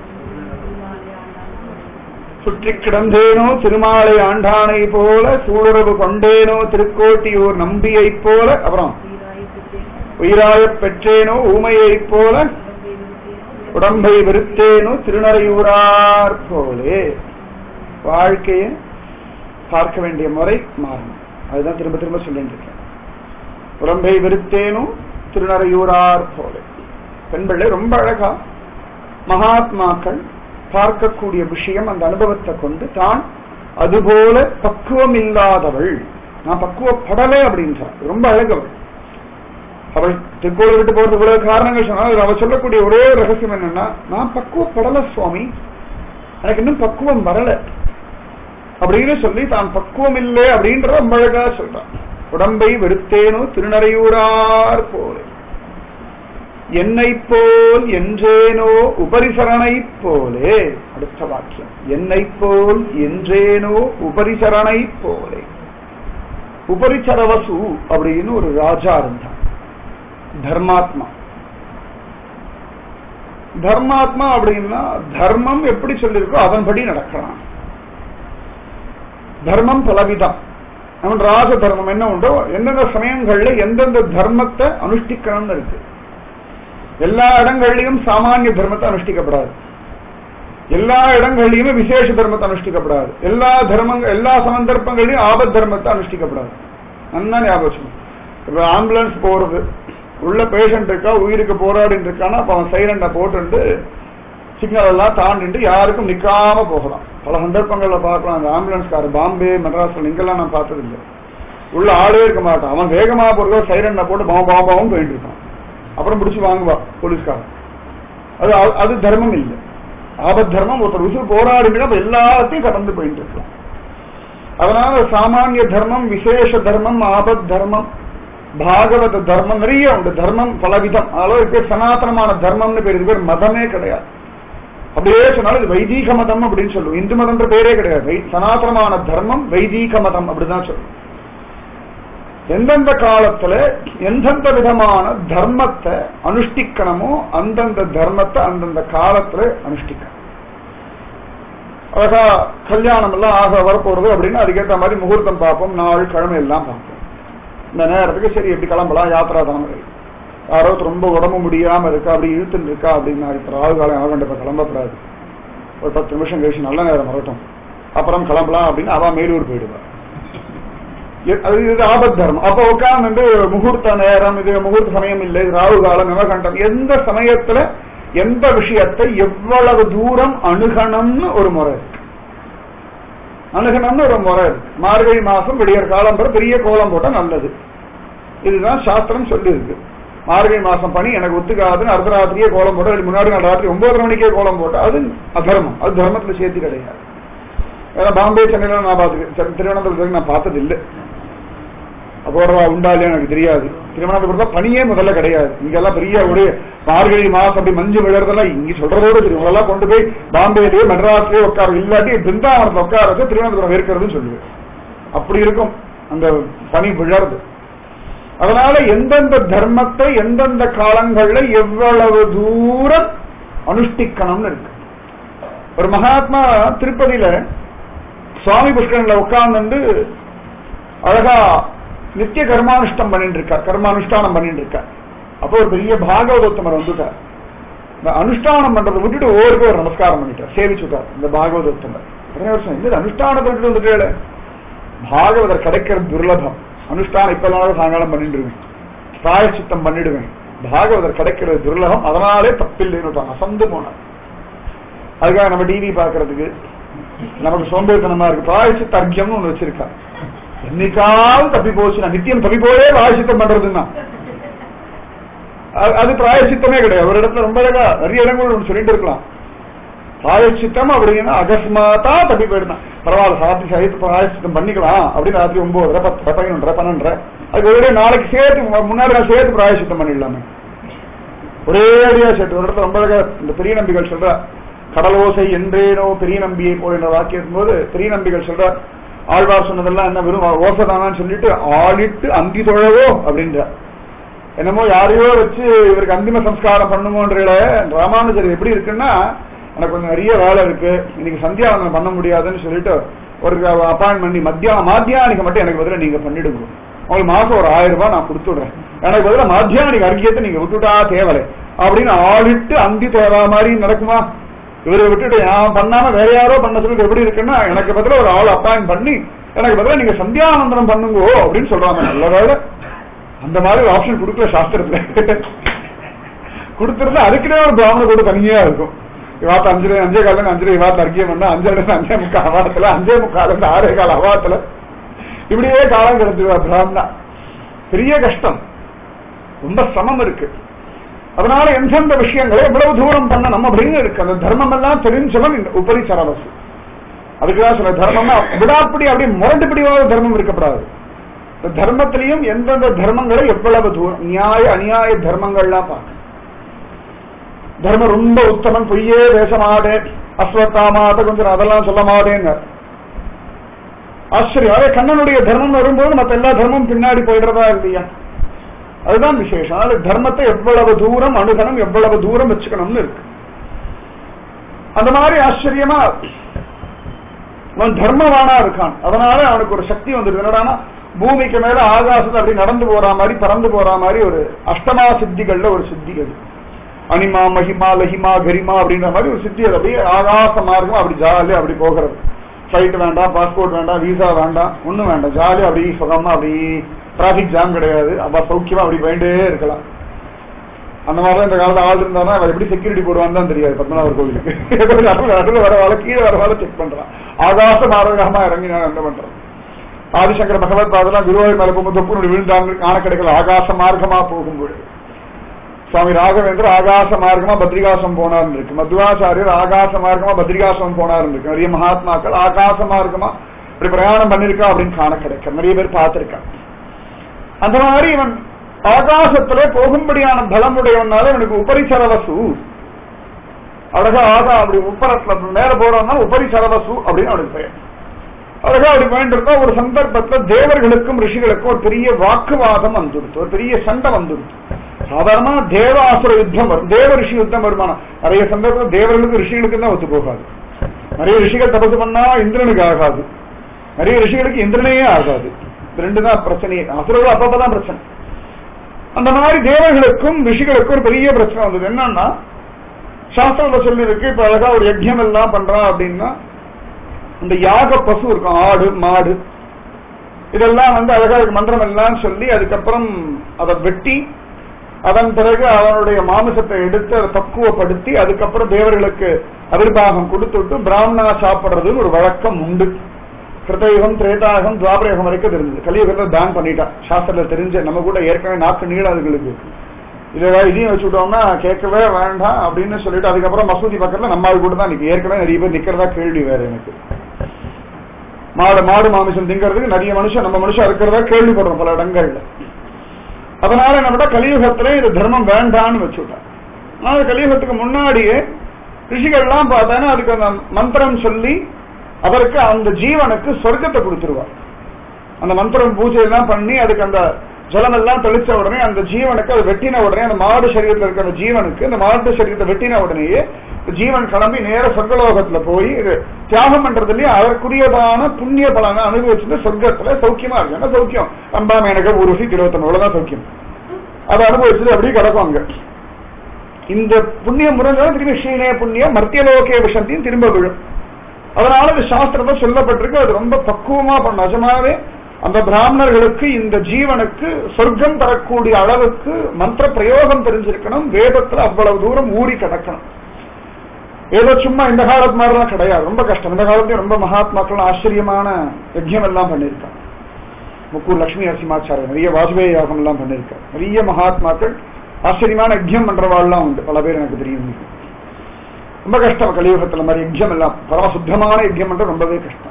A: சுற்றி கிடந்தேனோ திருமாலை ஆண்டானை போல சூடுறவு கொண்டேனோ திருக்கோட்டியூர் நம்பியை போல அப்புறம் உயிராயப் பெற்றேனோ ஊமையைப் போல உடம்பை வெறுத்தேனோ திருநறையூரார் போலே வாழ்க்கையை பார்க்க வேண்டிய முறை மாறணும் அதுதான் திரும்ப திரும்ப சொல்லிட்டு இருக்கேன் உடம்பை வெறுத்தேனோ திருநறையூரார் போலே பெண் பிள்ளை ரொம்ப அழகா மகாத்மாக்கள் பார்க்கக்கூடிய விஷயம் அந்த அனுபவத்தை கொண்டு தான் அதுபோல பக்குவம் இல்லாதவள் நான் பக்குவப்படலை அப்படின்றார் ரொம்ப அழகவள் அவள் திருக்கோளை விட்டு போறது இவ்வளவு காரணங்கள் சொன்னால் அவள் சொல்லக்கூடிய ஒரே ரகசியம் என்னன்னா நான் பக்குவப்படல சுவாமி எனக்கு இன்னும் பக்குவம் வரல அப்படின்னு சொல்லி தான் பக்குவம் இல்லை அப்படின்ற ரொம்ப அழகா சொல்றான் உடம்பை வெறுத்தேனோ திருநறையூரார் போலே என்னை போல் என்றேனோ உபரிசரணை போலே அடுத்த வாக்கியம் என்னை போல் என்றேனோ உபரிசரணை போலே உபரிசரவசு அப்படின்னு ஒரு ராஜா இருந்தான் தர்மாத்மா தர்மாத்மா அப்படின்னா தர்மம் எப்படி சொல்லியிருக்கோ அதன்படி நடக்கலாம் தர்மம் பலவிதம் அவன் ராஜ தர்மம் என்ன உண்டோ எந்தெந்த சமயங்கள்ல எந்தெந்த தர்மத்தை அனுஷ்டிக்கணும்னு இருக்கு எல்லா இடங்கள்லயும் சாமானிய தர்மத்தை அனுஷ்டிக்கப்படாது எல்லா இடங்கள்லயுமே விசேஷ தர்மத்தை அனுஷ்டிக்கப்படாது எல்லா தர்மங்கள் எல்லா சந்தர்ப்பங்களையும் ஆபத் தர்மத்தை அனுஷ்டிக்கப்படாது நல்லா ஞாபகம் இப்ப ஆம்புலன்ஸ் போறது உள்ள பேஷண்ட் இருக்கா உயிருக்கு போராடிட்டு இருக்கானா அப்ப அவன் சைலண்ட போட்டு சிக்னல் எல்லாம் தாண்டிட்டு யாருக்கும் நிக்காம போகலாம் பல சந்தர்ப்பங்கள்ல பார்க்கலாம் அந்த ஆம்புலன்ஸ்கார பாம்பே மெட்ராஸ்ல இங்கெல்லாம் நான் பார்த்தது இல்லை உள்ள ஆளே இருக்க மாட்டான் அவன் வேகமா போறதோ சைரண்ட போட்டு பாவம் பாம்பாவும் போயிட்டு இருக்கான் அப்புறம் பிடிச்சு வாங்குவா போலீஸ்காரன் அது அது தர்மம் இல்லை ஆபத் தர்மம் ஒருத்தர் உசுர் போராடினா எல்லாத்தையும் கடந்து போயிட்டு இருக்கலாம் அதனால சாமானிய தர்மம் விசேஷ தர்மம் ஆபத் தர்மம் பாகவத தர்மம் நிறைய உண்டு தர்மம் பலவிதம் அதனால இது பேர் சனாதனமான தர்மம்னு பேர் இது பேர் மதமே கிடையாது அப்படியே சொன்னாலும் இது வைதீக மதம் அப்படின்னு சொல்லுவோம் இந்து மதம்ன்ற பேரே கிடையாது வை- சனாதனமான தர்மம் வைதீக மதம் அப்படிதான் சொல்லுவோம் எந்தெந்த காலத்துல எந்தெந்த விதமான தர்மத்தை அனுஷ்டிக்கணுமோ அந்தந்த தர்மத்தை அந்தந்த காலத்துல அனுஷ்டிக்கணும் அழகா கல்யாணம் எல்லாம் ஆக வரப்போறது அப்படின்னு அதுக்கேற்ற மாதிரி முகூர்த்தம் பார்ப்போம் நாள் கிழமை எல்லாம் பார்ப்போம் இந்த நேரத்துக்கு சரி எப்படி கிளம்பலாம் யாத்திரா தலைமுறை யாரோ ரொம்ப உடம்பு முடியாம இருக்கா அப்படி இழுத்துன்னு இருக்கா அப்படின்னா இப்ப ராகு காலம் ஆக வேண்டிய கிளம்பக்கூடாது ஒரு பத்து நிமிஷம் கழிச்சு நல்ல நேரம் வரட்டும் அப்புறம் கிளம்பலாம் அப்படின்னு அவ மேலூர் போயிடுவா எ- அது இது ஆபத் தர்மம் அப்ப உட்கார்ந்து முகூர்த்த நேரம் இது முகூர்த்த சமயம் இல்லை இது ராகு காலம் நிமகண்டம் எந்த சமயத்துல எந்த விஷயத்தை எவ்வளவு தூரம் அணுகணும்னு ஒரு முறை இருக்கு அணுகணும்னு ஒரு முறை இருக்கு மார்கழி மாசம் விடியற் காலம் வரை பெரிய கோலம் போட்டா நல்லது இதுதான் சாஸ்திரம் சொல்லி இருக்கு மார்கழி மாசம் பணி எனக்கு ஒத்துக்காதுன்னு அர்த்தராத்திரியே கோலம் போட்டா அதுக்கு முன்னாடி நாள் ராத்திரி ஒன்பதரை மணிக்கே கோலம் போட்டா அது அதர்மம் அது தர்மத்துல சேர்த்து கிடையாது ஏன்னா பாம்பே சென்னையில நான் பார்த்துருக்கேன் திருவனந்தபுரத்துக்கு நான் பார்த்தது இல்லை அப்போடவா உண்டா இல்லையா எனக்கு தெரியாது திருவனந்தபுரத்துல பனியே முதல்ல கிடையாது இங்கெல்லாம் பெரிய ஒரு மார்கழி மாசம் அப்படி மஞ்சு விழுறதெல்லாம் இங்க சொல்றதோட தெரியும் உங்களெல்லாம் கொண்டு போய் பாம்பேலயே மெட்ராஸ்லயே உட்கார இல்லாட்டி பிருந்தாவனத்துல உட்கார வச்சு திருவனந்தபுரம் இருக்கிறதுன்னு சொல்லுவேன் அப்படி இருக்கும் அந்த பனி விழறது அதனால எந்தெந்த தர்மத்தை எந்தெந்த காலங்கள்ல எவ்வளவு தூரம் அனுஷ்டிக்கணும்னு இருக்கு ஒரு மகாத்மா திருப்பதியில சுவாமி புஷ்கரன்ல உட்கார்ந்து அழகா நித்திய கர்மானுஷ்டம் பண்ணிட்டு இருக்கார் கர்மானுஷ்டானம் பண்ணிட்டு இருக்கார் அப்போ ஒரு பெரிய பாகவதோத்தமர் வந்துட்டார் இந்த அனுஷ்டானம் பண்றதை விட்டுட்டு ஒவ்வொருக்கு ஒரு நமஸ்காரம் பண்ணிட்டார் சேவிச்சுட்டார் இந்த பாகவதோத்தமர் உடனே வருஷம் இந்த அனுஷ்டானத்தை விட்டுட்டு வந்துட்டே பாகவதர் கிடைக்கிறது துர்லபம் அனுஷ்டானம் இப்ப நாளும் சாயங்காலம் பண்ணிட்டு இருக்கேன் பிராயச்சித்தம் பண்ணிடுவேன் பாகவதர் கிடைக்கிறது துர்லபம் அதனாலே தப்பில்லைன்னு அசந்து போனார் அதுக்காக நம்ம டிவி பாக்குறதுக்கு நமக்கு சோம்பேறித்தனமா இருக்கு பிராயச்சித்த அர்க்கியம்னு ஒண்ணு வச்சிருக்கா என்னைக்காவது தப்பி போச்சு நான் நித்தியம் தப்பி போயே பிராயச்சித்தம் பண்றதுன்னா அது- அது பிராயச்சித்தமே கிடையாது ஒரு இடத்துல ரொம்ப அழகா நிறைய இடங்கள் ஒண்ணு சொல்லிட்டு இருக்கலாம் பிராயச்சித்தம் அப்படின்னா அகஸ்மாத்தா தப்பி போயிடுதான் பரவாயில்ல சாத்தி சகித்து பிராயச்சித்தம் பண்ணிக்கலாம் அப்படின்னு ராத்திரி ஒன்பது பத்து பதினொன்றரை பன்னெண்டரை அதுக்கு ஒரே நாளைக்கு சேர்த்து மு- முன்னாடி நான் சேர்த்து பிராயச்சித்தம் பண்ணிடலாமே ஒரே அடியா சேர்த்து ஒரு இடத்துல ரொம்ப அழகா இந்த பெரிய நம்பிகள் சொல்ற கடலோசை என்றேனோ பெரிய நம்பியை போல் என்ற வாக்கியத்தின் போது பெரிய நம்பிகள் சொல்ற ஆழ்வார் சொன்னதெல்லாம் என்ன வெறும் ஓசைதானான்னு சொல்லிட்டு ஆளிட்டு அந்தி தொழவோ அப்படின்ற என்னமோ யாரையோ வச்சு இவருக்கு அந்திம சம்ஸ்காரம் பண்ணுமோன்ற ராமானுஜர் எப்படி இருக்குன்னா எனக்கு கொஞ்சம் நிறைய வேலை இருக்கு இன்னைக்கு சந்தியாவந்தனம் பண்ண முடியாதுன்னு சொல்லிட்டு ஒரு அப்பாயின்மெண்ட் பண்ணி மத்தியானம் மாத்தியானிக்கு மட்டும் எனக்கு பதிலா நீங்க பண்ணிடுங்க உங்களுக்கு மாசம் ஒரு ஆயிரம் ரூபாய் நான் கொடுத்துடுறேன் எனக்கு பதிலா மாத்தியானிக்கு அர்க்கியத்தை நீங்க விட்டுட்டா தேவலை அப்படின்னு ஆளிட்டு அந்தி தேவா மாதிரி நடக்குமா இவரை விட்டுட்டு நான் பண்ணாம வேற யாரோ பண்ண சொல்லிட்டு எப்படி இருக்குன்னா எனக்கு பதிலா ஒரு ஆள் அப்பாயின் பண்ணி எனக்கு பதிலா நீங்க சந்தியாவந்தனம் பண்ணுங்கோ அப்படின்னு சொல்றாங்க நல்ல வேலை அந்த மாதிரி ஒரு ஆப்ஷன் கொடுக்கல சாஸ்திரத்துல கொடுத்திருந்தா அதுக்குனே ஒரு பிராமண கூட தனியா இருக்கும் இவாத்த அஞ்சு அஞ்சே காலம் அஞ்சு இவாத்த அர்க்கியம் பண்ணா அஞ்சு இடத்துல அஞ்சே முக்கால் அவாரத்துல அஞ்சே முக்கால் இருந்து ஆறே கால அவாரத்துல இப்படியே காலம் கிடந்துருவா பிராமணா பெரிய கஷ்டம் ரொம்ப சிரமம் இருக்கு அதனால எந்தெந்த விஷயங்களை எவ்வளவு தூரம் பண்ணணும் அப்படின்னு இருக்கு அந்த தர்மம் எல்லாம் தெரிஞ்சவன் இந்த உபரி சரவசு அதுக்குதான் சில தர்மம்னா விடாப்படி அப்படி முரண்டுபடியாக தர்மம் இருக்கப்படாது இந்த தர்மத்திலையும் எந்தெந்த தர்மங்களை எவ்வளவு தூரம் நியாய அநியாய தர்மங்கள்லாம் பார்க்க தர்மம் ரொம்ப உத்தமன் பொய்யே பேச மாட்டேன் அஸ்வத்தாமாத கொஞ்சம் அதெல்லாம் சொல்ல மாட்டேங்க ஆச்சரியம் அதே கண்ணனுடைய தர்மம் வரும்போது மத்த எல்லா தர்மமும் பின்னாடி போயிடுறதா இல்லையா அதுதான் விசேஷம் அதனால தர்மத்தை எவ்வளவு தூரம் அணுகணும் எவ்வளவு தூரம் வச்சுக்கணும்னு இருக்கு அந்த மாதிரி ஆச்சரியமா அவன் தர்மவானா இருக்கான் அதனால அவனுக்கு ஒரு சக்தி வந்துருக்கு என்னடானா பூமிக்கு மேல ஆகாசத்துல அப்படி நடந்து போற மாதிரி பறந்து போற மாதிரி ஒரு அஷ்டமா சித்திகள்ல ஒரு சித்தி அது அனிமா மகிமா லஹிமா கரிமா அப்படின்ற மாதிரி ஒரு சித்தி அது அப்படியே ஆகாச மார்க்கம் அப்படி ஜாலியா அப்படி போகிறது ஃபிளைட் வேண்டாம் பாஸ்போர்ட் வேண்டாம் விசா வேண்டாம் ஒண்ணும் வேண்டாம் ஜாலியா அப்படி சுகமா அப்படி டிராபிக் ஜாம் கிடையாது அப்ப சௌக்கியமா அப்படி போயிட்டே இருக்கலாம் அந்த மாதிரி இந்த காலத்துல ஆள் இருந்தாருன்னா அவர் எப்படி செக்யூரிட்டி போடுவான்னு தான் தெரியாது பத்மநாபர் கோவிலுக்கு நடுவில் நடுவில் வர வாழ கீழே வர வாழ செக் பண்றான் ஆகாச மாரகமா இறங்கி நான் என்ன பண்றேன் ஆதிசங்கர பகவத் பாதெல்லாம் குருவாயூர் மேல போகும்போது தொப்பு விழுந்தாங்க காண கிடைக்கல ஆகாச மார்க்கமா போகும்போது சுவாமி ராகவேந்தர் ஆகாச மார்க்கமா பத்ரிகாசம் போனார் இருக்கு மத்வாச்சாரியர் ஆகாச மார்க்கமா பத்ரிகாசம் போனார் இருக்கு நிறைய மகாத்மாக்கள் ஆகாச மார்க்கமா இப்படி பிரயாணம் பண்ணிருக்கா அப்படின்னு காண கிடைக்க நிறைய பேர் பார்த்திருக்காங்க அந்த மாதிரி இவன் ஆகாசத்திலே போகும்படியான பலமுடையவனால இவனுக்கு உபரிசரவசு அழகா ஆகா அப்படி உப்பரத்துல மேல போறோம்னா உபரிசரவசு அப்படின்னு அவனுக்கு பெயர் அழகா அப்படி போயிட்டு ஒரு சந்தர்ப்பத்துல தேவர்களுக்கும் ரிஷிகளுக்கும் ஒரு பெரிய வாக்குவாதம் வந்துடுச்சு ஒரு பெரிய சண்டை வந்துடுச்சு சாதாரணமா தேவாசுர யுத்தம் வரும் தேவ ரிஷி யுத்தம் வருமானம் நிறைய சந்தர்ப்பத்தில் தேவர்களுக்கு ரிஷிகளுக்கு தான் ஒத்து போகாது நிறைய ரிஷிகள் தபசு பண்ணா இந்திரனுக்கு ஆகாது நிறைய ரிஷிகளுக்கு இந்திரனையே ஆகாது இது ரெண்டு தான் பிரச்சனையே அசுரர்கள் அப்பப்பதான் பிரச்சனை அந்த மாதிரி தேவர்களுக்கும் ரிஷிகளுக்கும் ஒரு பெரிய பிரச்சனை வந்தது என்னன்னா சாஸ்திரத்துல சொல்லி இருக்கு இப்ப அழகா ஒரு யஜ்யம் எல்லாம் பண்றான் அப்படின்னா இந்த யாக பசு இருக்கும் ஆடு மாடு இதெல்லாம் வந்து அழகா இருக்கு மந்திரம் எல்லாம் சொல்லி அதுக்கப்புறம் அதை வெட்டி அதன் பிறகு அவனுடைய மாமிசத்தை எடுத்து அதை பக்குவப்படுத்தி அதுக்கப்புறம் தேவர்களுக்கு அவிர்வாகம் கொடுத்துட்டு பிராமணா சாப்பிடுறதுன்னு ஒரு வழக்கம் உண்டு கிருத்தயுகம் திரேதாயுகம் துவாபரயுகம் வரைக்கும் இருந்தது கலியுகத்தை பேன் பண்ணிட்டான் சாஸ்திரத்துல தெரிஞ்ச நம்ம கூட ஏற்கனவே நாக்கு நீளாதுகளுக்கு இதை இதையும் வச்சுட்டோம்னா கேட்கவே வேண்டாம் அப்படின்னு சொல்லிட்டு அதுக்கப்புறம் மசூதி பக்கத்துல நம்ம ஆள் கூட தான் நிக்க ஏற்கனவே நிறைய பேர் நிக்கிறதா கேள்வி வேற எனக்கு மாடு மாடு மாமிசம் திங்கிறதுக்கு நிறைய மனுஷன் நம்ம மனுஷன் இருக்கிறதா கேள்விப்படுறோம் பல இடங்கள்ல அதனால நம்ம கலியுகத்துல இது தர்மம் வேண்டான்னு வச்சுட்டான் அதனால கலியுகத்துக்கு முன்னாடியே ரிஷிகள்லாம் பார்த்தானா அதுக்கு அந்த மந்திரம் சொல்லி அவருக்கு அந்த ஜீவனுக்கு சொர்க்கத்தை கொடுத்துருவார் அந்த மந்திரம் பூஜை எல்லாம் பண்ணி அதுக்கு அந்த ஜலம் எல்லாம் தெளிச்ச உடனே அந்த ஜீவனுக்கு அது வெட்டின உடனே அந்த மாடு சரீரத்தில் இருக்கிற அந்த ஜீவனுக்கு அந்த மாட்டு சரீரத்தை வெட்டின உடனேயே ஜீவன் கிளம்பி நேர சொர்க்கலோகத்துல போய் இது தியாகம் பண்றதுலயே அதற்குரியதான புண்ணிய பலனை அனுபவிச்சுட்டு சொர்க்கத்துல சௌக்கியமா இருக்கு என்ன சௌக்கியம் அம்பாம எனக்கு ஒரு ருசி இருபத்தொன்னு அவ்வளவுதான் சௌக்கியம் அதை அனுபவிச்சுட்டு அப்படியே கிடக்கும் அங்க இந்த புண்ணியம் முறைஞ்சாலும் திரும்பி ஸ்ரீனே புண்ணியம் மர்த்தியலோகே விஷந்தியும் திரும்ப விழும் அதனால இது சாஸ்திரத்தை சொல்லப்பட்டிருக்கு அது ரொம்ப பக்குவமா பண்ண நிஜமாவே அந்த பிராமணர்களுக்கு இந்த ஜீவனுக்கு சொர்க்கம் தரக்கூடிய அளவுக்கு மந்திர பிரயோகம் தெரிஞ்சிருக்கணும் வேதத்துல அவ்வளவு தூரம் ஊறி கிடக்கணும் ஏதோ சும்மா இந்த காலத்து மாதிரிலாம் கிடையாது ரொம்ப கஷ்டம் இந்த காலத்தையும் ரொம்ப மகாத்மாக்கள் ஆச்சரியமான யஜ்யம் எல்லாம் பண்ணியிருக்காங்க முக்கூர் லட்சுமி நரசிம்மாச்சாரியர் நிறைய வாஜ்பேயி யாகம் எல்லாம் பண்ணியிருக்காரு நிறைய மகாத்மாக்கள் ஆச்சரியமான யஜ்யம் பண்றவாள்லாம் உண்டு பல பேர் எனக்கு தெரியும் ரொம்ப கஷ்டம் கலியுகத்துல மாதிரி யஜ்யம் எல்லாம் பரம சுத்தமான யஜ்யம் பண்றது ரொம்பவே கஷ்டம்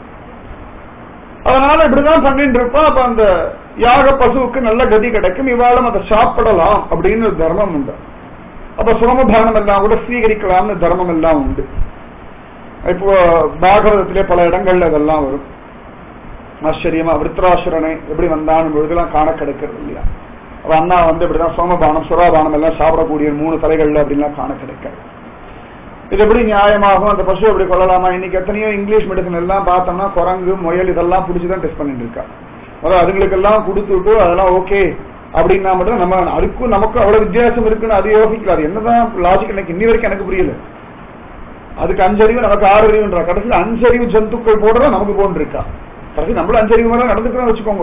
A: அதனால இப்படிதான் பண்ணிட்டு இருப்போம் அப்ப அந்த யாக பசுவுக்கு நல்ல கதி கிடைக்கும் இவாளும் அதை சாப்பிடலாம் அப்படின்னு ஒரு தர்மம் உண்டு அப்ப சோமபானம் எல்லாம் கூட ஸ்வீகரிக்கலாம்னு தர்மம் எல்லாம் உண்டு இப்போ பாகவதத்திலே பல இடங்கள்ல இதெல்லாம் வரும் ஆச்சரியமா விருத்ராசுரனை எப்படி வந்தான்னு பொழுதெல்லாம் காண கிடைக்கிறது இல்லையா அப்ப அண்ணா வந்து இப்படிதான் சோமபானம் சுராபானம் எல்லாம் சாப்பிடக்கூடிய மூணு தலைகள்ல அப்படின்லாம் காண கிடைக்காது இது எப்படி நியாயமாகும் அந்த பசு எப்படி கொள்ளலாமா இன்னைக்கு எத்தனையோ இங்கிலீஷ் மெடிசன் எல்லாம் பார்த்தோம்னா குரங்கு முயல் இதெல்லாம் பிடிச்சிதான் டெஸ்ட் பண்ணிட்டு இருக்கா அதாவது அதுங்களுக்கெல்லாம் கொடுத்துட்டு அதெல்லாம் ஓகே அப்படின்னா மட்டும் நம்ம அதுக்கும் நமக்கும் அவ்வளவு வித்தியாசம் இருக்குன்னு அது யோசிக்கல அது என்னதான் லாஜிக் எனக்கு இன்னி வரைக்கும் எனக்கு புரியல அதுக்கு அஞ்சறிவு நமக்கு ஆறு அறிவுன்ற கடைசியில் அஞ்சறிவு ஜந்துக்கள் போடுறதா நமக்கு போன்று இருக்கா கடைசி நம்மளும் அஞ்சறிவு மேல நடந்துக்கிறோம் வச்சுக்கோங்க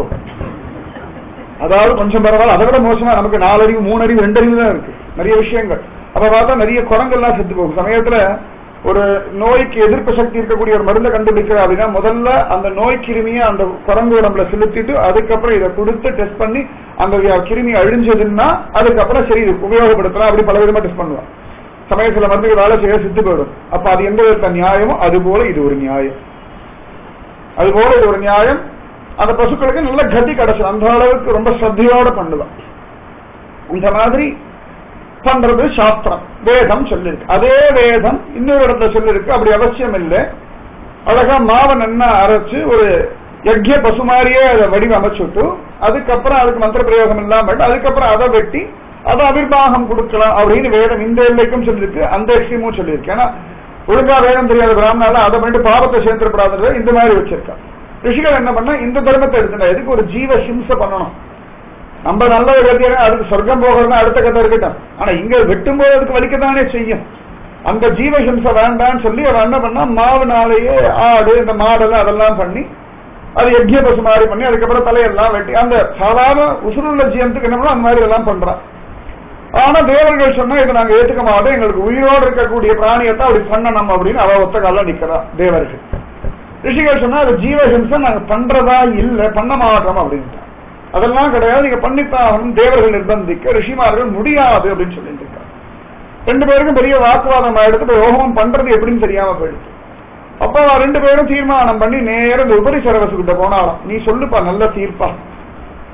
A: அதாவது கொஞ்சம் பரவாயில்ல அதை விட மோசமா நமக்கு நாலு அறிவு மூணு அறிவு ரெண்டு அறிவு தான் இருக்கு நிறைய விஷயங்கள் அப்ப பார்த்தா நிறைய குரங்கெல்லாம் செத்து போகும் சமயத்துல ஒரு நோய்க்கு எதிர்ப்பு சக்தி இருக்கக்கூடிய ஒரு மருந்தை கண்டுபிடிக்கிற அப்படின்னா முதல்ல அந்த நோய் கிருமியை அந்த குரங்கு உடம்புல செலுத்திட்டு அதுக்கப்புறம் இதை கொடுத்து டெஸ்ட் பண்ணி அந்த கிருமி அழிஞ்சதுன்னா அதுக்கப்புறம் சரி இது உபயோகப்படுத்தலாம் அப்படி பல விதமா டெஸ்ட் பண்ணுவான் சமயத்துல மருந்து வேலை செய்ய செத்து போயிடும் அப்ப அது எந்த விதத்த நியாயமோ அது போல இது ஒரு நியாயம் அது போல இது ஒரு நியாயம் அந்த பசுக்களுக்கு நல்ல கதி கிடைச்சது அந்த அளவுக்கு ரொம்ப ஸ்ரத்தையோட பண்ணுவான் இந்த மாதிரி பண்றது சாஸ்திரம் வேதம் சொல்லிருக்கு அதே வேதம் இன்னொரு இடத்துல சொல்லிருக்கு அப்படி அவசியம் இல்லை அழகா மாவை நன்னா அரைச்சு ஒரு யக்ய பசு மாதிரியே அதை வடிவமைச்சுட்டு அதுக்கப்புறம் அதுக்கு மந்திர பிரயோகம் இல்லாம அதுக்கப்புறம் அதை வெட்டி அதை அபிர்வாகம் கொடுக்கலாம் அப்படின்னு வேதம் இந்த எல்லைக்கும் சொல்லியிருக்கு அந்த எக்ஸ்ட்ரீமும் சொல்லியிருக்கு ஏன்னா ஒழுங்கா வேதம் தெரியாத பிராமணால அதை பண்ணிட்டு பாவத்தை சேர்ந்துடப்படாத இந்த மாதிரி வச்சிருக்கா ரிஷிகள் என்ன பண்ணா இந்த தர்மத்தை எடுத்துட்டா எதுக்கு ஒரு ஜீவ ஹிம்சை பண்ணணும் நம்ம நல்ல கத்தியா அதுக்கு சொர்க்கம் போகிறதுனா அடுத்த கதை இருக்கட்டும் ஆனா இங்க வெட்டும் போது அதுக்கு வலிக்கத்தானே செய்யும் அந்த ஜீவ ஹிம்சை வேண்டான்னு சொல்லி அவர் என்ன பண்ணா மாவுனாலேயே ஆடு இந்த மாடெல்லாம் அதெல்லாம் பண்ணி அது யஜ்ய பசு மாதிரி பண்ணி அதுக்கப்புறம் தலையெல்லாம் வெட்டி அந்த சாதாரண உசுருள்ள ஜீவத்துக்கு என்ன பண்ணா அந்த மாதிரி எல்லாம் பண்றான் ஆனா தேவர்கள் சொன்னா இதை நாங்க ஏத்துக்க மாட்டோம் எங்களுக்கு உயிரோடு இருக்கக்கூடிய பிராணியத்தை அப்படி பண்ணணும் அப்படின்னு அவ ஒத்த கால நிக்கிறா தேவர்கள் ரிஷிகள் சொன்னா அது ஜீவஹிம்சை நாங்க பண்றதா இல்ல பண்ண மாட்டோம் அப்படின்ட்டு அதெல்லாம் கிடையாது நீங்க பண்ணித்தான் தேவர்கள் நிர்பந்திக்க ரிஷிமார்கள் முடியாது அப்படின்னு சொல்லிட்டு இருக்காங்க ரெண்டு பேருக்கும் பெரிய வாக்குவாதம் ஆயிடுத்து இப்ப யோகம் பண்றது எப்படின்னு தெரியாம போயிடுச்சு அப்ப ரெண்டு பேரும் தீர்மானம் பண்ணி நேரம் இந்த உபரி சரவசு கிட்ட போனாலும் நீ சொல்லுப்பா நல்ல தீர்ப்பா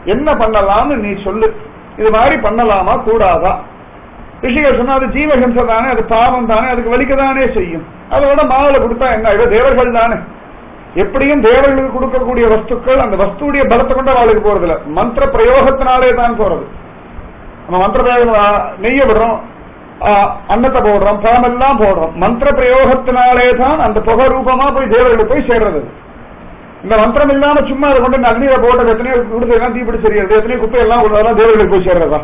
A: என்ன பண்ணலாம்னு நீ சொல்லு இது மாதிரி பண்ணலாமா கூடாதா ரிஷிகள் சொன்னா அது ஜீவஹிம்சை தானே அது பாவம் தானே அதுக்கு வலிக்கதானே செய்யும் அதோட மாவுல கொடுத்தா என்ன இவ தேவர்கள் தானே எப்படியும் தேவர்களுக்கு கொடுக்கக்கூடிய வஸ்துக்கள் அந்த வஸ்துடைய பலத்தை கொண்டு அவளுக்கு போறதில்ல மந்திர பிரயோகத்தினாலே தான் போறது நம்ம மந்திர பிரயோகம் நெய்ய விடுறோம் ஆ, அன்னத்தை போடுறோம் பழமெல்லாம் போடுறோம் மந்திர பிரயோகத்தினாலே தான் அந்த புகை ரூபமா போய் தேவர்களுக்கு போய் சேர்றது அது. இந்த மந்திரம் இல்லாம சும்மா அதை கொண்டு அக்னியில போட்டது எத்தனையோ கொடுத்ததெல்லாம் தீப்பிடி சரியாது எத்தனையோ குப்பை எல்லாம் அதெல்லாம் தேவர்களுக்கு போய் சேர்றதா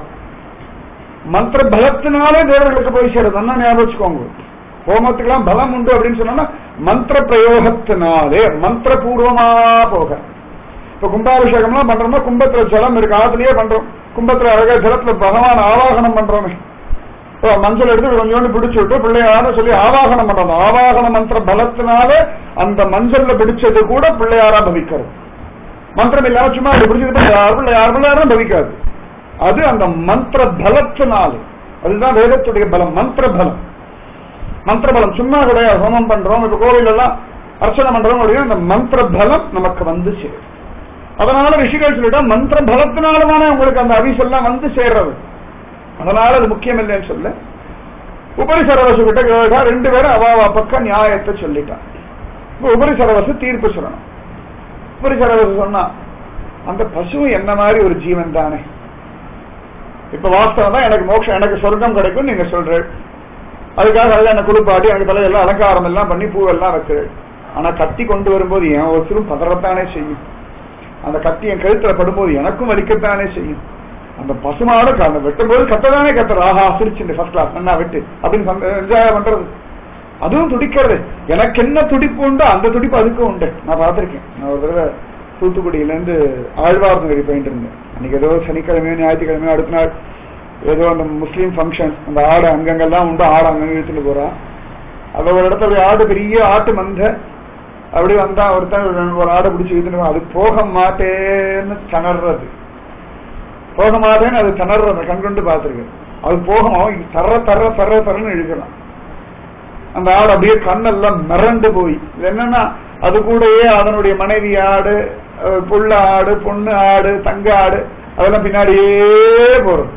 A: மந்திர பலத்தினாலே தேவர்களுக்கு போய் சேர்றது அண்ணா ஞாபகம் வச்சுக்கோங்க ஹோமத்துக்கெல்லாம் பலம் உண்டு அப்படின்னு சொன்னோம்னா மந்திர பிரயோகத்தினாலே மந்திரபூர்வமா போக இப்ப கும்பாபிஷேகம்லாம் பண்றோம்னா கும்பத்துல ஜலம் இருக்கு ஆத்துலயே பண்றோம் கும்பத்துல அழகா ஜலத்துல பகவான் ஆவாகனம் பண்றோமே இப்போ மஞ்சள் எடுத்து கொஞ்சோண்டு பிடிச்சு விட்டு பிள்ளையார சொல்லி ஆவாகனம் பண்றோம் ஆவாகன மந்திர பலத்தினால அந்த மஞ்சள்ல பிடிச்சது கூட பிள்ளையாரா பவிக்கிறது மந்திரம் இல்லாம சும்மா அப்படி பிடிச்சது யார் பிள்ளையார் பிள்ளையாரும் பவிக்காது அது அந்த மந்திர பலத்தினால அதுதான் வேதத்துடைய பலம் மந்திர பலம் மந்திர பலம் சும்மா கிடையாது ஹோமம் பண்றோம் இப்ப கோவில் எல்லாம் அர்ச்சனை பண்றோம் அப்படின்னா அந்த மந்திர பலம் நமக்கு வந்து சேரும் அதனால ரிஷிகள் சொல்லிட்டா மந்திர பலத்தினாலதானே உங்களுக்கு அந்த அவிசெல்லாம் வந்து சேர்றது அதனால அது முக்கியம் இல்லைன்னு சொல்ல உபரி சரவசு கிட்ட கேட்டா ரெண்டு பேரும் அவாவா பக்கம் நியாயத்தை சொல்லிட்டான் இப்ப உபரி சரவசு தீர்ப்பு சொல்லணும் உபரி சரவசு சொன்னா அந்த பசு என்ன மாதிரி ஒரு ஜீவன் தானே இப்ப வாஸ்தவம் தான் எனக்கு மோட்சம் எனக்கு சொர்க்கம் கிடைக்கும் நீங்க சொல்றேன் அதுக்காக அதில் என்ன குளிப்பாட்டி எனக்கு தலையெல்லாம் அலங்காரம் எல்லாம் பண்ணி பூவெல்லாம் வைக்கிறேன் ஆனா கத்தி கொண்டு வரும்போது என் ஒருத்தரும் பதறத்தானே செய்யும் அந்த கத்தி என் கழுத்துல படும்போது எனக்கும் வலிக்கத்தானே செய்யும் அந்த பசுமாடு க- அந்த வெட்டும்போது கத்ததானே கத்துறது ஆஹா சிரிச்சுண்டு ஃபர்ஸ்ட் கிளாஸ் நல்லா வெட்டு அப்படின்னு என்ஜாய் பண்றது அதுவும் துடிக்கிறது எனக்கு என்ன துடிப்பு உண்டோ அந்த துடிப்பு அதுக்கும் உண்டு நான் பார்த்திருக்கேன் நான் ஒரு தடவை தூத்துக்குடியில இருந்து ஆழ்வார்நகரி போயிட்டு இருந்தேன் அன்னைக்கு ஏதோ சனிக்கிழமையோ ஞாயிற்றுக்கிழமையோ அடுத்த நாள் ஏதோ அந்த முஸ்லீம் ஃபங்க்ஷன் அந்த ஆடு அங்கங்கெல்லாம் உண்டு ஆடு அங்கங்க இழுத்துட்டு போறான் அது ஒரு இடத்துல ஒரு ஆடு பெரிய ஆட்டு மந்த அப்படி வந்தா ஒருத்தன் ஒரு ஆடை பிடிச்சி இழுத்துட்டு போறான். அது போக மாட்டேன்னு திணறது போக மாட்டேன்னு அது திணறது கண்கொண்டு பார்த்திருக்கேன் அது போகமா தர தர தர தரன்னு இழுக்கலாம் அந்த ஆடு அப்படியே கண்ணெல்லாம் மிரண்டு போய் இது என்னன்னா அது கூடயே அதனுடைய மனைவி ஆடு அஹ், புள்ள ஆடு பொண்ணு ஆடு தங்க ஆடு அதெல்லாம் பின்னாடியே போறது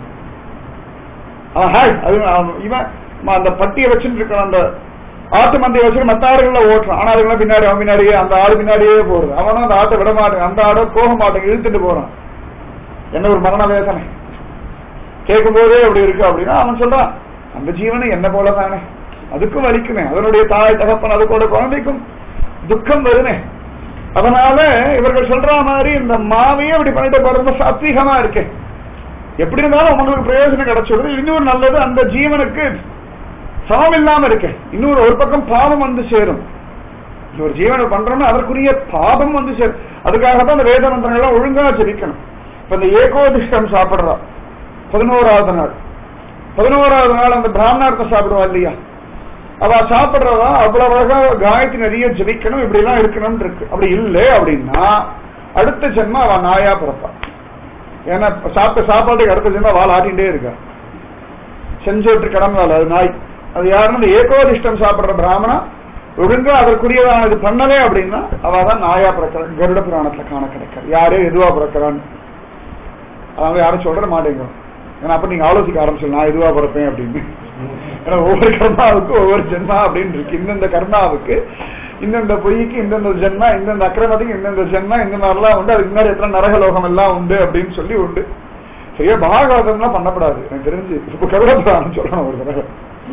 A: அவன் ஹாய் அது அவன் இவன் ம- அந்த பட்டியை வச்சுட்டு இருக்கான் அந்த ஆட்டு மந்தையை வச்சு மத்த ஆடுகளை ஓட்டுறான் ஆனா அதுக்கெல்லாம் பின்னாடி அவன் பின்னாடியே அந்த ஆடு பின்னாடியே போறது அவனும் அந்த ஆட்டை விட மாட்டேன் அந்த ஆடை போக மாட்டேன் இழுத்துட்டு போறான் என்ன ஒரு மரண வேதனை கேட்கும் போதே அப்படி இருக்கு அப்படின்னா அவன் சொல்றான் அந்த ஜீவனை என்ன போல தானே அதுக்கும் வலிக்குமே அதனுடைய தாய் தகப்பன் அது கூட குழந்தைக்கும் துக்கம் வருமே அதனால இவர்கள் சொல்ற மாதிரி இந்த மாவையே அப்படி பண்ணிட்டு போறது சாத்வீகமா இருக்கே எப்படி இருந்தாலும் உங்களுக்கு பிரயோஜனம் கிடைச்சிடுது இன்னொரு நல்லது அந்த ஜீவனுக்கு சமம் இல்லாம இருக்கு இன்னொரு ஒரு பக்கம் பாவம் வந்து சேரும் இந்த ஒரு ஜீவனை பண்றோம்னா அதற்குரிய பாபம் வந்து சேரும் அதுக்காக தான் அந்த வேத மந்திரங்கள்லாம் ஒழுங்கா ஜெபிக்கணும் இப்ப இந்த ஏகோதிஷ்டம் சாப்பிடுறா பதினோராவது நாள் பதினோராவது நாள் அந்த பிராமணார்த்த சாப்பிடுவா இல்லையா அவ சாப்பிடுறதா அவ்வளவு அழகா காயத்ரி நிறைய ஜெபிக்கணும் இப்படி எல்லாம் இருக்கணும் இருக்கு அப்படி இல்லை அப்படின்னா அடுத்த ஜென்மம் அவ நாயா பிறப்பா ஏன்னா சாப்பிட்ட சாப்பாட்டுக்கு அடுத்த ஜென்மம் வால் ஆட்டிகிட்டே இருக்கா செஞ்சோட்டு கடந்தாள் அது நாய் அது யாருன்னு இந்த ஏகோதிஷ்டம் சாப்பிடுற பிராமணா ஒழுங்கா அதற்குரியதானது பண்ணவே அப்படின்னா அவ தான் நாயா பிறக்கிறான் கருட புராணத்துல காண கிடைக்கிறார் யாரே எதுவா பிறக்கிறான்னு அவங்க யாரும் சொல்ற மாட்டேங்க ஏன்னா அப்ப நீங்க ஆலோசிக்க ஆரம்பிச்சு நான் எதுவா பிறப்பேன் அப்படின்னு ஏன்னா ஒவ்வொரு கர்மாவுக்கு ஒவ்வொரு ஜென்மா அப்படின்னு இருக்கு இந்தந்த கர்மாவுக்கு இந்தந்த பொய்க்கு இந்தந்த ஜென்மா இந்தந்த அக்கிரமத்துக்கு இந்தந்த ஜென்மா இந்த மாதிரிலாம் உண்டு அதுக்கு முன்னாடி எத்தனை நரகலோகம் எல்லாம் உண்டு அப்படின்னு சொல்லி உண்டு சரியா பாகவதம்லாம் பண்ணப்படாது எனக்கு தெரிஞ்சு இப்ப கருடபுராணம் சொல்லணும் ஒரு தடவை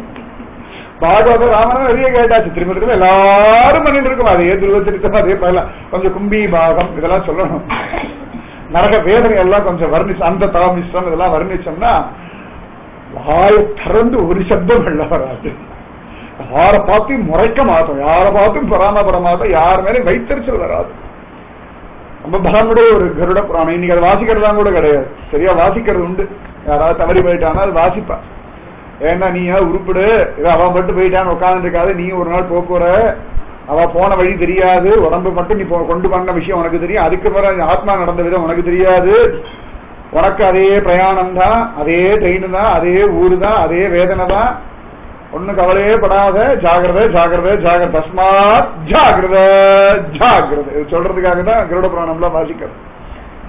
A: பாகவத ராமன் நிறைய கேட்டாச்சு திருமணத்துல எல்லாரும் பண்ணிட்டு இருக்கோம் அதே துருவ திருத்தம் அதே பல கொஞ்சம் கும்பி பாகம் இதெல்லாம் சொல்லணும் நரக வேதனை எல்லாம் கொஞ்சம் வர்ணிச்சு அந்த தாமிஷ்டம் இதெல்லாம் வர்ணிச்சோம்னா வாய திறந்து ஒரு சப்தம் வெள்ள வராது யாரை பார்த்தும் முறைக்க மாட்டோம் யாரை பார்த்தும் பராமபட மாட்டோம் யார் மேலே வைத்தறிச்சல் வராது ரொம்ப பலமுடைய ஒரு கருட புராணம் இன்னைக்கு அதை வாசிக்கிறதா கூட கிடையாது சரியா வாசிக்கிறது உண்டு யாராவது தவறி போயிட்டானா அது வாசிப்பா ஏன்னா நீ ஏன் உருப்பிடு இதை அவன் மட்டும் போயிட்டான்னு உட்கார்ந்து இருக்காது நீ ஒரு நாள் போக்குற அவ போன வழி தெரியாது உடம்பு மட்டும் நீ போ- கொண்டு பண்ண விஷயம் உனக்கு தெரியும் அதுக்கு பிறகு ஆத்மா நடந்த விதம் உனக்கு தெரியாது உனக்கு அதே பிரயாணம் தான் அதே ட்ரெயின் தான் அதே ஊரு தான் அதே வேதனை தான் ஒண்ணு கவலையே படாத ஜாகிரத ஜாகிரத ஜாகிரத தஸ்மாத் ஜாகிரத ஜாகிரத இது சொல்றதுக்காக தான் கருட புராணம்லாம் வாசிக்கிறது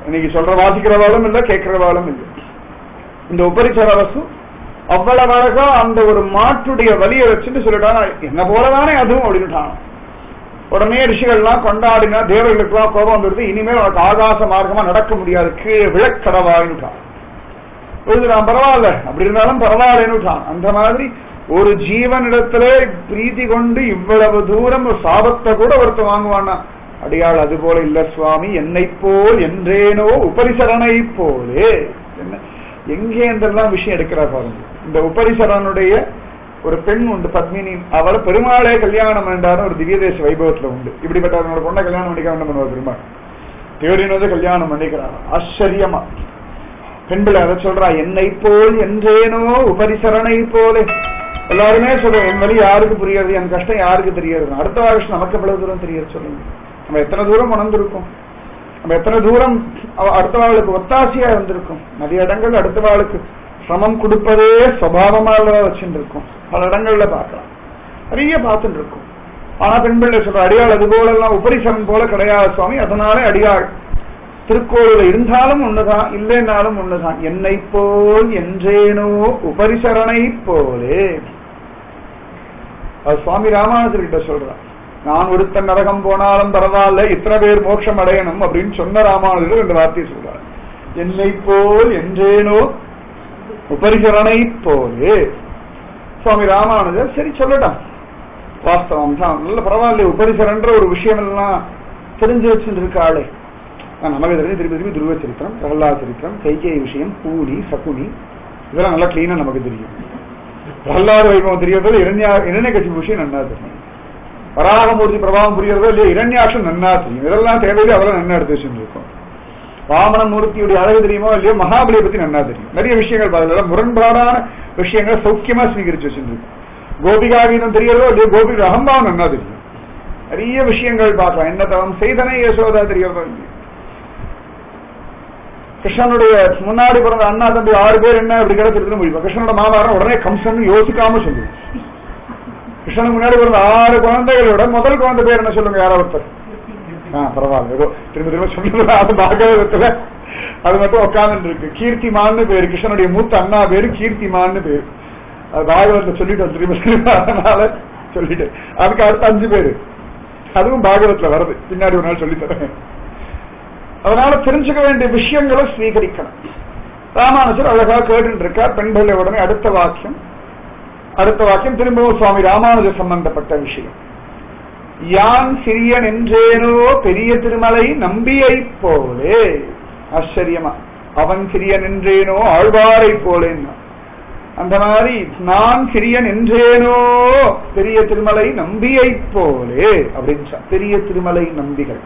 A: இன்னைக்கு சொல்ற வாசிக்கிறவாளும் இல்ல கேட்கிறவாளும் இல்லை இந்த உபரிசர வசு அவ்வளவு அழகா அந்த ஒரு மாட்டுடைய வலியை வச்சுட்டு சொல்லிட்டான் என்ன போலதானே அதுவும் அப்படின்ட்டான் உடனே ரிஷிகள்லாம் கொண்டாடினா தேவர்களுக்கெல்லாம் கோபம் வந்துருது இனிமேல் உனக்கு ஆகாச மார்க்கமா நடக்க முடியாது கீழே விழக்கடவாயின்னுட்டான் நான் பரவாயில்ல அப்படி இருந்தாலும் பரவாயில்லன்னுட்டான் அந்த மாதிரி ஒரு ஜீவனிடத்துல பிரீத்தி கொண்டு இவ்வளவு தூரம் ஒரு சாபத்தை கூட ஒருத்த வாங்குவானா அடியாள் அது போல இல்ல சுவாமி என்னை போல் என்றேனோ உபரிசரணை போலே என்ன எங்கே என்றெல்லாம் விஷயம் எடுக்கிறா பாருங்க இந்த உபரிசரனுடைய ஒரு பெண் உண்டு பத்மினி அவளை பெருமாளே கல்யாணம் வேண்டாரும் ஒரு திவ்யதேச வைபவத்துல உண்டு இப்படிப்பட்டவனோட பொண்ணை கல்யாணம் பண்ணிக்க வேண்டும் பண்ணுவார் பெருமாள் தேவரின் வந்து கல்யாணம் பண்ணிக்கிறார் ஆச்சரியமா பெண்பிள்ளை அதை சொல்றா என்னை போல் என்றேனோ உபரிசரணை போல எல்லாருமே சொல்றோம் என் வழி யாருக்கு புரியாது என் கஷ்டம் யாருக்கு தெரியாது அடுத்த வருஷம் நமக்கு எவ்வளவு தூரம் தெரியாது சொல்லுங்க நம்ம எத்தனை தூரம் உணர்ந்திருக்கோம் நம்ம எத்தனை தூரம் அடுத்த வாளுக்கு ஒத்தாசையா இருந்திருக்கும் நிறைய இடங்கள் அடுத்த வாளுக்கு சிரமம் கொடுப்பதே சுவாவமாக வச்சுட்டு இருக்கோம் பல இடங்கள்ல பார்க்கலாம் நிறைய பார்த்துட்டு இருக்கோம் ஆனா பெண் பிள்ளை சொல்ற அடியாள் அது போல எல்லாம் உபரிசரம் போல கிடையாது சுவாமி அதனால அடியாள் திருக்கோயில இருந்தாலும் ஒண்ணுதான் இல்லைனாலும் ஒண்ணுதான் என்னை போல் என்றேனோ உபரிசரணை போலே அது சுவாமி ராமானுஜர் கிட்ட சொல்றான் நான் ஒருத்தன் நரகம் போனாலும் பரவாயில்ல இத்தனை பேர் மோட்சம் அடையணும் அப்படின்னு சொன்ன ராமானுஜர் இந்த வார்த்தையை சொல்றார் என்னை போல் என்றேனோ உபரிசரணை போலே சுவாமி ராமானுஜர் சரி சொல்லட்டான் வாஸ்தவம் தான் நல்ல பரவாயில்ல உபரிசரன்ற ஒரு விஷயம் எல்லாம் தெரிஞ்சு வச்சுட்டு இருக்காளே நமக்கு தெரிஞ்சு திருப்பி திருப்பி துருவ சரித்திரம் பிரகலாத சரித்திரம் கைகேய விஷயம் பூனி சகுனி இதெல்லாம் நல்லா கிளீனா நமக்கு தெரியும் பிரகலாத வைபவம் தெரியறதோ இரண்யா இரண்ய கட்சி விஷயம் நன்னா தெரியும் வராகமூர்த்தி பிரபாவம் புரியறதோ இல்லையா இரண்யாட்சம் நன்னா தெரியும் இதெல்லாம் தேவையில்லை அவெல்லாம் நன்னா எடுத்து வச்சுட்டு இருக்கோம் வாமனமூர்த்தியுடைய அழகு தெரியுமோ இல்லையோ மகாபலியை பத்தி நன்னா தெரியும் நிறைய விஷயங்கள் பதில முரண்பாடான விஷயங்கள் சௌக்கியமா ஸ்வீகரிச்சு வச்சுருக்கோம் கோபிகாவீனம் தெரியறதோ இல்லையோ கோபி அகம்பாவம் நன்னா தெரியும் நிறைய விஷயங்கள் பார்க்கலாம் என்ன தவம் செய்தனை யசோதா தெரியறதோ இல்லையோ கிருஷ்ணனுடைய முன்னாடி பிறந்த அண்ணா தம்பி ஆறு பேர் என்ன அப்படி கிடைச்சிருக்கு முடியும் கிருஷ்ணனோட மாமாரம் உடனே கம்சன் யோசிக்காம சொல்லுவோம் கிருஷ்ணனுக்கு முன்னாடி பிறந்த ஆறு குழந்தைகளோட முதல் குழந்தை பேர் என்ன சொல்லுங்க யாரோ ஒருத்தர் ஆ பரவாயில்ல ஏதோ திரும்ப திரும்ப சொல்றது அது பாகவதத்துல அது மட்டும் உட்கார்ந்து இருக்கு கீர்த்திமான்னு பேரு கிருஷ்ணனுடைய மூத்த அண்ணா பேரு கீர்த்திமான்னு பேரு அது பாகவதத்துல சொல்லிட்டோம் திரும்ப திரும்ப அதனால சொல்லிட்டு அதுக்கு அடுத்த அஞ்சு பேரு அதுவும் பாகவத்துல வருது பின்னாடி ஒரு நாள் சொல்லித்தரேன் அதனால தெரிஞ்சுக்க வேண்டிய விஷயங்களை ஸ்வீகரிக்கணும் ராமானுஜர் அழகா கேட்டு இருக்கார் பெண்களை உடனே அடுத்த வாக்கியம் அடுத்த வாக்கியம் திரும்பவும் சுவாமி ராமானுஜர் சம்பந்தப்பட்ட விஷயம் யான் சிறியன் என்றேனோ பெரிய திருமலை நம்பியை போலே ஆச்சரியமா அவன் சிறியன் என்றேனோ ஆழ்வாரை போலேன்னா அந்த மாதிரி நான் சிறியன் என்றேனோ பெரிய திருமலை நம்பியை போலே அப்படின்னு பெரிய திருமலை நம்பிகள்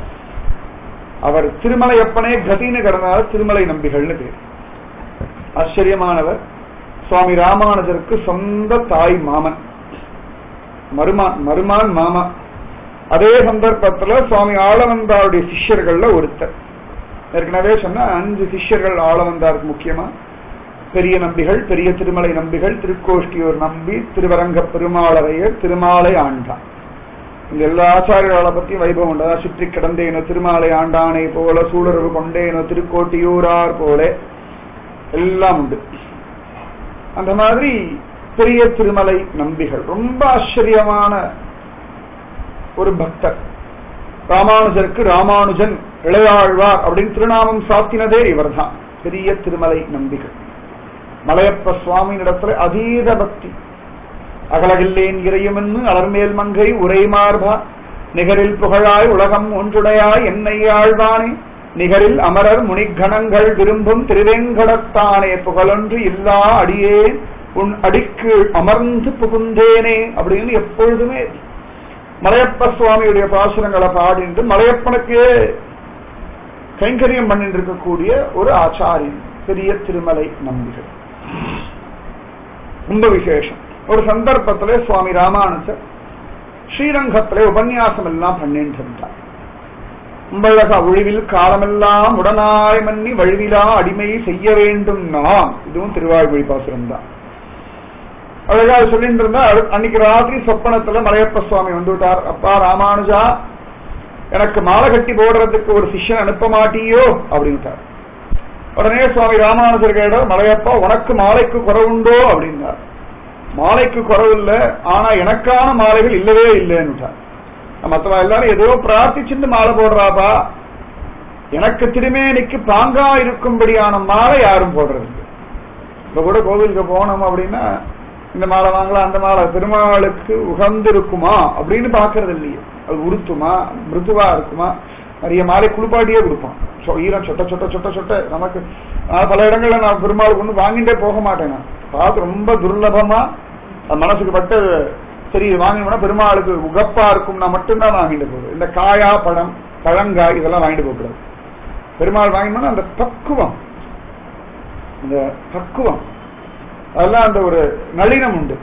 A: அவர் திருமலையப்பனே கதின்னு கிடந்தால திருமலை நம்பிகள்னு பேர் ஆச்சரியமானவர் சுவாமி ராமானுஜருக்கு சொந்த தாய் மாமன் மருமான் மருமான் மாமா அதே சந்தர்ப்பத்துல சுவாமி ஆளவந்தாருடைய சிஷ்யர்கள்ல ஒருத்தர் ஏற்கனவே சொன்ன அஞ்சு சிஷ்யர்கள் ஆளவந்தாருக்கு முக்கியமா பெரிய நம்பிகள் பெரிய திருமலை நம்பிகள் திருக்கோஷ்டியூர் நம்பி திருவரங்க பெருமாளரையர் திருமாலை ஆண்டான் இந்த எல்லா ஆச்சாரியர்களை பத்தி வைபவம் உண்டு அதாவது சுற்றி கிடந்தேனோ திருமாலை ஆண்டானை போல சூழரவு கொண்டேனோ திருக்கோட்டியூரார் போல எல்லாம் உண்டு அந்த மாதிரி பெரிய திருமலை நம்பிகள் ரொம்ப ஆச்சரியமான ஒரு பக்தர் ராமானுஜருக்கு ராமானுஜன் இளையாழ்வார் அப்படின்னு திருநாமம் சாத்தினதே இவர்தான் பெரிய திருமலை நம்பிகள் மலையப்ப சுவாமியினிடத்துல அதீத பக்தி அகலகில்லேன் இறையுமென்னு அலர்மேல் மங்கை உரைமார்பா நிகரில் புகழாய் உலகம் ஒன்றுடையாய் என்னை ஆழ்வானே நிகரில் அமரர் முனிகணங்கள் விரும்பும் திருவேங்கடத்தானே புகழொன்று இல்லா அடியே உன் அடிக்கு அமர்ந்து புகுந்தேனே அப்படின்னு எப்பொழுதுமே மலையப்ப சுவாமியுடைய பாசுரங்களை பாடிட்டு மலையப்பனுக்கே கைங்கரியம் பண்ணிட்டு இருக்கக்கூடிய ஒரு ஆச்சாரியன் பெரிய திருமலை நம்பிகள் ரொம்ப விசேஷம் ஒரு சந்தர்ப்பத்துல சுவாமி ராமானுஜர் ஸ்ரீரங்கத்துல உபன்யாசம் எல்லாம் பண்ணிட்டு இருந்தார் உம்பழக ஒழிவில் காலமெல்லாம் உடனாய் மன்னி வழுவிலா அடிமை செய்ய வேண்டும் நாம் இதுவும் திருவாய்மொழி பாசுரம் தான் அழகா சொல்லிட்டு இருந்தா அன்னைக்கு ராத்திரி சொப்பனத்துல மலையப்ப சுவாமி வந்து விட்டார் அப்பா ராமானுஜா எனக்கு மாலை கட்டி போடுறதுக்கு ஒரு சிஷ்யன் அனுப்ப மாட்டியோ அப்படின்ட்டார் உடனே சுவாமி ராமானுஜர் கேட்டார் மலையப்பா உனக்கு மாலைக்கு குறவுண்டோ அப்படின்னார் மாலைக்கு குறவு இல்ல ஆனா எனக்கான மாலைகள் இல்லவே இல்லைன்னுட்டார் மத்தவ எல்லாரும் ஏதோ பிரார்த்திச்சுட்டு மாலை போடுறாப்பா எனக்கு திருமேனிக்கு பாங்கா இருக்கும்படியான மாலை யாரும் போடுறது இல்லை. இப்ப கூட கோவிலுக்கு போனோம் அப்படின்னா இந்த மாலை வாங்கலாம் அந்த மாலை பெருமாளுக்கு உகந்து இருக்குமா அப்படின்னு பாக்குறது இல்லையே அது உருத்துமா மிருதுவா இருக்குமா நிறைய மாலை குளிப்பாட்டியே கொடுப்பான் சொ- ஈரம் சொட்ட சொட்ட சொட்ட சொட்ட நமக்கு நான் பல இடங்கள்ல நான் பெருமாளுக்கு ஒண்ணு வாங்கிட்டே போக மாட்டேன் நான் பார்த்து ரொம்ப துர்லபமா அது மனசுக்கு பட்டு சரி இது வாங்கினோம்னா பெருமாளுக்கு உகப்பா இருக்கும்னா மட்டும்தான் வாங்கிட்டு போகுது இந்த காயா பழம் பழங்காய் இதெல்லாம் வாங்கிட்டு போகக்கூடாது பெருமாள் வாங்கினோம்னா அந்த பக்குவம் இந்த பக்குவம் அதெல்லாம் அந்த ஒரு நளினம் உண்டு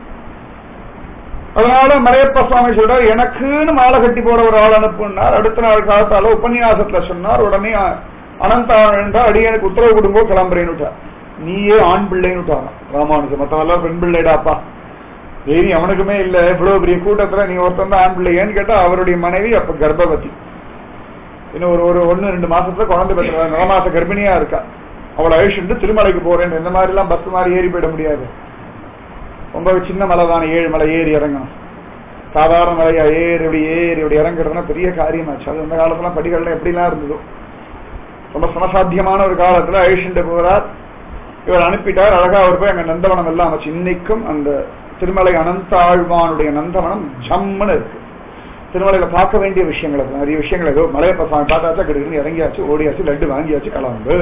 A: அதனால மலையப்ப சுவாமி சொல்றார் எனக்குன்னு மாலை கட்டி போட ஒரு ஆள் அனுப்புனார் அடுத்த நாள் காலத்தால உபன்யாசத்துல சொன்னார் உடனே அனந்தாழ்ந்தா அடியனுக்கு உத்தரவு கொடுங்கோ கிளம்புறேன்னு நீயே ஆண் பிள்ளைன்னு விட்டாராம் ராமானுஜன் மத்தவெல்லாம் பெண் பிள்ளைடாப்பா ஏறி அவனுக்குமே இல்ல இவ்வளவு பெரிய கூட்டத்துல நீ ஒருத்தன் தான் ஆண் பிள்ளை ஏன்னு கேட்டா அவருடைய மனைவி அப்ப கர்ப்பவதி இன்னும் ஒரு ஒரு ஒன்னு ரெண்டு மாசத்துல குழந்தை பெற்ற நலமாச கர்ப்பிணியா இருக்கா அவளை அழிச்சுட்டு திருமலைக்கு போறேன் இந்த மாதிரி எல்லாம் பஸ் மாதிரி ஏறி போயிட முடியாது ரொம்ப சின்ன மலை தானே ஏழு மலை ஏறி இறங்கணும் சாதாரண மலையா ஏறி இப்படி ஏறி இப்படி இறங்குறதுனா பெரிய காரியமாச்சு அது அந்த காலத்துல படிகள்ல எப்படிலாம் இருந்ததோ ரொம்ப சமசாத்தியமான ஒரு காலத்துல அழிச்சுட்டு போறார் இவர் அனுப்பிட்டார் அழகா அவர் போய் அங்க நந்தவனம் எல்லாம் வச்சு இன்னைக்கும் அந்த திருமலை அனந்தாழ்வானுடைய நந்தவனம் ஜம்முன்னு இருக்கு திருமலையில பார்க்க வேண்டிய விஷயங்கள் இருக்கு. நிறைய விஷயங்கள் ஏதோ மலையப்ப சாமி பார்த்தாச்சா கிடுக்குன்னு இறங்கியாச்சு ஓடியாச்சு லட்டு வாங்கியாச்சு கிளம்பு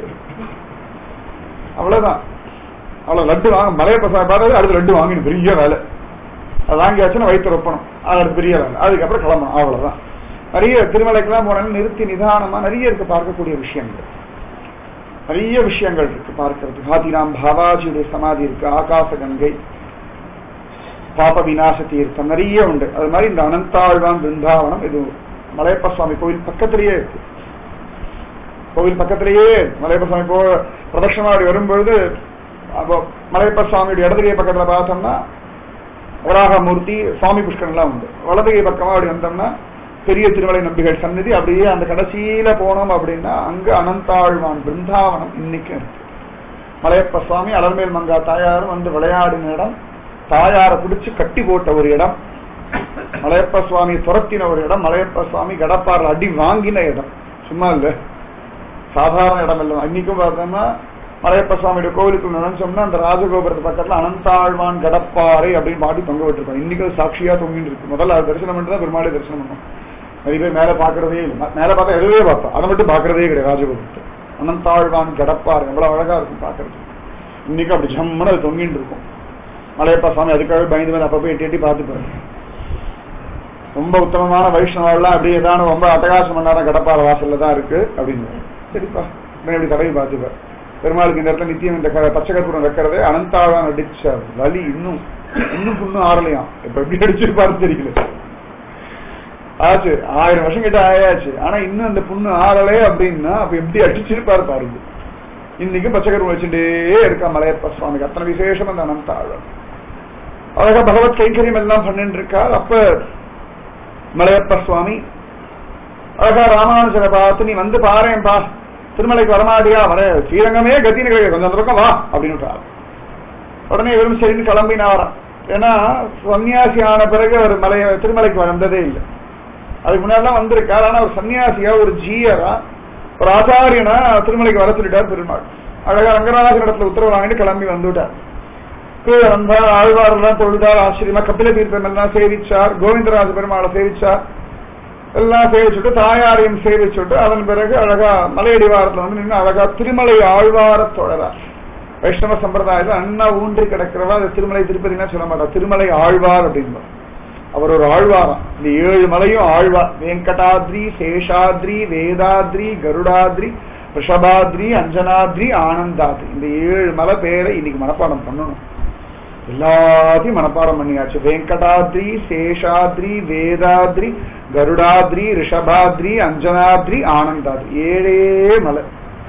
A: அவ்வளவுதான் அவ்வளவு லட்டு வாங்க மலையப்ப சாமி பார்த்தாச்சு அடுத்து லட்டு வாங்கினு பெரிய வேலை அது வாங்கியாச்சுன்னா வயிற்று ரொப்பணும் அது அடுத்து பெரிய வேலை அதுக்கப்புறம் கிளம்பணும் அவ்வளவுதான் நிறைய திருமலைக்கெல்லாம் போனாலும் நிறுத்தி நிதானமா நிறைய இருக்கு பார்க்கக்கூடிய விஷயங்கள் நிறைய விஷயங்கள் இருக்கு பார்க்கறதுக்கு ஹாதிராம் பாபாஜியுடைய சமாதி இருக்கு ஆகாச கங்கை பாப விநாச தீர்த்தம் நிறைய உண்டு அது மாதிரி இந்த அனந்தாழ்வான் பிருந்தாவனம் இது மலையப்ப சுவாமி கோவில் பக்கத்திலேயே இருக்கு கோவில் பக்கத்திலேயே இருக்கு. மலையப்ப சுவாமி போ பிரதட்சணமாடி வரும்பொழுது அப்போ மலையப்ப சுவாமியுடைய இடதுகை பக்கத்துல பார்த்தோம்னா வராகமூர்த்தி சுவாமி புஷ்கரம் எல்லாம் உண்டு வலதுகை பக்கமா அப்படி வந்தோம்னா பெரிய திருமலை நம்பிகள் சந்நிதி அப்படியே அந்த கடைசியில போனோம் அப்படின்னா அங்க அனந்தாழ்வான் பிருந்தாவனம் இன்னைக்கும் இருக்கு மலையப்ப சுவாமி அலர்மேல் மங்கா தாயாரும் வந்து விளையாடின இடம் தாயாரை பிடிச்சு கட்டி போட்ட ஒரு இடம் மலையப்ப சுவாமி துரத்தின ஒரு இடம் மலையப்ப சுவாமி கடப்பாரில் அடி வாங்கின இடம் சும்மா இல்ல சாதாரண இடம் இல்ல இன்னைக்கும் பார்த்தோம்னா மலையப்ப சுவாமியோட கோவிலுக்கு நினைச்சோம்னா அந்த ராஜகோபுரத்து பக்கத்துல அனந்தாழ்வான் கடப்பாறை அப்படின்னு பாட்டி தொங்க விட்டுருக்கோம் இன்னைக்கு அது சாட்சியா தொங்கிட்டு இருக்கு முதல்ல அது தரிசனம் பண்ணிட்டு தான் பெருமாளை தரிசனம் பண்ணோம் நிறைய பேர் மேல பாக்குறதே இல்லை மேல பார்த்தா எதுவே பார்த்தோம் அதை மட்டும் பாக்குறதே கிடையாது ராஜகோபுரத்தை அனந்தாழ்வான் கடப்பாறை எவ்வளவு அழகா இருக்கும் பாக்குறது இன்னைக்கு அப்படி ஜம்முன்னு அது தொங்கிட்டு இருக்கும் மலையப்பா சுவாமி அதுக்காக பயந்து மேல அப்ப போய் எட்டி எட்டி பார்த்துப்பாரு ரொம்ப உத்தமமான வைஷ்ணவெல்லாம் அப்படியே ஏதாவது ரொம்ப அட்டகாசம் பண்ணாத கடப்பாறை வாசல்ல தான் இருக்கு அப்படின்னு சரிப்பா உடனே இப்படி தடவி பார்த்துப்பார் பெருமாளுக்கு இந்த இடத்துல நித்தியம் இந்த க- பச்சை கற்பூரம் வைக்கிறதே அனந்தாழ்வான் அடிச்ச வலி இன்னும் இன்னும் புண்ணும் ஆறலையாம் இப்ப எப்படி அடிச்சிருப்பாரு தெரியல ஆச்சு ஆயிரம் வருஷம் கிட்ட ஆயாச்சு ஆனா இன்னும் அந்த புண்ணு ஆறலே அப்படின்னா அப்ப எப்படி அடிச்சிருப்பாரு பாருங்க இன்னைக்கும் பச்சைக்கருவம் வச்சுட்டே இருக்கா மலையப்ப சுவாமிக்கு அத்தனை விசேஷம் அந்த அனந்தாழ்வான் அழகா பகவத் கைங்கரியம் எல்லாம் பண்ணிட்டு இருக்கா அப்ப மலையப்ப சுவாமி அழகா ராமானுஜனை பார்த்து நீ வந்து பாரேன்பா திருமலைக்கு வரமாட்டியா வர ஸ்ரீரங்கமே கத்தின்னு கிடையாது கொஞ்சம் அந்த பக்கம் வா அப்படின்னு உடனே இவரும் சரின்னு கிளம்பினாராம் ஏன்னா சன்னியாசி ஆன பிறகு அவர் மலைய திருமலைக்கு வந்ததே இல்லை அதுக்கு முன்னாடிலாம் வந்திருக்கார் ஆனா ஒரு சன்னியாசியா ஒரு ஜீயரா ஒரு ஆச்சாரியனா திருமலைக்கு வர சொல்லிட்டார் பெருமாள் அழகா ரங்கநாதன் இடத்துல உத்தரவு வாங்கிட்டு கிளம்பி வந்துட்டார் கீழே வந்தார் ஆழ்வாரெல்லாம் தொழுதார் ஆச்சரியமா கபில தீர்த்தம் எல்லாம் சேவிச்சார் கோவிந்தராஜ பெருமாளை சேவிச்சார் எல்லாம் சேவிச்சுட்டு தாயாரையும் சேவிச்சுட்டு அதன் பிறகு அழகா மலையடிவாரத்துல வந்து நின்று அழகா திருமலை ஆழ்வார தொடரார் வைஷ்ணவ சம்பிரதாயத்துல அண்ணா ஊன்றி கிடக்கிறவா அது திருமலை திருப்பதினா சொல்ல மாட்டா திருமலை ஆழ்வார் அப்படின்னு அவர் ஒரு ஆழ்வாராம் இந்த ஏழு மலையும் ஆழ்வார் வெங்கடாத்ரி சேஷாத்ரி வேதாத்ரி கருடாத்ரி ரிஷபாத்ரி அஞ்சனாத்ரி ஆனந்தாத்ரி இந்த ஏழு மலை பேரை இன்னைக்கு மனப்பாடம் பண்ணணும் எல்லாத்தையும் மனப்பாடம் பண்ணியாச்சு வெங்கடாத்ரி சேஷாத்ரி வேதாத்ரி கருடாத்ரி ரிஷபாத்ரி அஞ்சனாத்ரி ஆனந்தாத்ரி ஏழே மலை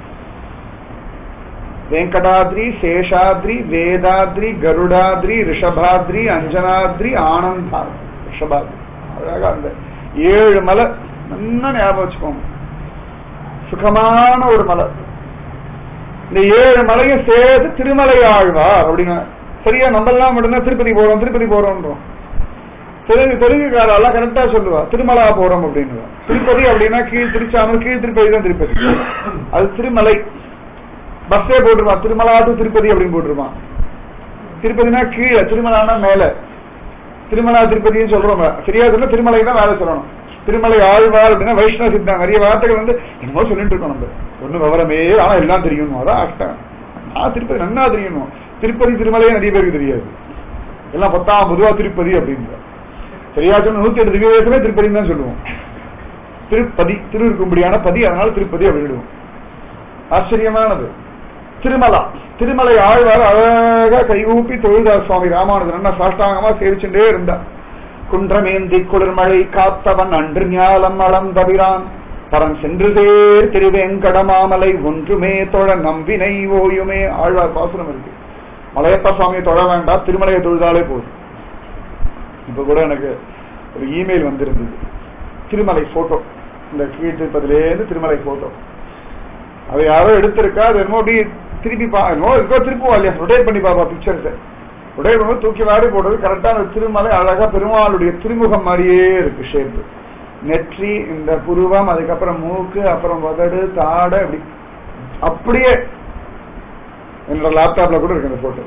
A: வெங்கடாத்ரி சேஷாத்ரி வேதாத்ரி கருடாத்ரி ரிஷபாத்ரி அஞ்சனாத்ரி ஆனந்தாத்ரி ரிஷபாத்ரி அழகா அந்த ஏழு மலை நல்லா ஞாபகம் வச்சுக்கோங்க சுகமான ஒரு மலை இந்த ஏழு மலையும் சேர்த்து திருமலை ஆழ்வார் அப்படின்னு சரியா நம்ம எல்லாம் மட்டும்தான் திருப்பதி போறோம் திருப்பதி போறோம்ன்றோம் தெலுங்கு தெலுங்குக்காரெல்லாம் கரெக்டா சொல்லுவா திருமலா போறோம் அப்படின்னு திருப்பதி அப்படின்னா கீழ் திருச்சானூர் கீழ் திருப்பதி தான் திருப்பதி அது திருமலை பஸ்ஸே போட்டுருவான் திருமலா டு திருப்பதி அப்படின்னு போட்டுருவான் திருப்பதினா கீழே திருமலானா மேல திருமலா திருப்பதின்னு சொல்றோம் சரியா சொன்னா திருமலை தான் வேலை சொல்லணும் திருமலை ஆழ்வார் அப்படின்னா வைஷ்ணவ சித்தம் நிறைய வார்த்தைகள் வந்து என்னமோ சொல்லிட்டு இருக்கோம் நம்ம ஒன்னும் விவரமே ஆனா எல்லாம் தெரியணும் அதான் அஷ்டம் நான் திருப்பதி நன்னா தெரியணும் திருப்பதி திருமலையே நிறைய பேருக்கு தெரியாது எல்லாம் பத்தாம் பொதுவா திருப்பதி அப்படின்ற சரியா சொன்ன நூத்தி எட்டு திவ்ய தேசமே திருப்பதின்னு தான் சொல்லுவோம் திருப்பதி திரு இருக்கும்படியான பதி அதனால திருப்பதி அப்படிடுவோம் ஆச்சரியமானது திருமலா திருமலை ஆழ்வார் அழகா கைகூப்பி தொழுதார் சுவாமி ராமானுஜன் அண்ணா சாஷ்டாங்கமா சேவிச்சுட்டே இருந்தார் குன்றமேந்தி குளிர்மழை காத்தவன் அன்று ஞாலம் அளந்தபிரான் பரன் சென்று சேர் திருவேங்கடமாமலை ஒன்றுமே தொழ நம்பினை ஓயுமே ஆழ்வார் பாசுரம் இருக்கு மலையப்ப சுவாமியை தொழ வேண்டாம் திருமலையை தொழுதாலே போதும் இப்ப கூட எனக்கு ஒரு இமெயில் வந்திருந்தது திருமலை போட்டோ இந்த கீழ் திருப்பதிலேருந்து திருமலை போட்டோ அதை யாரோ எடுத்திருக்கா அது என்னமோ அப்படி திருப்பி பா என்னமோ இருக்கோ திருப்புவா இல்லையா ரொட்டேட் பண்ணி பாப்பா பிக்சர்ஸ் ரொட்டேட் பண்ணி தூக்கி வாரி போடுறது கரெக்டா அந்த திருமலை அழகா பெருமாளுடைய திருமுகம் மாதிரியே இருக்கு ஷேப்பு நெற்றி இந்த புருவம் அதுக்கப்புறம் மூக்கு அப்புறம் உதடு தாடை அப்படி அப்படியே என்னோட லேப்டாப்ல கூட இருக்கு அந்த போட்டோ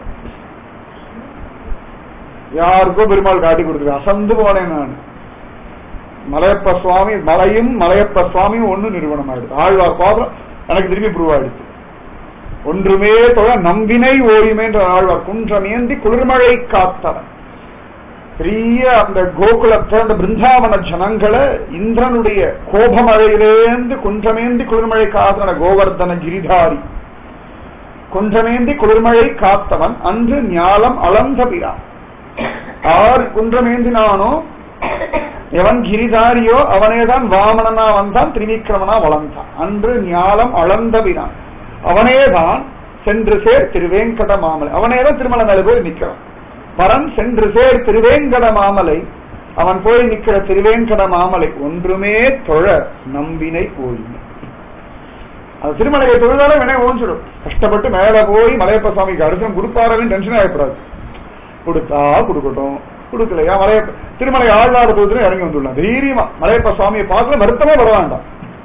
A: யாருக்கோ பெருமாள் காட்டி கொடுத்துருக்கேன் அசந்து போனேன் நான் மலையப்ப சுவாமி மலையும் மலையப்ப சுவாமியும் ஒண்ணு நிறுவனம் ஆயிடுது ஆழ்வார் பாதம் எனக்கு திரும்பி ப்ரூவ் ஆயிடுச்சு ஒன்றுமே தொழ நம்பினை ஓயுமேன்ற ஆழ்வார் குன்றமேந்தி குளிர்மழை காத்தவன் பெரிய அந்த கோகுலத்தை அந்த பிருந்தாவன ஜனங்களை இந்திரனுடைய கோபமழையிலேந்து குன்றமேந்தி குளிர்மழை காத்தன கோவர்தன கிரிதாரி குன்றமேந்தி குளிர்மழை காத்தவன் அன்று ஞாலம் அளந்த பிரான் ஆறு குன்றமேந்தினானோ எவன் கிரிதாரியோ அவனேதான் வாமனனா வந்தான் திரிவிக்ரமனா வளர்ந்தான் அன்று ஞாலம் அளந்தபினான் அவனேதான் சென்று சேர் திருவேங்கட மாமலை அவனேதான் திருமலை மேல போய் நிக்கிறான் பரன் சென்று சேர் திருவேங்கட மாமலை அவன் போய் நிக்கிற திருவேங்கட மாமலை ஒன்றுமே தொழ நம்பினை ஓய்மை அந்த திருமலையை தொழுதாலே வினை ஓஞ்சிடும் கஷ்டப்பட்டு மேல போய் மலையப்ப சுவாமிக்கு அடுத்து கொடுப்பாருன்னு டென்ஷன் ஆகக்கூடாது கொடுத்தா கொடுக்கட்டும் கொடுக்கலையா மலைய திருமலை ஆழ்வார தூரத்துல இறங்கி வந்துள்ளான் தைரியமா மலையப்ப சுவாமியை பார்க்கல வருத்தமே வர வேண்டாம்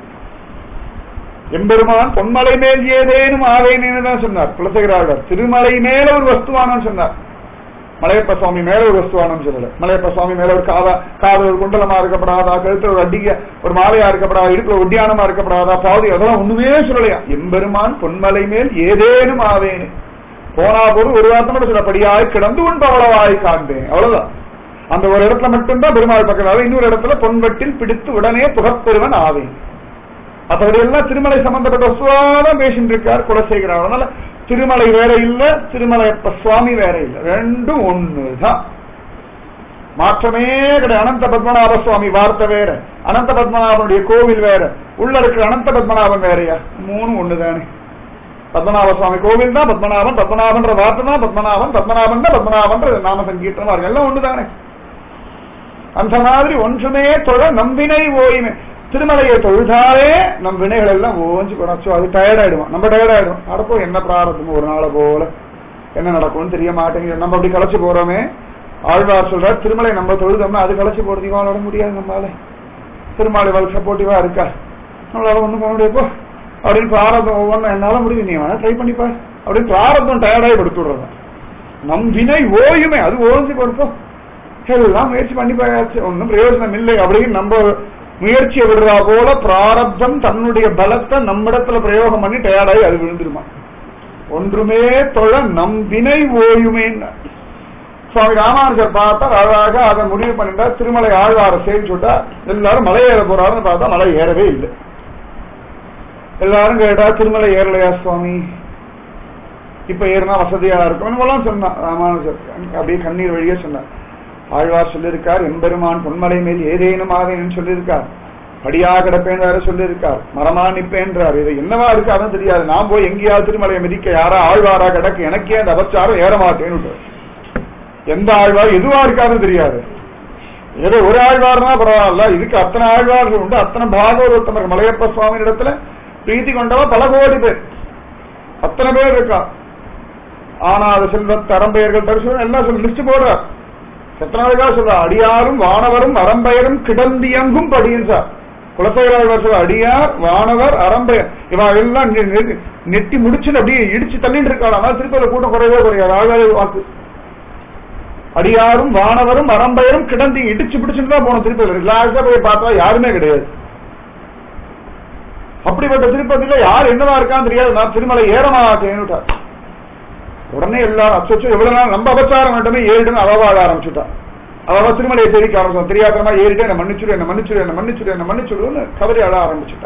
A: எம்பெருமான் பொன்மலை மேல் ஏதேனும் ஆவேனேன்னு தான் சொன்னார் குலசேகராழ்வார் திருமலை மேல ஒரு வஸ்துவானு சொன்னார் மலையப்ப சுவாமி மேல ஒரு வஸ்துவானு சொல்லல மலையப்ப சுவாமி மேல ஒரு காதா காது ஒரு குண்டலமா இருக்கப்படாதா கழுத்துல ஒரு அடிக்க ஒரு மாலையா இருக்கப்படாதா இடுப்புல ஒட்டியானமா இருக்கப்படாதா பாதி அதெல்லாம் ஒண்ணுமே சொல்லலையா எம்பெருமான் பொன்மலை மேல் ஏதேனும் ஆவேனே போனா போது ஒரு வார்த்தை மட்டும் சொல்லப்படியாய் கிடந்து உன் பவளவாய் காண்பேன் அவ்வளவுதான் அந்த ஒரு இடத்துல மட்டும்தான் பெருமாள் பக்கத்தில் இன்னொரு இடத்துல பொன்வட்டில் பிடித்து உடனே புகப்பெருவன் ஆவேன் மற்றபடி எல்லாம் திருமலை சம்பந்தப்பட்ட சுவாதான் பேசிட்டு இருக்கார் குலசேகரன் அதனால திருமலை வேற இல்ல திருமலையப்ப சுவாமி வேற இல்ல ரெண்டும் ஒண்ணுதான் மாற்றமே கிடையாது அனந்த பத்மநாப சுவாமி வார்த்தை வேற அனந்த பத்மநாபனுடைய கோவில் வேற உள்ள இருக்கிற அனந்த பத்மநாபன் வேறயா மூணும் ஒண்ணுதானே பத்மநாப சுவாமி கோவில் தான் பத்மநாபன் பத்மநாபன்ற வார்த்தை தான் பத்மநாபன் பத்மநாபன் தான் பத்மநாபன்ற நாம சங்கீர்த்தமா இருக்கு எல்லாம் ஒண்ணுதானே அந்த மாதிரி ஒன்றுமே தொழ நம்பினை ஓய்மை திருமலையை தொழுதாலே நம் வினைகள் எல்லாம் ஓஞ்சு குறைச்சோ அது டயர்ட் ஆயிடுவோம் நம்ம டயர்ட் ஆயிடும் நடப்போ என்ன பிராரத்தமோ ஒரு நாளை போல என்ன நடக்கும்னு தெரிய மாட்டேங்குது நம்ம அப்படி களைச்சு போறோமே ஆழ்வார் சொல்றார் திருமலை நம்ம தொழுதோம்னா அது களைச்சு போறது இவாளோட முடியாது நம்மளால திருமாலை வாழ் சப்போர்ட்டிவா இருக்கா நம்மளால ஒண்ணும் பண்ண முடியாது போ அப்படின்னு பிராரதம் ஒவ்வொன்றும் என்னால முடியும் நீ வேணா ட்ரை பண்ணிப்பா அப்படின்னு பிராரதம் டயர்டாகி படுத்து விடுறது நம் வினை ஓயுமே அது ஓய்ஞ்சு கொடுப்போம் எல்லாம் முயற்சி பண்ணி போயாச்சு ஒன்றும் பிரயோஜனம் இல்லை அப்படின்னு நம்ம முயற்சியை விடுறா போல பிராரப்தம் தன்னுடைய பலத்தை நம்மிடத்துல பிரயோகம் பண்ணி டயர்டாகி அது விழுந்துருமா ஒன்றுமே தொழ நம் வினை ஓயுமே சுவாமி ராமானுஜர் பார்த்தா அழகாக அதை முடிவு பண்ணிட்டா திருமலை ஆழ்வார சேவிச்சு விட்டா எல்லாரும் மலை ஏற போறாருன்னு பார்த்தா மலை ஏறவே இல்லை எல்லாரும் கேட்டா திருமலை ஏறலையா சுவாமி இப்ப ஏறினா வசதியா இருக்கும் சொன்னான் ராமானுஜர் அப்படியே கண்ணீர் வழியே சொன்னார் ஆழ்வார் சொல்லியிருக்கார் எம்பெருமான் பொன்மலை மேல் ஏதேனும் ஆவேன்னு சொல்லியிருக்கார் படியா கிடப்பேன் வேற சொல்லியிருக்கார் மரமா நிப்பேன்றார் இது என்னவா இருக்கு அதான் தெரியாது நான் போய் எங்கேயாவது திருமலையை மிதிக்க யாரா ஆழ்வாரா கிடக்கு எனக்கே அந்த அபச்சாரம் ஏற மாட்டேன்னு எந்த ஆழ்வார் எதுவா இருக்காதுன்னு தெரியாது ஏதோ ஒரு ஆழ்வார்னா பரவாயில்ல இதுக்கு அத்தனை ஆழ்வார்கள் உண்டு அத்தனை பாகவதோத்தமர் மலையப்ப சுவாமி இடத்துல பிரீத்தி கொண்டவ பல கோடி பேர் அத்தனை பேர் இருக்கா ஆனாத செல்வத் அரம்பெயர்கள் தரிசனம் எல்லாம் சொல்லி லிஸ்ட் போடுறார் எத்தனாவதுக்கா சொல்ற அடியாரும் வானவரும் அரம்பெயரும் கிடந்தியங்கும் படியும் சார் குலசேகராழ்வார் சொல்ற அடியார் வானவர் அரம்பெயர் இவா எல்லாம் நெ- நெ- நெட்டி முடிச்சுன்னு அப்படியே இடிச்சு தள்ளிட்டு இருக்காள் ஆனால் திருப்பதி கூட்டம் குறையவே குறையாது ஆழ்வார் வாக்கு அடியாரும் வானவரும் அரம்பெயரும் கிடந்தி இடிச்சு பிடிச்சுட்டு தான் போனோம் திருப்பதி ரிலாக்ஸா போய் பார்த்தா யாருமே கிடையாது அப்படிப்பட்ட திருப்பதியில யார் என்னவா இருக்கான்னு தெரியாது நான் திருமலை ஏற மாட்டேன்னுட்டார் உடனே எல்லாரும் அச்சோ எவ்வளவு நாள் நம்ம அபச்சாரம் மட்டுமே ஏறிடுன்னு அவ வாழ ஆரம்பிச்சுட்டா அவ திருமலையை தெரிவிக்க ஆரம்பிச்சோம் தெரியாதமா ஏறிட்டு என்ன மன்னிச்சுடு என்ன மன்னிச்சுடு என்ன மன்னிச்சுடு என்ன மன்னிச்சுடுன்னு கதறி அழ ஆரம்பிச்சுட்டா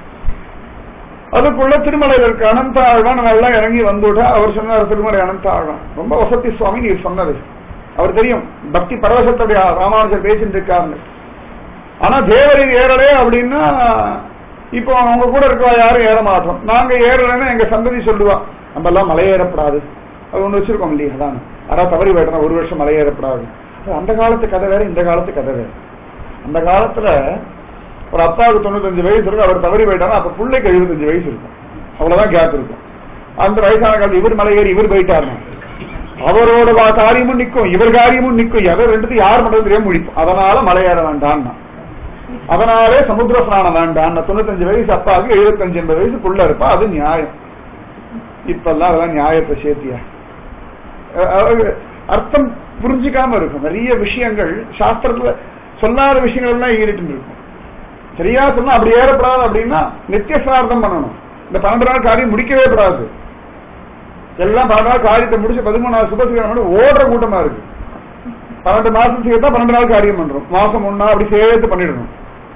A: அதுக்குள்ள திருமலையில் இருக்க அனந்த ஆழ்வான் நம்ம எல்லாம் இறங்கி வந்துவிட்டா அவர் சொன்னார் திருமலை அனந்த ஆழ்வான் ரொம்ப வசதி சுவாமி நீர் சொன்னது அவர் தெரியும் பக்தி பரவசத்துடைய ராமானுஜர் பேசிட்டு இருக்காருன்னு ஆனா தேவரின் ஏறலே அப்படின்னா இப்போ அவங்க கூட இருக்கவா யாரும் ஏற மாட்டோம் நாங்க ஏறலைன்னு எங்க சந்ததி சொல்லுவா நம்ம எல்லாம் மலை ஏறப்படாது அது ஒண்ணு வச்சிருக்கோம் இல்லையா அதான் யாரா தவறி போயிட்டா ஒரு வருஷம் மலை ஏறப்படாது அது அந்த காலத்து கதை வேற இந்த காலத்து கதை வேற அந்த காலத்துல ஒரு அப்பாவுக்கு தொண்ணூத்தஞ்சு வயசு இருக்கும் அவர் தவறி போயிட்டாரா அப்ப பிள்ளைக்கு எழுபத்தஞ்சு வயசு இருக்கும் அவ்வளவுதான் கேப் இருக்கும் அந்த வயசான காலத்து இவர் மலை ஏறி இவர் போயிட்டாருன்னா அவரோட வா- காரியமும் நிக்கும் இவர் காரியமும் நிக்கும் எதை ரெண்டுத்தையும் யார் பண்றது தெரியாம முடிக்கும் அதனால மலை ஏற வேண்டாம்னா அதனாலே சமுத்திர ஸ்நானம் வேண்டாம் தொண்ணூத்தஞ்சு வயசு அப்பாவுக்கு எழுபத்தஞ்சு எண்பது வயசுக்குள்ள இருப்பா அது நியாயம் இப்பெல்லாம் அதெல்லாம் நியாயத்தை சேர்த்தியா அஹ் அஹ் அர்த்தம் புரிஞ்சுக்காம இருக்கும் நிறைய விஷயங்கள் சாஸ்திரத்துல சொல்லாத விஷயங்கள் எல்லாம் ஈடுட்டு இருக்கும் சரியா சொன்னா அப்படி ஏறப்படாது அப்படின்னா நித்திய சார்த்தம் பண்ணணும் இந்த பன்னெண்டு நாள் காரியம் முடிக்கவே கூடாது எல்லாம் பன்னெண்டு நாள் காரியத்தை முடிச்சு பதிமூணாவது சுபசிகரம் ஓடுற கூட்டமா இருக்கு பன்னெண்டு மாசம் சேர்த்தா பன்னெண்டு நாள் காரியம் பண்றோம் மாசம் ஒன்னா அப்படி சேர்த்து பண்ணிடணும்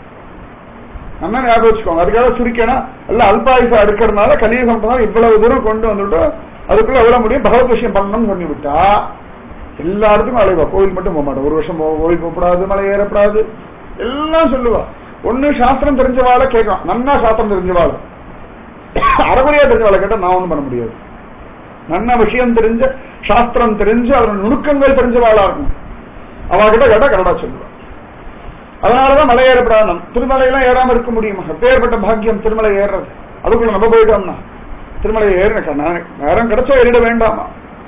A: நல்லா ஞாபகம் வச்சுக்கோங்க அதுக்காக சுருக்கேனா எல்லாம் அல்பாயுசா இருக்கிறதுனால கலியுகம் தான் இவ்வளவு தூரம் கொண்டு வந்துட்டு அதுக்குள்ள எவ்வளவு முடியும் பகவத் விஷயம் பண்ணணும்னு சொல்லி விட்டா எல்லாருக்கும் அலைவா கோயில் மட்டும் போக மாட்டோம் ஒரு வருஷம் போ- கோயில் போகக்கூடாது மலை ஏறப்படாது எல்லாம் சொல்லுவா ஒண்ணு சாஸ்திரம் தெரிஞ்சவாள கேட்கலாம் நன்னா சாஸ்திரம் தெரிஞ்சவாள அறகுறையா தெரிஞ்சவாளை கேட்டா நான் ஒண்ணும் பண்ண முடியாது நன்ன விஷயம் தெரிஞ்ச சாஸ்திரம் தெரிஞ்சு அதோட நுணுக்கங்கள் தெரிஞ்சவாளா இருக்கும் அவகிட்ட கேட்டா கரடா சொல்லுவா அதனாலதான் மலை ஏறப்படாது திருமலையெல்லாம் ஏறாம இருக்க முடியுமா எப்பேற்பட்ட பாக்கியம் திருமலை ஏறுறது அதுக்குள்ள நம்ம போயிட்டோம்னா திருமலை ஏறின நேரம் கிடைச்சா ஏறிட வேண்டாமா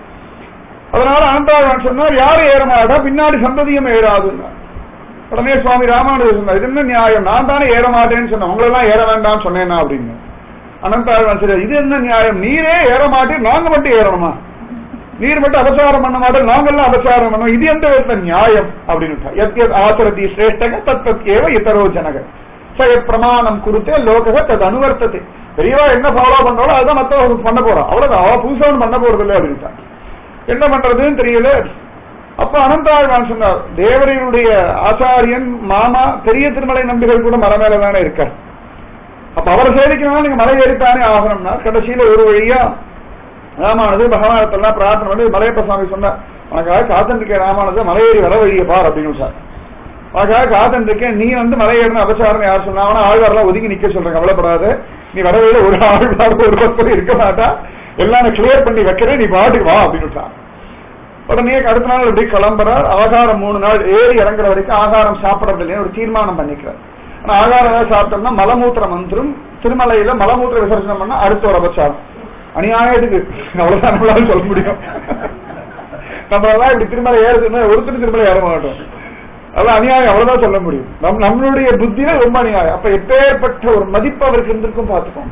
A: அதனால அனந்தாழ்வான் சொன்னார் யாரும் ஏற மாட்டா பின்னாடி சந்ததியும் ஏறாதுன்னா உடனே சுவாமி ராமானுஜர் சொன்னார் இது என்ன நியாயம் நான் தானே ஏற மாட்டேன்னு சொன்னேன் உங்களெல்லாம் ஏற வேண்டாம்னு சொன்னேன்னா அப்படின்னு அனந்தாழ்வான் சரி இது என்ன நியாயம் நீரே ஏற மாட்டேன் நாங்க மட்டும் ஏறணுமா நீர் மட்டும் அபசாரம் பண்ண மாட்டோம் நாங்கெல்லாம் அபசாரம் பண்ணோம் இது எந்த விதத்துல நியாயம் அப்படின்னு எத் எத் ஆசரதி சிரேஷ்டக தத் தத் ஏவ இதரோ ஜனக ச எத் பிரமாணம் குருத்தே லோகக தத் அனுவர்த்தத்தை பெரியவா என்ன ஃபாலோ பண்றாளோ அதுதான் மத்தவங்க பண்ண போறான் அவ்வளவுதான் அவ புதுசா ஒண்ணும் பண்ண போறது இல்லை அப்படின்ட்டா என்ன பண்றதுன்னு தெரியல அப்ப அனந்தாழ்வான் சொன்னார் தேவரையுடைய ஆச்சாரியன் மாமா பெரிய திருமலை நம்பிகள் கூட மலை மேல தானே இருக்கார் அப்ப அவரை சேவிக்கணும்னா நீங்க மலை ஏறித்தானே ஆகணும்னா கடைசியில ஒரு வழியா ராமானது பகவானத்தெல்லாம் பிரார்த்தனை பண்ணி மலையப்ப சுவாமி சொன்னார் உனக்காக காத்தன்றிருக்கேன் ராமானது மலை ஏறி வர வழியை பார் அப்படின்னு சார் உனக்காக காத்தன்றிருக்கேன் நீ வந்து மலை ஏறின அபச்சாரம் யார் சொன்னா அவனா ஆழ்வாரெல்லாம் ஒதுங்கி நிக்க சொல்றேன் கவலைப்படாத நீ வர வழியில ஒரு ஆழ்வார் ஒரு பக்கம் இருக்க மாட்டா எல்லாம் கிளியர் பண்ணி வைக்கிறேன் நீ பாட்டுக்கு வா அப்படின்னு சொன்னான். உடனே அடுத்த நாள் இப்படி கிளம்புறார் ஆகாரம் மூணு நாள் ஏறி இறங்குற வரைக்கும் ஆகாரம் சாப்பிடறது இல்லைன்னு ஒரு தீர்மானம் பண்ணிக்கிறார் ஆனா ஆகாரம் ஏதாவது சாப்பிட்டோம்னா மலமூத்திரம் வந்துரும் திருமலையில மலமூத்திர விசர்ஜனம் பண்ணா அடுத்த ஒரு அபச்சாரம் அநியாயத்துக்கு அவ்வளவுதான் நம்மளால சொல்ல முடியும் நம்மளெல்லாம் இப்படி திருமலை ஏறுதுன்னா ஒருத்தர் திருமலை ஏற மாட்டோம் அதான் அநியாயம் அவ்வளவுதான் சொல்ல முடியும் நம் நம்மளுடைய புத்தியில ரொம்ப அநியாயம் அப்ப எப்பேற்பட்ட ஒரு மதிப்பு அவருக்கு இருந்திருக்கும் பார்த்துக்கோங்க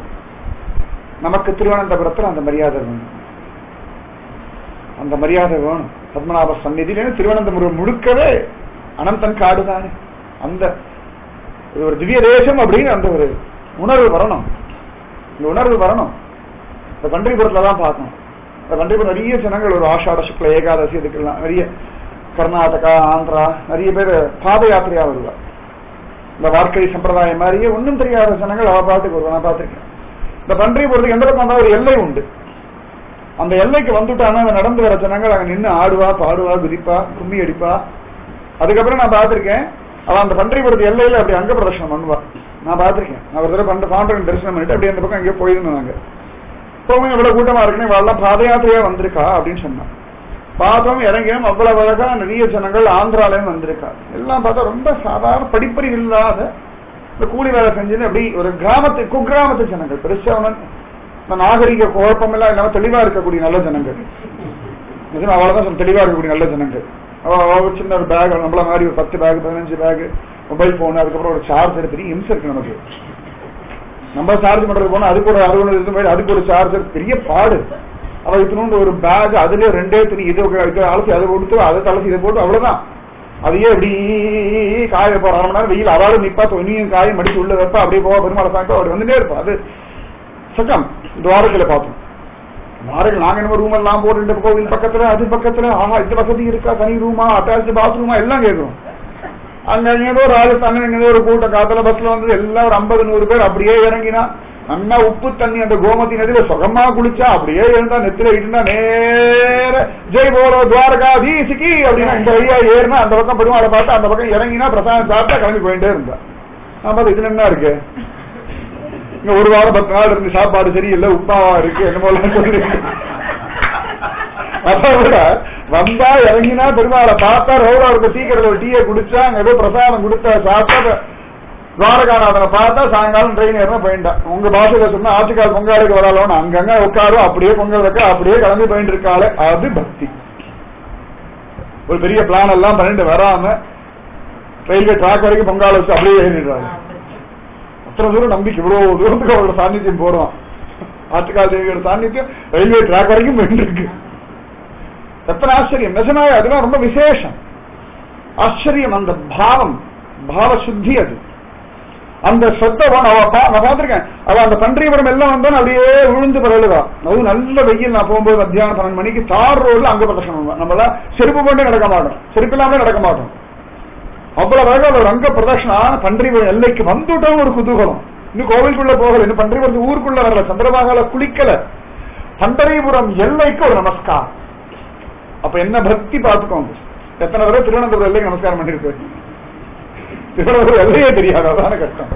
A: நமக்கு திருவனந்தபுரத்துல அந்த மரியாதை வேணும் அந்த மரியாதை வேணும் பத்மநாப சந்நிதியில திருவனந்தபுரம் முழுக்கவே அனந்தன் காடு தானே அந்த இது ஒரு திவ்ய தேசம் அப்படின்னு அந்த ஒரு உணர்வு வரணும் இந்த உணர்வு வரணும் இந்த பன்றிபுரத்துல தான் பார்க்கணும் இந்த பன்றிபுரம் நிறைய ஜனங்கள் ஒரு ஆஷாட சுக்ல ஏகாதசி இதுக்கெல்லாம் நிறைய கர்நாடகா ஆந்திரா நிறைய பேர் பாத யாத்திரையா வருவார் இந்த வாழ்க்கை சம்பிரதாயம் மாதிரியே ஒன்றும் தெரியாத ஜனங்கள் அவ பாட்டுக்கு வருவா நான் பார்த்திருக்கேன் இந்த பன்றிபுரத்துக்கு எந்த பக்கம் வந்தா ஒரு எல்லை உண்டு அந்த எல்லைக்கு வந்துட்டானா அந்த நடந்து வர ஜனங்கள் அங்க நின்று ஆடுவா பாடுவா குதிப்பா கும்மி அடிப்பா அதுக்கப்புறம் நான் பார்த்திருக்கேன் அவன் அந்த பன்றிபுரத்து எல்லையில அப்படி அங்க பிரதர்ஷனம் பண்ணுவா நான் பார்த்திருக்கேன் நான் ஒரு தடவை பண்ட பாண்டவன் தரிசனம் பண்ணிட்டு அப்படி அந்த பக்கம் எங்கேயோ போயிருந்தோம் நாங்க போகும் இவ்வளவு கூட்டமா இருக்குன்னு இவெல்லாம் பாத யாத்திரையா வந்திருக்கா அப்படின்னு சொன்னான் பார்த்தோம் இறங்கியும் அவ்வளவு அழகா நிறைய ஜனங்கள் ஆந்திராலயும் வந்திருக்காங்க எல்லாம் பார்த்தா ரொம்ப சாதாரண படிப்பறிவு இல்லாத இந்த கூலி வேலை செஞ்சுன்னு அப்படி ஒரு கிராமத்து குக்கிராமத்து ஜனங்கள் பெருசா ஒண்ணும் இந்த நாகரிக குழப்பம் எல்லாம் இல்லாம தெளிவா இருக்கக்கூடிய நல்ல ஜனங்கள் நிஜமா அவ்வளவுதான் சொல்ல தெளிவா இருக்கக்கூடிய நல்ல ஜனங்கள் அவ- அவ ஒரு சின்ன ஒரு பேக் நம்மள மாதிரி ஒரு பத்து பேக் பதினஞ்சு பேக் மொபைல் போன் அதுக்கப்புறம் ஒரு சார்ஜர் பெரிய இம்சம் இருக்கு நமக்கு நம்ம சார்ஜ் பண்றது போனா அதுக்கு ஒரு அறுபது இருந்து போய் அதுக்கு ஒரு சார்ஜர் பெரிய பாடு அவ இத்தினோண்டு ஒரு பேக் அதுல ரெண்டே துணி இது இது அலசி அதை கொடுத்து அதை தளசி இதை போட்டு அவ்வளவுதான் அதையே இப்படி காய வைப்பா ஒரு அரை மணி நேரம் வெயில் அவளும் நிப்பா துணியும் காயும் மடிச்சு உள்ள வைப்பா அப்படியே போவா பெருமாளை சாப்பிட்டு அவர் வந்துட்டே இருப்பா அது சக்கம் துவாரத்துல பார்த்தோம் துவாரங்கள் நாங்க என்ன ரூம் எல்லாம் போட்டு இந்த கோவில் பக்கத்துல அது பக்கத்துல ஆஹா இந்த வசதி இருக்கா தனி ரூமா அட்டாச்சு பாத்ரூமா எல்லாம் கேட்கும் அங்க ஏதோ ராஜஸ்தான் ஏதோ ஒரு கூட்டம் காத்துல பஸ்ல வந்து எல்லாம் ஒரு ஐம்பது நூறு பேர் அப்படியே இறங்கினா நல்லா உப்பு தண்ணி அந்த கோமதி நதியில சுகமா குளிச்சா அப்படியே இருந்தா நெத்தில இட்டுனா நேர ஜெய் போலோ துவாரகா தீசிக்கி அப்படின்னா இந்த வழியா ஏறினா அந்த பக்கம் பெருமாளை பார்த்து அந்த பக்கம் இறங்கினா பிரசாதம் சாப்பிட்டா கிளம்பி போயிட்டே இருந்தா ஆமா இதுல என்ன இருக்கு இங்க ஒரு வாரம் பத்து நாள் இருந்து சாப்பாடு சரியில்லை உப்பாவா இருக்கு என்னமோ எல்லாம் சொல்லி அதை விட வந்தா இறங்கினா பெருமாளை பார்த்தா ரோடா இருக்க சீக்கிரத்துல ஒரு டீயை குடிச்சா அங்க ஏதோ பிரசாதம் கொடுத்தா சாப்பிட்டா துவாரகாநாதனை பார்த்தா சாயங்காலம் ட்ரெயின் ஏறினா போயிட்டான் உங்க பாஷையில சொன்னா ஆட்டுக்கால் பொங்காலுக்கு வராளோன்னு அங்கங்க உட்காரும் அப்படியே பொங்கல் வைக்க அப்படியே கிளம்பி போயிட்டு இருக்காளே அது பக்தி ஒரு பெரிய பிளான் எல்லாம் பண்ணிட்டு வராம ரயில்வே ட்ராக் வரைக்கும் பொங்கால வச்சு அப்படியே ஏறிடுறாங்க அத்தனை தூரம் நம்பிக்கை இவ்வளவு தூரத்துக்கு அவரோட சாநித்தியம் போறோம் ஆட்டுக்கால் தேவியோட சாநித்தியம் ரயில்வே ட்ராக் வரைக்கும் போயிட்டு இருக்கு எத்தனை ஆச்சரியம் நிஜமாவே அதெல்லாம் ரொம்ப விசேஷம் ஆச்சரியம் அந்த பாவம் பாவ சுத்தி அது அந்த சொத்தவன் அவ பா- நான் பார்த்திருக்கேன் அவ அந்த பன்றியபுரம் எல்லாம் வந்தோன்னு அப்படியே விழுந்து பரவலுதா அது நல்ல வெயில் நான் போகும்போது மத்தியானம் பன்னெண்டு மணிக்கு தார் ரோட்ல அங்க பிரதர்ஷனம் நம்மள செருப்பு கொண்டே நடக்க மாட்டோம் செருப்பு இல்லாமலே நடக்க மாட்டோம் அவ்வளவு அழகா ஒரு அங்க பிரதர்ஷனம் பன்றிபுரம் எல்லைக்கு வந்துட்டோம் ஒரு குதூகலம் இன்னும் கோவிலுக்குள்ள போகல இன்னும் பன்றிபுரத்து ஊருக்குள்ள வரல சந்திரபாகால குளிக்கல பண்டரிபுரம் எல்லைக்கு ஒரு நமஸ்காரம் அப்ப என்ன பக்தி பார்த்துக்கோங்க எத்தனை தடவை திருவனந்தபுரம் எல்லைக்கு நமஸ்காரம் பண்ணிருக்கு திருவனந்தபுரம் எல்லையே தெரியாது அதான கஷ்டம்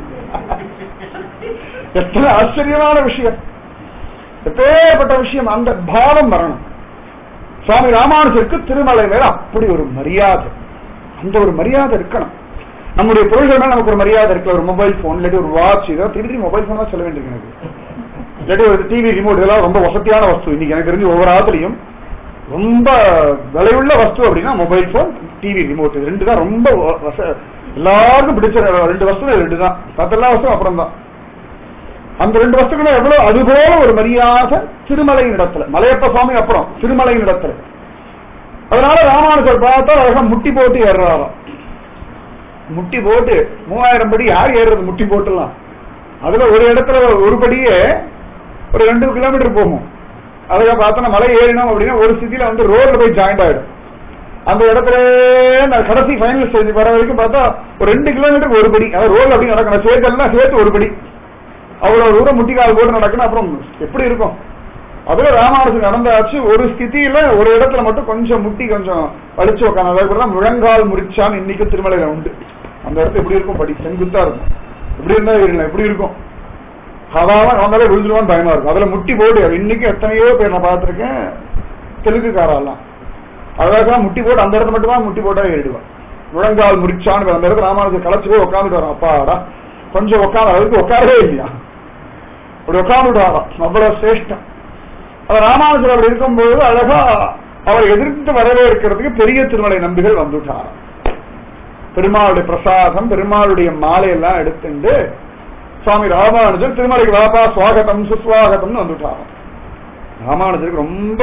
A: எத்தனை ஆச்சரியமான விஷயம் எப்பேற்பட்ட விஷயம் அந்த பாவம் வரணும் சுவாமி ராமானுஜருக்கு திருமலை மேல அப்படி ஒரு மரியாதை அந்த ஒரு மரியாதை இருக்கணும் நம்முடைய பொருள்கள் மேல நமக்கு ஒரு மரியாதை இருக்கு ஒரு மொபைல் போன் இல்லாட்டி ஒரு வாட்ச் இதோ திருப்பி மொபைல் போன் தான் சொல்ல வேண்டியிருக்கு எனக்கு இல்லாட்டி ஒரு டிவி ரிமோட் இதெல்லாம் ரொம்ப வசதியான வஸ்து இன்னைக்கு எனக்கு தெரிஞ்சு ஒவ்வொரு ஆத்துலயும் ரொம்ப விலையுள்ள வஸ்து அப்படின்னா மொபைல் போன் டிவி ரிமோட் இது ரெண்டு தான் ரொம்ப வ- வச- எல்லாருக்கும் பிடிச்ச ரெண்டு வஸ்து ரெண்டு தான் மத்தெல்லா வஸ்து அப்புறம் தான் அந்த ரெண்டு வஸ்துக்களும் எவ்வளவு அதுபோல ஒரு மரியாதை திருமலையின் இடத்துல மலையப்ப சுவாமி அப்புறம் திருமலையின் இடத்துல அதனால ராமானுஜர் பார்த்தா அழகா முட்டி போட்டு ஏறுறாராம் முட்டி போட்டு மூவாயிரம் படி யார் ஏறுறது முட்டி போட்டுலாம் அதுல ஒரு இடத்துல ஒரு படியே ஒரு ரெண்டு கிலோமீட்டர் போகும் அதுல பார்த்தோன்னா மலை ஏறினோம் அப்படின்னா ஒரு சிட்டில வந்து ரோட்ல போய் ஜாயிண்ட் ஆயிடும் அந்த இடத்துல நான் கடைசி ஃபைனல் ஸ்டேஜ் வர வரைக்கும் பார்த்தா ஒரு ரெண்டு கிலோமீட்டருக்கு ஒரு படி அதாவது ரோட்ல அப்படி நடக்கணும் சேர்த்தெல்லாம் சேர்த்து ஒரு படி அவ்வளவு தூரம் முட்டிக்கால் போட்டு நடக்கணும் அப்புறம் எப்படி இருக்கும் அதுல ராமானுஜன் நடந்தாச்சு ஒரு ஸ்திதியில ஒரு இடத்துல மட்டும் கொஞ்சம் முட்டி கொஞ்சம் வலிச்சு உட்காந்து அதாவது தான் முழங்கால் முறிச்சான்னு இன்னைக்கு திருமலையில உண்டு அந்த இடத்துல எப்படி இருக்கும் படி செங்குத்தா இருக்கும் எப்படி இருந்தா ஏறிடலாம் எப்படி இருக்கும் சாதாரண வந்தாலே விழுந்துருவான்னு பயமா இருக்கும் அதுல முட்டி போட்டு இன்னைக்கு எத்தனையோ பேர் நான் பார்த்திருக்கேன் தெலுங்குக்காரெல்லாம் அழகா முட்டி போட்டு அந்த இடத்துல மட்டும் தான் முட்டி போட்டா ஏறிடுவான் முழங்கால் முறிச்சான்னு அந்த இடத்துல ராமானுஜர் களைச்சு போய் உட்காந்துட்டு வரோம் அப்பாடா கொஞ்சம் உட்காந்து அதுக்கு உட்காரவே இல்லையா அப்படி உட்காந்துட்டு வரோம் அவ்வளவு சிரேஷ்டம் அவர் ராமானுஜர் அப்படி இருக்கும்போது அழகா அவர் எதிர்த்து வரவேற்கிறதுக்கு பெரிய திருமலை நம்பிகள் வந்துட்டார் பெருமாளுடைய பிரசாதம் பெருமாளுடைய மாலையெல்லாம் எடுத்துட்டு சுவாமி ராமானுஜர் திருமலைக்கு வாப்பா சுவாகதம் சுஸ்வாகதம்னு வந்துட்டார் ராமானுஜருக்கு ரொம்ப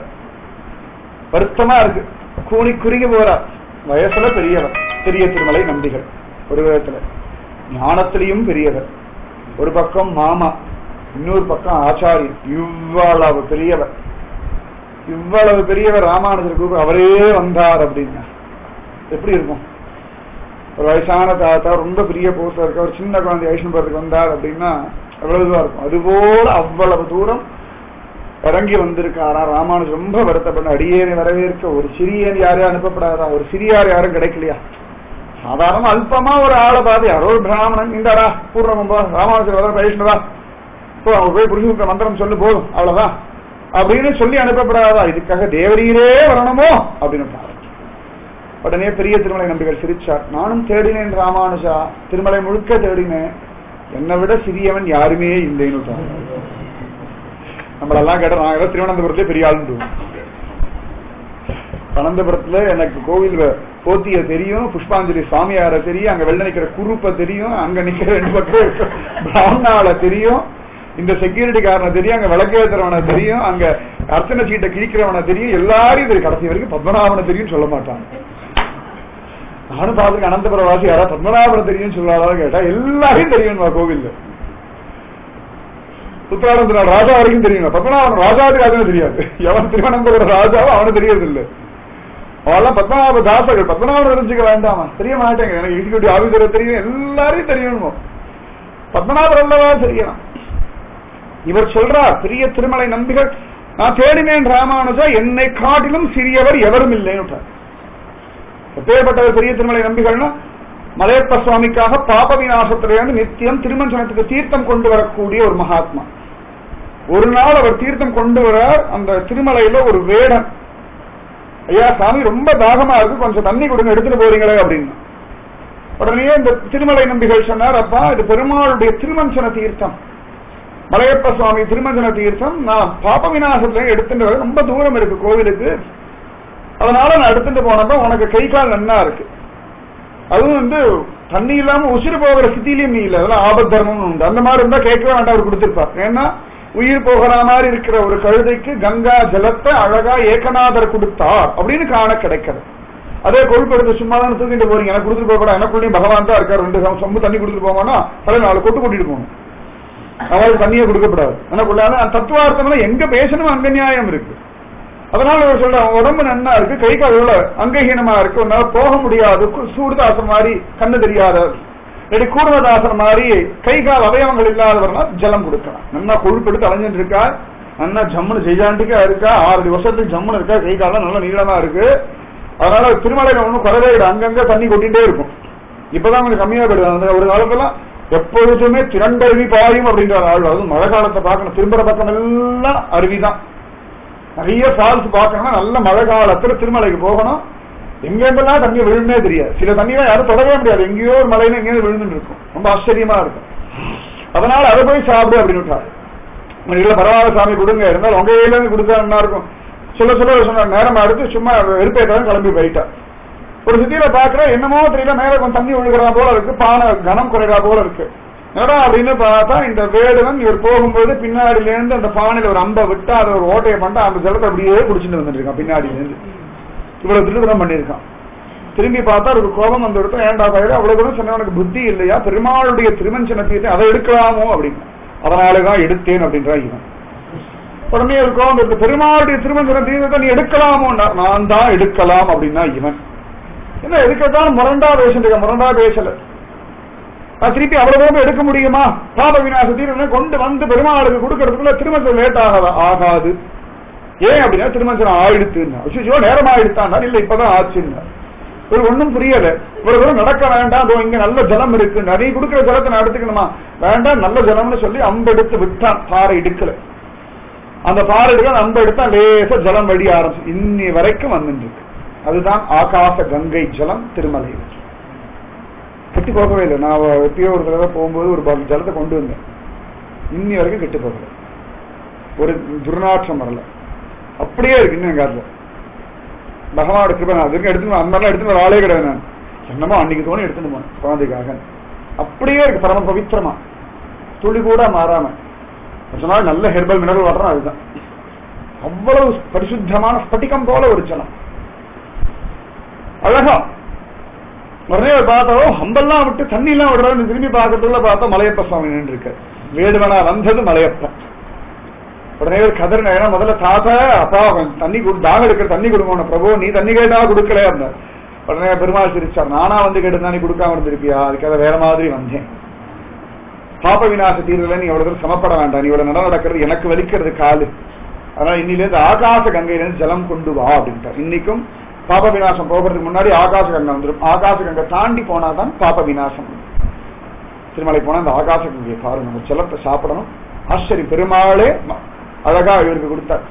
A: வருத்தமா இருக்கு கூணி குறுகி போறார் வயசுல பெரியவர் பெரிய திருமலை நம்பிகள் ஒரு விதத்துல ஞானத்திலையும் பெரியவர் ஒரு பக்கம் மாமா இன்னொரு பக்கம் ஆச்சாரியன் இவ்வளவு பெரியவர் இவ்வளவு பெரியவர் ராமானுஜர் கூப்பிட்டு அவரே வந்தார் அப்படின்னா எப்படி இருக்கும் ஒரு வயசான தாத்தா ரொம்ப பெரிய போஸ்டா இருக்க ஒரு சின்ன குழந்தை ஐஷன் போறதுக்கு வந்தார் அப்படின்னா எவ்வளவு இதுவா இருக்கும் அதுபோல அவ்வளவு தூரம் இறங்கி வந்திருக்காரா ராமானுஜர் ரொம்ப வருத்தப்பட்ட அடியேனை வரவேற்க ஒரு சிறியன் யாரையும் அனுப்பப்படாதா ஒரு சிறியார் யாரும் கிடைக்கலையா சாதாரண அல்பமா ஒரு ஆளை பார்த்து யாரோ ஒரு பிராமணன் இந்தாடா பூர்ணகும்பா ராமானுஜர் வர வைஷ்ணவா போ அவங்க போய் புரிஞ்சுக்க மந்திரம் சொல்லு போதும் அவ்வளவுதான் அப்படின்னு சொல்லி அனுப்பப்படாதா இதுக்காக தேவரீரே வரணுமோ அப்படின்னு உடனே பெரிய திருமலை நம்பிகள் சிரிச்சார் நானும் தேடினேன் ராமானுஜா திருமலை முழுக்க தேடினேன் என்னை விட சிறியவன் யாருமே இல்லைன்னு நம்மளெல்லாம் கேட்ட நான் ஏதோ திருவனந்தபுரத்திலே பெரிய ஆளுண்டு அனந்தபுரத்துல எனக்கு கோவில் போத்திய தெரியும் புஷ்பாஞ்சலி சுவாமியார தெரியும் அங்க வெள்ள நிக்கிற குருப்ப தெரியும் அங்க நிக்கிற ரெண்டு பக்கம் இருக்க பிராமணால தெரியும் இந்த செக்யூரிட்டிக்காரனை தெரியும் அங்க விளக்கேத்துறவனை தெரியும் அங்க அர்ச்சனை சீட்டை கிழிக்கிறவனை தெரியும் எல்லாரையும் தெரியும் கடைசி வரைக்கும் பத்மநாபனை தெரியும் சொல்ல மாட்டாங்க நானும் பார்த்துருக்கேன் அனந்தபுர வாசி யாரா பத்மநாபனை தெரியும் சொல்லாதான் கேட்டா எல்லாரையும் தெரியும் கோவில்ல உத்தரானந்த ராஜா வரைக்கும் தெரியும் பத்மநாபன் ராஜாவுக்கு அதுவும் தெரியாது எவன் திருவனந்தபுர ராஜாவோ அவனு தெரியறது இல்லை அவெல்லாம் பத்மநாப தாசர்கள் பத்மநாபன் தெரிஞ்சுக்க வேண்டாமா தெரிய மாட்டேங்க எனக்கு எக்ஸிக்யூட்டிவ் ஆபீசர் தெரியும் எல்லாரையும் தெரியணும் பத்மநாபர் அல்லவா தெரியணும் இவர் சொல்றார் பெரிய திருமலை நம்பிகள் நான் தேடினேன் ராமானுஜா என்னை காட்டிலும் சிறியவர் எவரும் இல்லைன்னு எப்பேற்பட்டவர் பெரிய திருமலை நம்பிகள்னா மலையப்ப சுவாமிக்காக பாப விநாசத்திலிருந்து நித்தியம் திருமஞ்சனத்துக்கு தீர்த்தம் கொண்டு வரக்கூடிய ஒரு மகாத்மா ஒரு நாள் அவர் தீர்த்தம் கொண்டு வர அந்த திருமலையில ஒரு வேடன் ஐயா சாமி ரொம்ப தாகமா இருக்கு கொஞ்சம் தண்ணி கொடுங்க எடுத்துட்டு போறீங்களே அப்படின்னு உடனே இந்த திருமலை நம்பிகள் சொன்னார் அப்பா இது பெருமாளுடைய திருமஞ்சன தீர்த்தம் மலையப்ப சுவாமி திருமஞ்சன தீர்த்தம் நான் பாப விநாசத்துல எடுத்துட்டு வர ரொம்ப தூரம் இருக்கு கோவிலுக்கு அதனால நான் எடுத்துட்டு போனப்ப உனக்கு கை கால் நன்னா இருக்கு அதுவும் வந்து தண்ணி இல்லாம உசிறு போகிற ஸ்திதியிலையும் நீ இல்ல அதெல்லாம் ஆபத் தர்மம்னு உண்டு அந்த மாதிரி இருந்தா கேட்கவே வேண்டாம் அவர் கொடுத்திருப்பார் ஏன்னா உயிர் போகிற மாதிரி இருக்கிற ஒரு கழுதைக்கு கங்கா ஜலத்தை அழகா ஏகநாதர் கொடுத்தார் அப்படின்னு காண கிடைக்கிறது அதே கொழுப்படுத்த சும்மா தான் தூக்கிட்டு போறீங்க எனக்கு கொடுத்துட்டு போக கூட எனக்குள்ளேயும் பகவான் தான் இருக்காரு ரெண்டு சொம்பு தண்ணி கொடுத்துட்டு போவானா தலை நாலு கொட்டு கூட்டிட்டு போகணும் அவளுக்கு தண்ணியை கொடுக்கப்படாது எனக்குள்ள தத்துவார்த்தம் எங்க பேசணும் அங்க நியாயம் இருக்கு அதனால அவர் சொல்ற உடம்பு நன்னா இருக்கு கை கால் எவ்வளவு அங்கஹீனமா இருக்கு உன்னால போக முடியாது சூடுதாசம் மாதிரி கண்ணு தெரியாத இல்லாட்டி கூர்மதாசன் மாதிரி கை கால் அவயவங்கள் இல்லாதவர்னா ஜலம் கொடுக்கலாம் நல்லா கொழுப்பெடுத்து அலைஞ்சிட்டு இருக்கா நல்லா ஜம்முன்னு ஜெய்ஜாண்டிக்கா இருக்கா ஆறு வருஷத்துக்கு ஜம்முன்னு இருக்கா கை காலம் நல்லா நீளமா இருக்கு அதனால திருமலையில ஒன்றும் குறவே இல்லை அங்கங்க தண்ணி கொட்டிட்டே இருக்கும் இப்பதான் கொஞ்சம் கம்மியா போயிடுது அந்த ஒரு காலத்துல எப்பொழுதுமே திரண்டருவி பாயும் அப்படின்ற ஆள் அதுவும் மழை காலத்தை பார்க்கணும் திரும்புற பக்கம் எல்லாம் அருவிதான் நிறைய ஃபால்ஸ் பார்க்கணும்னா நல்ல மழை காலத்துல திருமலைக்கு போகணும் எங்கெங்கெல்லாம் தண்ணி விழுந்தே தெரியாது சில தண்ணியெல்லாம் யாரும் தொடவே முடியாது எங்கேயோ ஒரு மலையில எங்கேயோ விழுந்துட்டு இருக்கும் ரொம்ப ஆச்சரியமா இருக்கும் அதனால அதை போய் சாப்பிடு அப்படின்னு விட்டாரு இல்ல பரவாயில்ல சாமி கொடுங்க இருந்தாலும் உங்க கையில இருந்து கொடுத்தா என்ன இருக்கும் சொல்ல சொல்ல சொன்ன நேரம் எடுத்து சும்மா வெறுப்பேற்றாலும் கிளம்பி போயிட்டா ஒரு சிட்டியில பாக்குற என்னமோ தெரியல மேல கொஞ்சம் தண்ணி விழுகிறா போல இருக்கு பானை கனம் குறைகிறா போல இருக்கு என்னடா அப்படின்னு பார்த்தா இந்த வேடுவன் இவர் போகும்போது பின்னாடில இருந்து அந்த பானையில ஒரு அம்பை விட்டு அதை ஒரு ஓட்டையை பண்ணிட்டு அந்த ஜலத்தை அப்படியே குடிச்சிட்டு வந்துட்டு இருக்கான் பின்னாடில இருந்து இவ்வளவு திருவிழம் பண்ணியிருக்கான் திரும்பி பார்த்தா ஒரு கோபம் வந்து எடுத்தோம் ஏன்டா பயிர் அவ்வளவு தூரம் சொன்ன உனக்கு புத்தி இல்லையா பெருமாளுடைய திருமஞ்சன தீர்த்தை அதை எடுக்கலாமோ அப்படின்னு அதனாலதான் எடுத்தேன் அப்படின்றா இவன் உடனே ஒரு கோபம் இருக்கு பெருமாளுடைய திருமஞ்சன தீர்த்தத்தை நீ எடுக்கலாமோ நான் தான் எடுக்கலாம் அப்படின்னா இவன் என்ன எதுக்கத்தான் முரண்டா பேசிட்டு முரண்டா பேசல திருப்பி அவ்வளவு தூரம் எடுக்க முடியுமா பாப விநாச தீர்வு கொண்டு வந்து பெருமாளுக்கு கொடுக்கறதுக்குள்ள திருமஞ்சம் லேட் ஆகாத ஆகாது ஏன் அப்படின்னா திருமஞ்சனம் ஆயிடுத்துன்னா ஐயோ நேரம் ஆயிடுத்தான்னா இல்ல இப்பதான் ஆச்சுன்னா ஒரு ஒண்ணும் புரியல இவ்வளவு தூரம் நடக்க வேண்டாம் அதோ இங்க நல்ல ஜலம் இருக்கு நிறைய கொடுக்கிற ஜலத்தை நான் எடுத்துக்கணுமா வேண்டாம் நல்ல ஜலம்னு சொல்லி அம்பெடுத்து விட்டான் பாறை எடுக்கல அந்த பாறை எடுக்க அம்பு எடுத்தா லேச ஜலம் வடி ஆரம்பிச்சு இன்னி வரைக்கும் வந்துட்டு இருக்கு அதுதான் ஆகாச கங்கை ஜலம் திருமலை கெட்டு போகவே இல்லை நான் எப்பயோ ஒரு தடவை போகும்போது ஒரு ஜலத்தை கொண்டு வந்தேன் இன்னி வரைக்கும் கெட்டு போகல ஒரு துர்நாற்றம் வரல அப்படியே இருக்கு இன்னும் எங்க அதுல பகவானோட கிருபை நான் அதுக்கு எடுத்துட்டு அந்த மாதிரிலாம் எடுத்துட்டு வர ஆளே கிடையாது நான் என்னமோ அன்னைக்கு தோணி எடுத்துட்டு போனேன் குழந்தைக்காக அப்படியே இருக்கு பரம பவித்திரமா துளி கூட மாறாம சொன்னா நல்ல ஹெர்பல் மினரல் வாட்டர் அதுதான் அவ்வளவு பரிசுத்தமான ஸ்பட்டிகம் போல ஒரு ஜலம் அழகா உடனே பார்த்தோ ஹம்பெல்லாம் விட்டு தண்ணி எல்லாம் விடுறாரு திரும்பி பார்க்கறதுல பார்த்தா மலையப்ப சுவாமி நின்று இருக்க வேடுவனா வந்தது மலையப்பன் உடனே ஒரு கதர் ஏன்னா முதல்ல தாத்தா அப்பா தண்ணி தாக எடுக்கிற தண்ணி கொடுக்கணும் பிரபு நீ தண்ணி கேட்டா கொடுக்கல இருந்தார் உடனே பெருமாள் சிரிச்சார் நானா வந்து கேட்டு நீ கொடுக்காம இருந்திருப்பியா அதுக்காக வேற மாதிரி வந்தேன் பாப்ப விநாச தீர்வுல நீ எவ்வளவு தூரம் சமப்பட வேண்டாம் நீ இவ்வளவு நடம் நடக்கிறது எனக்கு வலிக்கிறது காலு அதனால இன்னிலேருந்து ஆகாச கங்கையிலிருந்து ஜலம் கொண்டு வா அப்படின்ட்டார் இன்னைக்கும் பாப விநாசம் போகிறதுக்கு முன்னாடி ஆகாச கங்கை வந்துடும் ஆகாச கங்கை தாண்டி போனாதான் பாப விநாசம் திருமலை போனா அந்த ஆகாச கங்கையை பாருங்க நம்ம ஜலத்தை சாப்பிடணும் ஆச்சரியம் பெருமாளே அழகா இவருக்கு கொடுத்தார்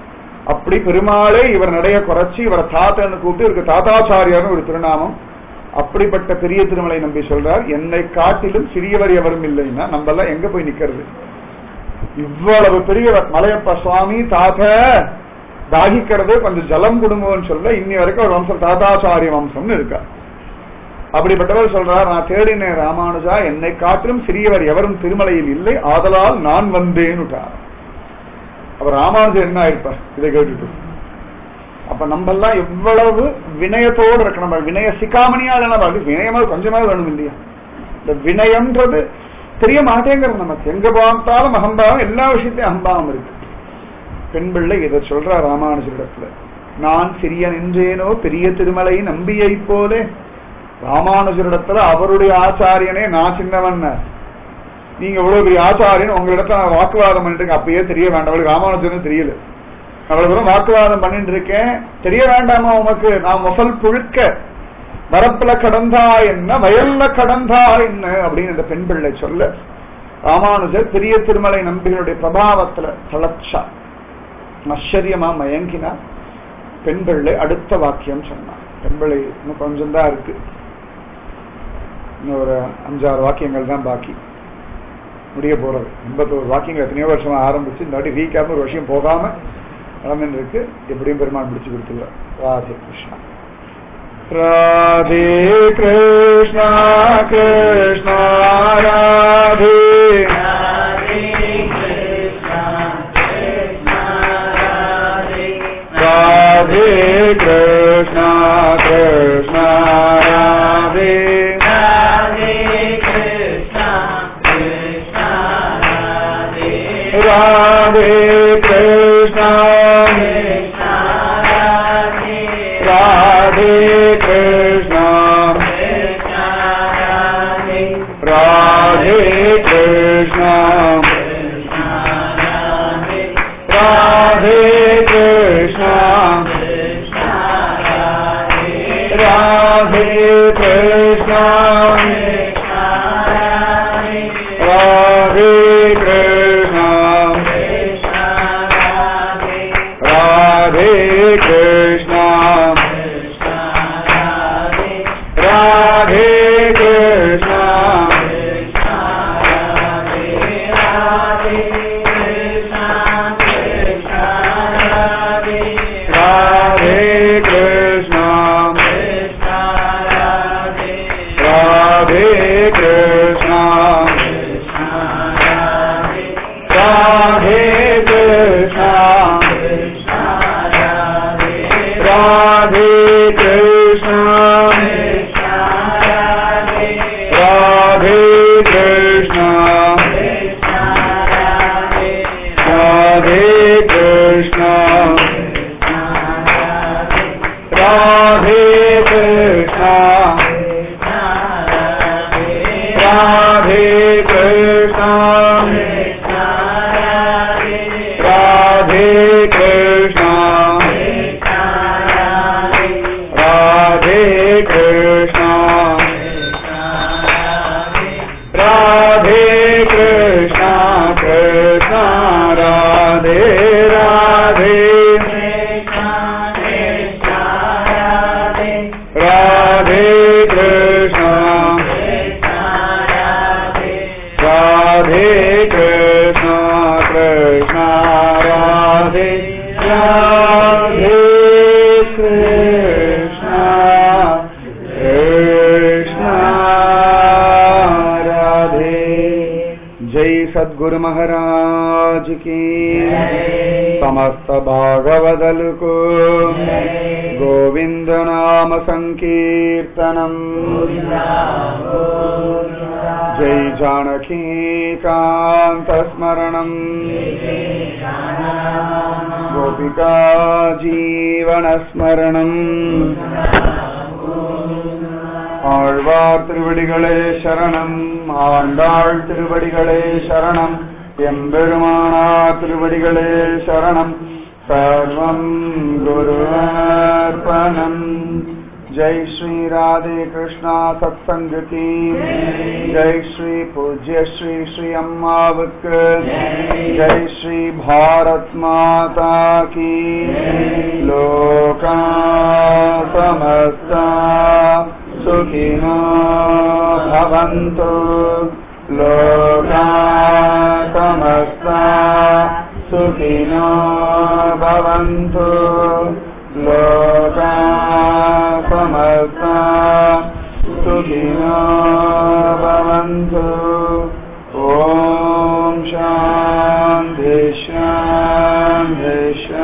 A: அப்படி பெருமாளே இவர் நடைய குறைச்சி இவரை தாத்தன்னு கூப்பிட்டு இவருக்கு தாத்தாச்சாரியார்னு ஒரு திருநாமம் அப்படிப்பட்ட பெரிய திருமலை நம்பி சொல்றார் என்னை காட்டிலும் சிறியவர் எவரும் இல்லைன்னா நம்ம எல்லாம் எங்க போய் நிக்கிறது இவ்வளவு பெரிய மலையப்ப சுவாமி தாத்த தாகிக்கிறது கொஞ்சம் ஜலம் கொடுங்கன்னு சொல்ல இன்னி வரைக்கும் ஒரு வம்சம் தாத்தாச்சாரிய வம்சம்னு இருக்கா அப்படிப்பட்டவர் சொல்றார் நான் தேடினேன் ராமானுஜா என்னை காட்டிலும் சிறியவர் எவரும் திருமலையில் இல்லை ஆதலால் நான் வந்தேன்னுட்டார் அப்ப ராமானுஜர் என்ன ஆயிருப்பார் இதை கேட்டுட்டு அப்ப நம்ம எல்லாம் எவ்வளவு வினயத்தோடு இருக்கணும் நம்ம வினய சிக்காமணியா இல்லைன்னா வினயமா கொஞ்சமாவது வேணும் இல்லையா இந்த வினயம்ன்றது தெரிய மாட்டேங்கிறது நமக்கு எங்க பார்த்தாலும் அகம்பாவம் எல்லா விஷயத்தையும் அகம்பாவம் இருக்கு பெண் பிள்ளை இதை சொல்றா ராமானுஜரிடத்துல நான் சிறிய நின்றேனோ பெரிய திருமலை நம்பியை போலே ராமானுஜரிடத்துல அவருடைய ஆச்சாரியனே நான் சின்னவன் நீங்க இவ்வளவு பெரிய ஆச்சாரியன் உங்களிடத்துல நான் வாக்குவாதம் பண்ணிட்டு அப்பயே தெரிய வேண்டாம் அவளுக்கு ராமானுஜர்னு தெரியல அவ்வளவு தூரம் வாக்குவாதம் பண்ணிட்டு இருக்கேன் தெரிய வேண்டாமா உனக்கு நான் முதல் புழுக்க வரப்புல கடந்தா என்ன வயல்ல கடந்தா என்ன அப்படின்னு இந்த பெண் பிள்ளை சொல்ல ராமானுஜர் பெரிய திருமலை நம்பிகளுடைய பிரபாவத்துல தளச்சா ஆச்சரியமா மயங்கினா பெண் பிள்ளை அடுத்த வாக்கியம் சொன்னான் பெண் பிள்ளை இன்னும் கொஞ்சம் தான் இருக்கு இன்னும் ஒரு அஞ்சாறு வாக்கியங்கள் தான் பாக்கி முடிய போறது எண்பத்தோரு வாக்கியங்கள் எத்தனையோ வருஷமா ஆரம்பிச்சு இந்த வாட்டி வீக்காம ஒரு விஷயம் போகாம நடந்துட்டு இருக்கு எப்படியும் பெருமாள் முடிச்சு கொடுத்துருவார் ராதே கிருஷ்ணா ராதே கிருஷ்ணா கிருஷ்ணா ராதே ராதே கிருஷ்ணா கிருஷ்ணா ராதே ராதே கிருஷ்ணா ராதே கிருஷ்ணா ராதே கிருஷ்ணா ராதே கிருஷ்ணா ராதே கிருஷ்ணா ராதே கிருஷ்ணா ராதே கிருஷ்ணா ராதே கிருஷ்ணா ராதே கிருஷ்ணா ராதே கிருஷ்ணா ராதே கிருஷ்ணா ராதே கிருஷ்ணா ராதே கிருஷ்ணா ராதே கிருஷ்ணா ராதே கிருஷ்ணா ராதே கிருஷ்ணா ராதே கிருஷ்ணா ராதே கிருஷ்ணா ராதே கிருஷ்ணா கிருஷ்ணா ராதே ராதே ராதே கிருஷ்ணா ராதே கிருஷ்ணா கிருஷ்ணா ராதே ராதே கிருஷ்ணா கிருஷ்ணா ராதே जय सद्गुरु महाराज की समस्त भागवदल को गोविंद नाम संकीर्तनम जय जानकी कांत स्मरणम गोपिका जीवन स्मरणम ஆழ்வார் திருவடிகளே சரணம் ஆண்டாள் திருவடிகளே சரணம் எம்பெருமானார் திருவடிகளே சரணம் சர்வம் குருவர்ப்பணம் जय श्री राधे कृष्णा सत्संग की जय श्री पूज्य श्री श्री अम्मावक जय श्री भारत माता की लोका समस्ता सुखिनो भवन्तु लोका समस्ता सुखिनो भवन्तु लोका समस्ता सुखिनो भवन्तु ॐ शान्ति शान्ति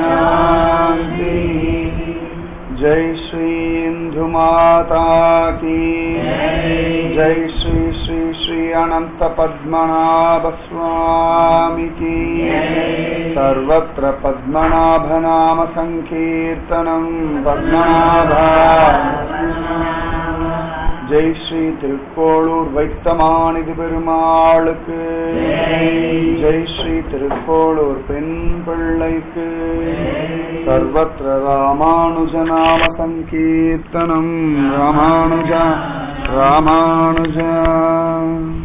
A: शान्तिः जय श्री इंदु माता की जय श्री श्री श्री अनंत पद्मनाभ स्वामी की सर्वत्र पद्मनाभ नाम संकीर्तनम पद्मनाभा ஜெய் ஸ்ரீ திருக்கோளூர் வைத்தமானிதி பெருமாளுக்கு ஜெய் ஸ்ரீ திருக்கோளூர் பெண் பிள்ளைக்கு சர்வத்திர ராமானுஜநாம சங்கீர்த்தனம் ராமானுஜ ராமானுஜ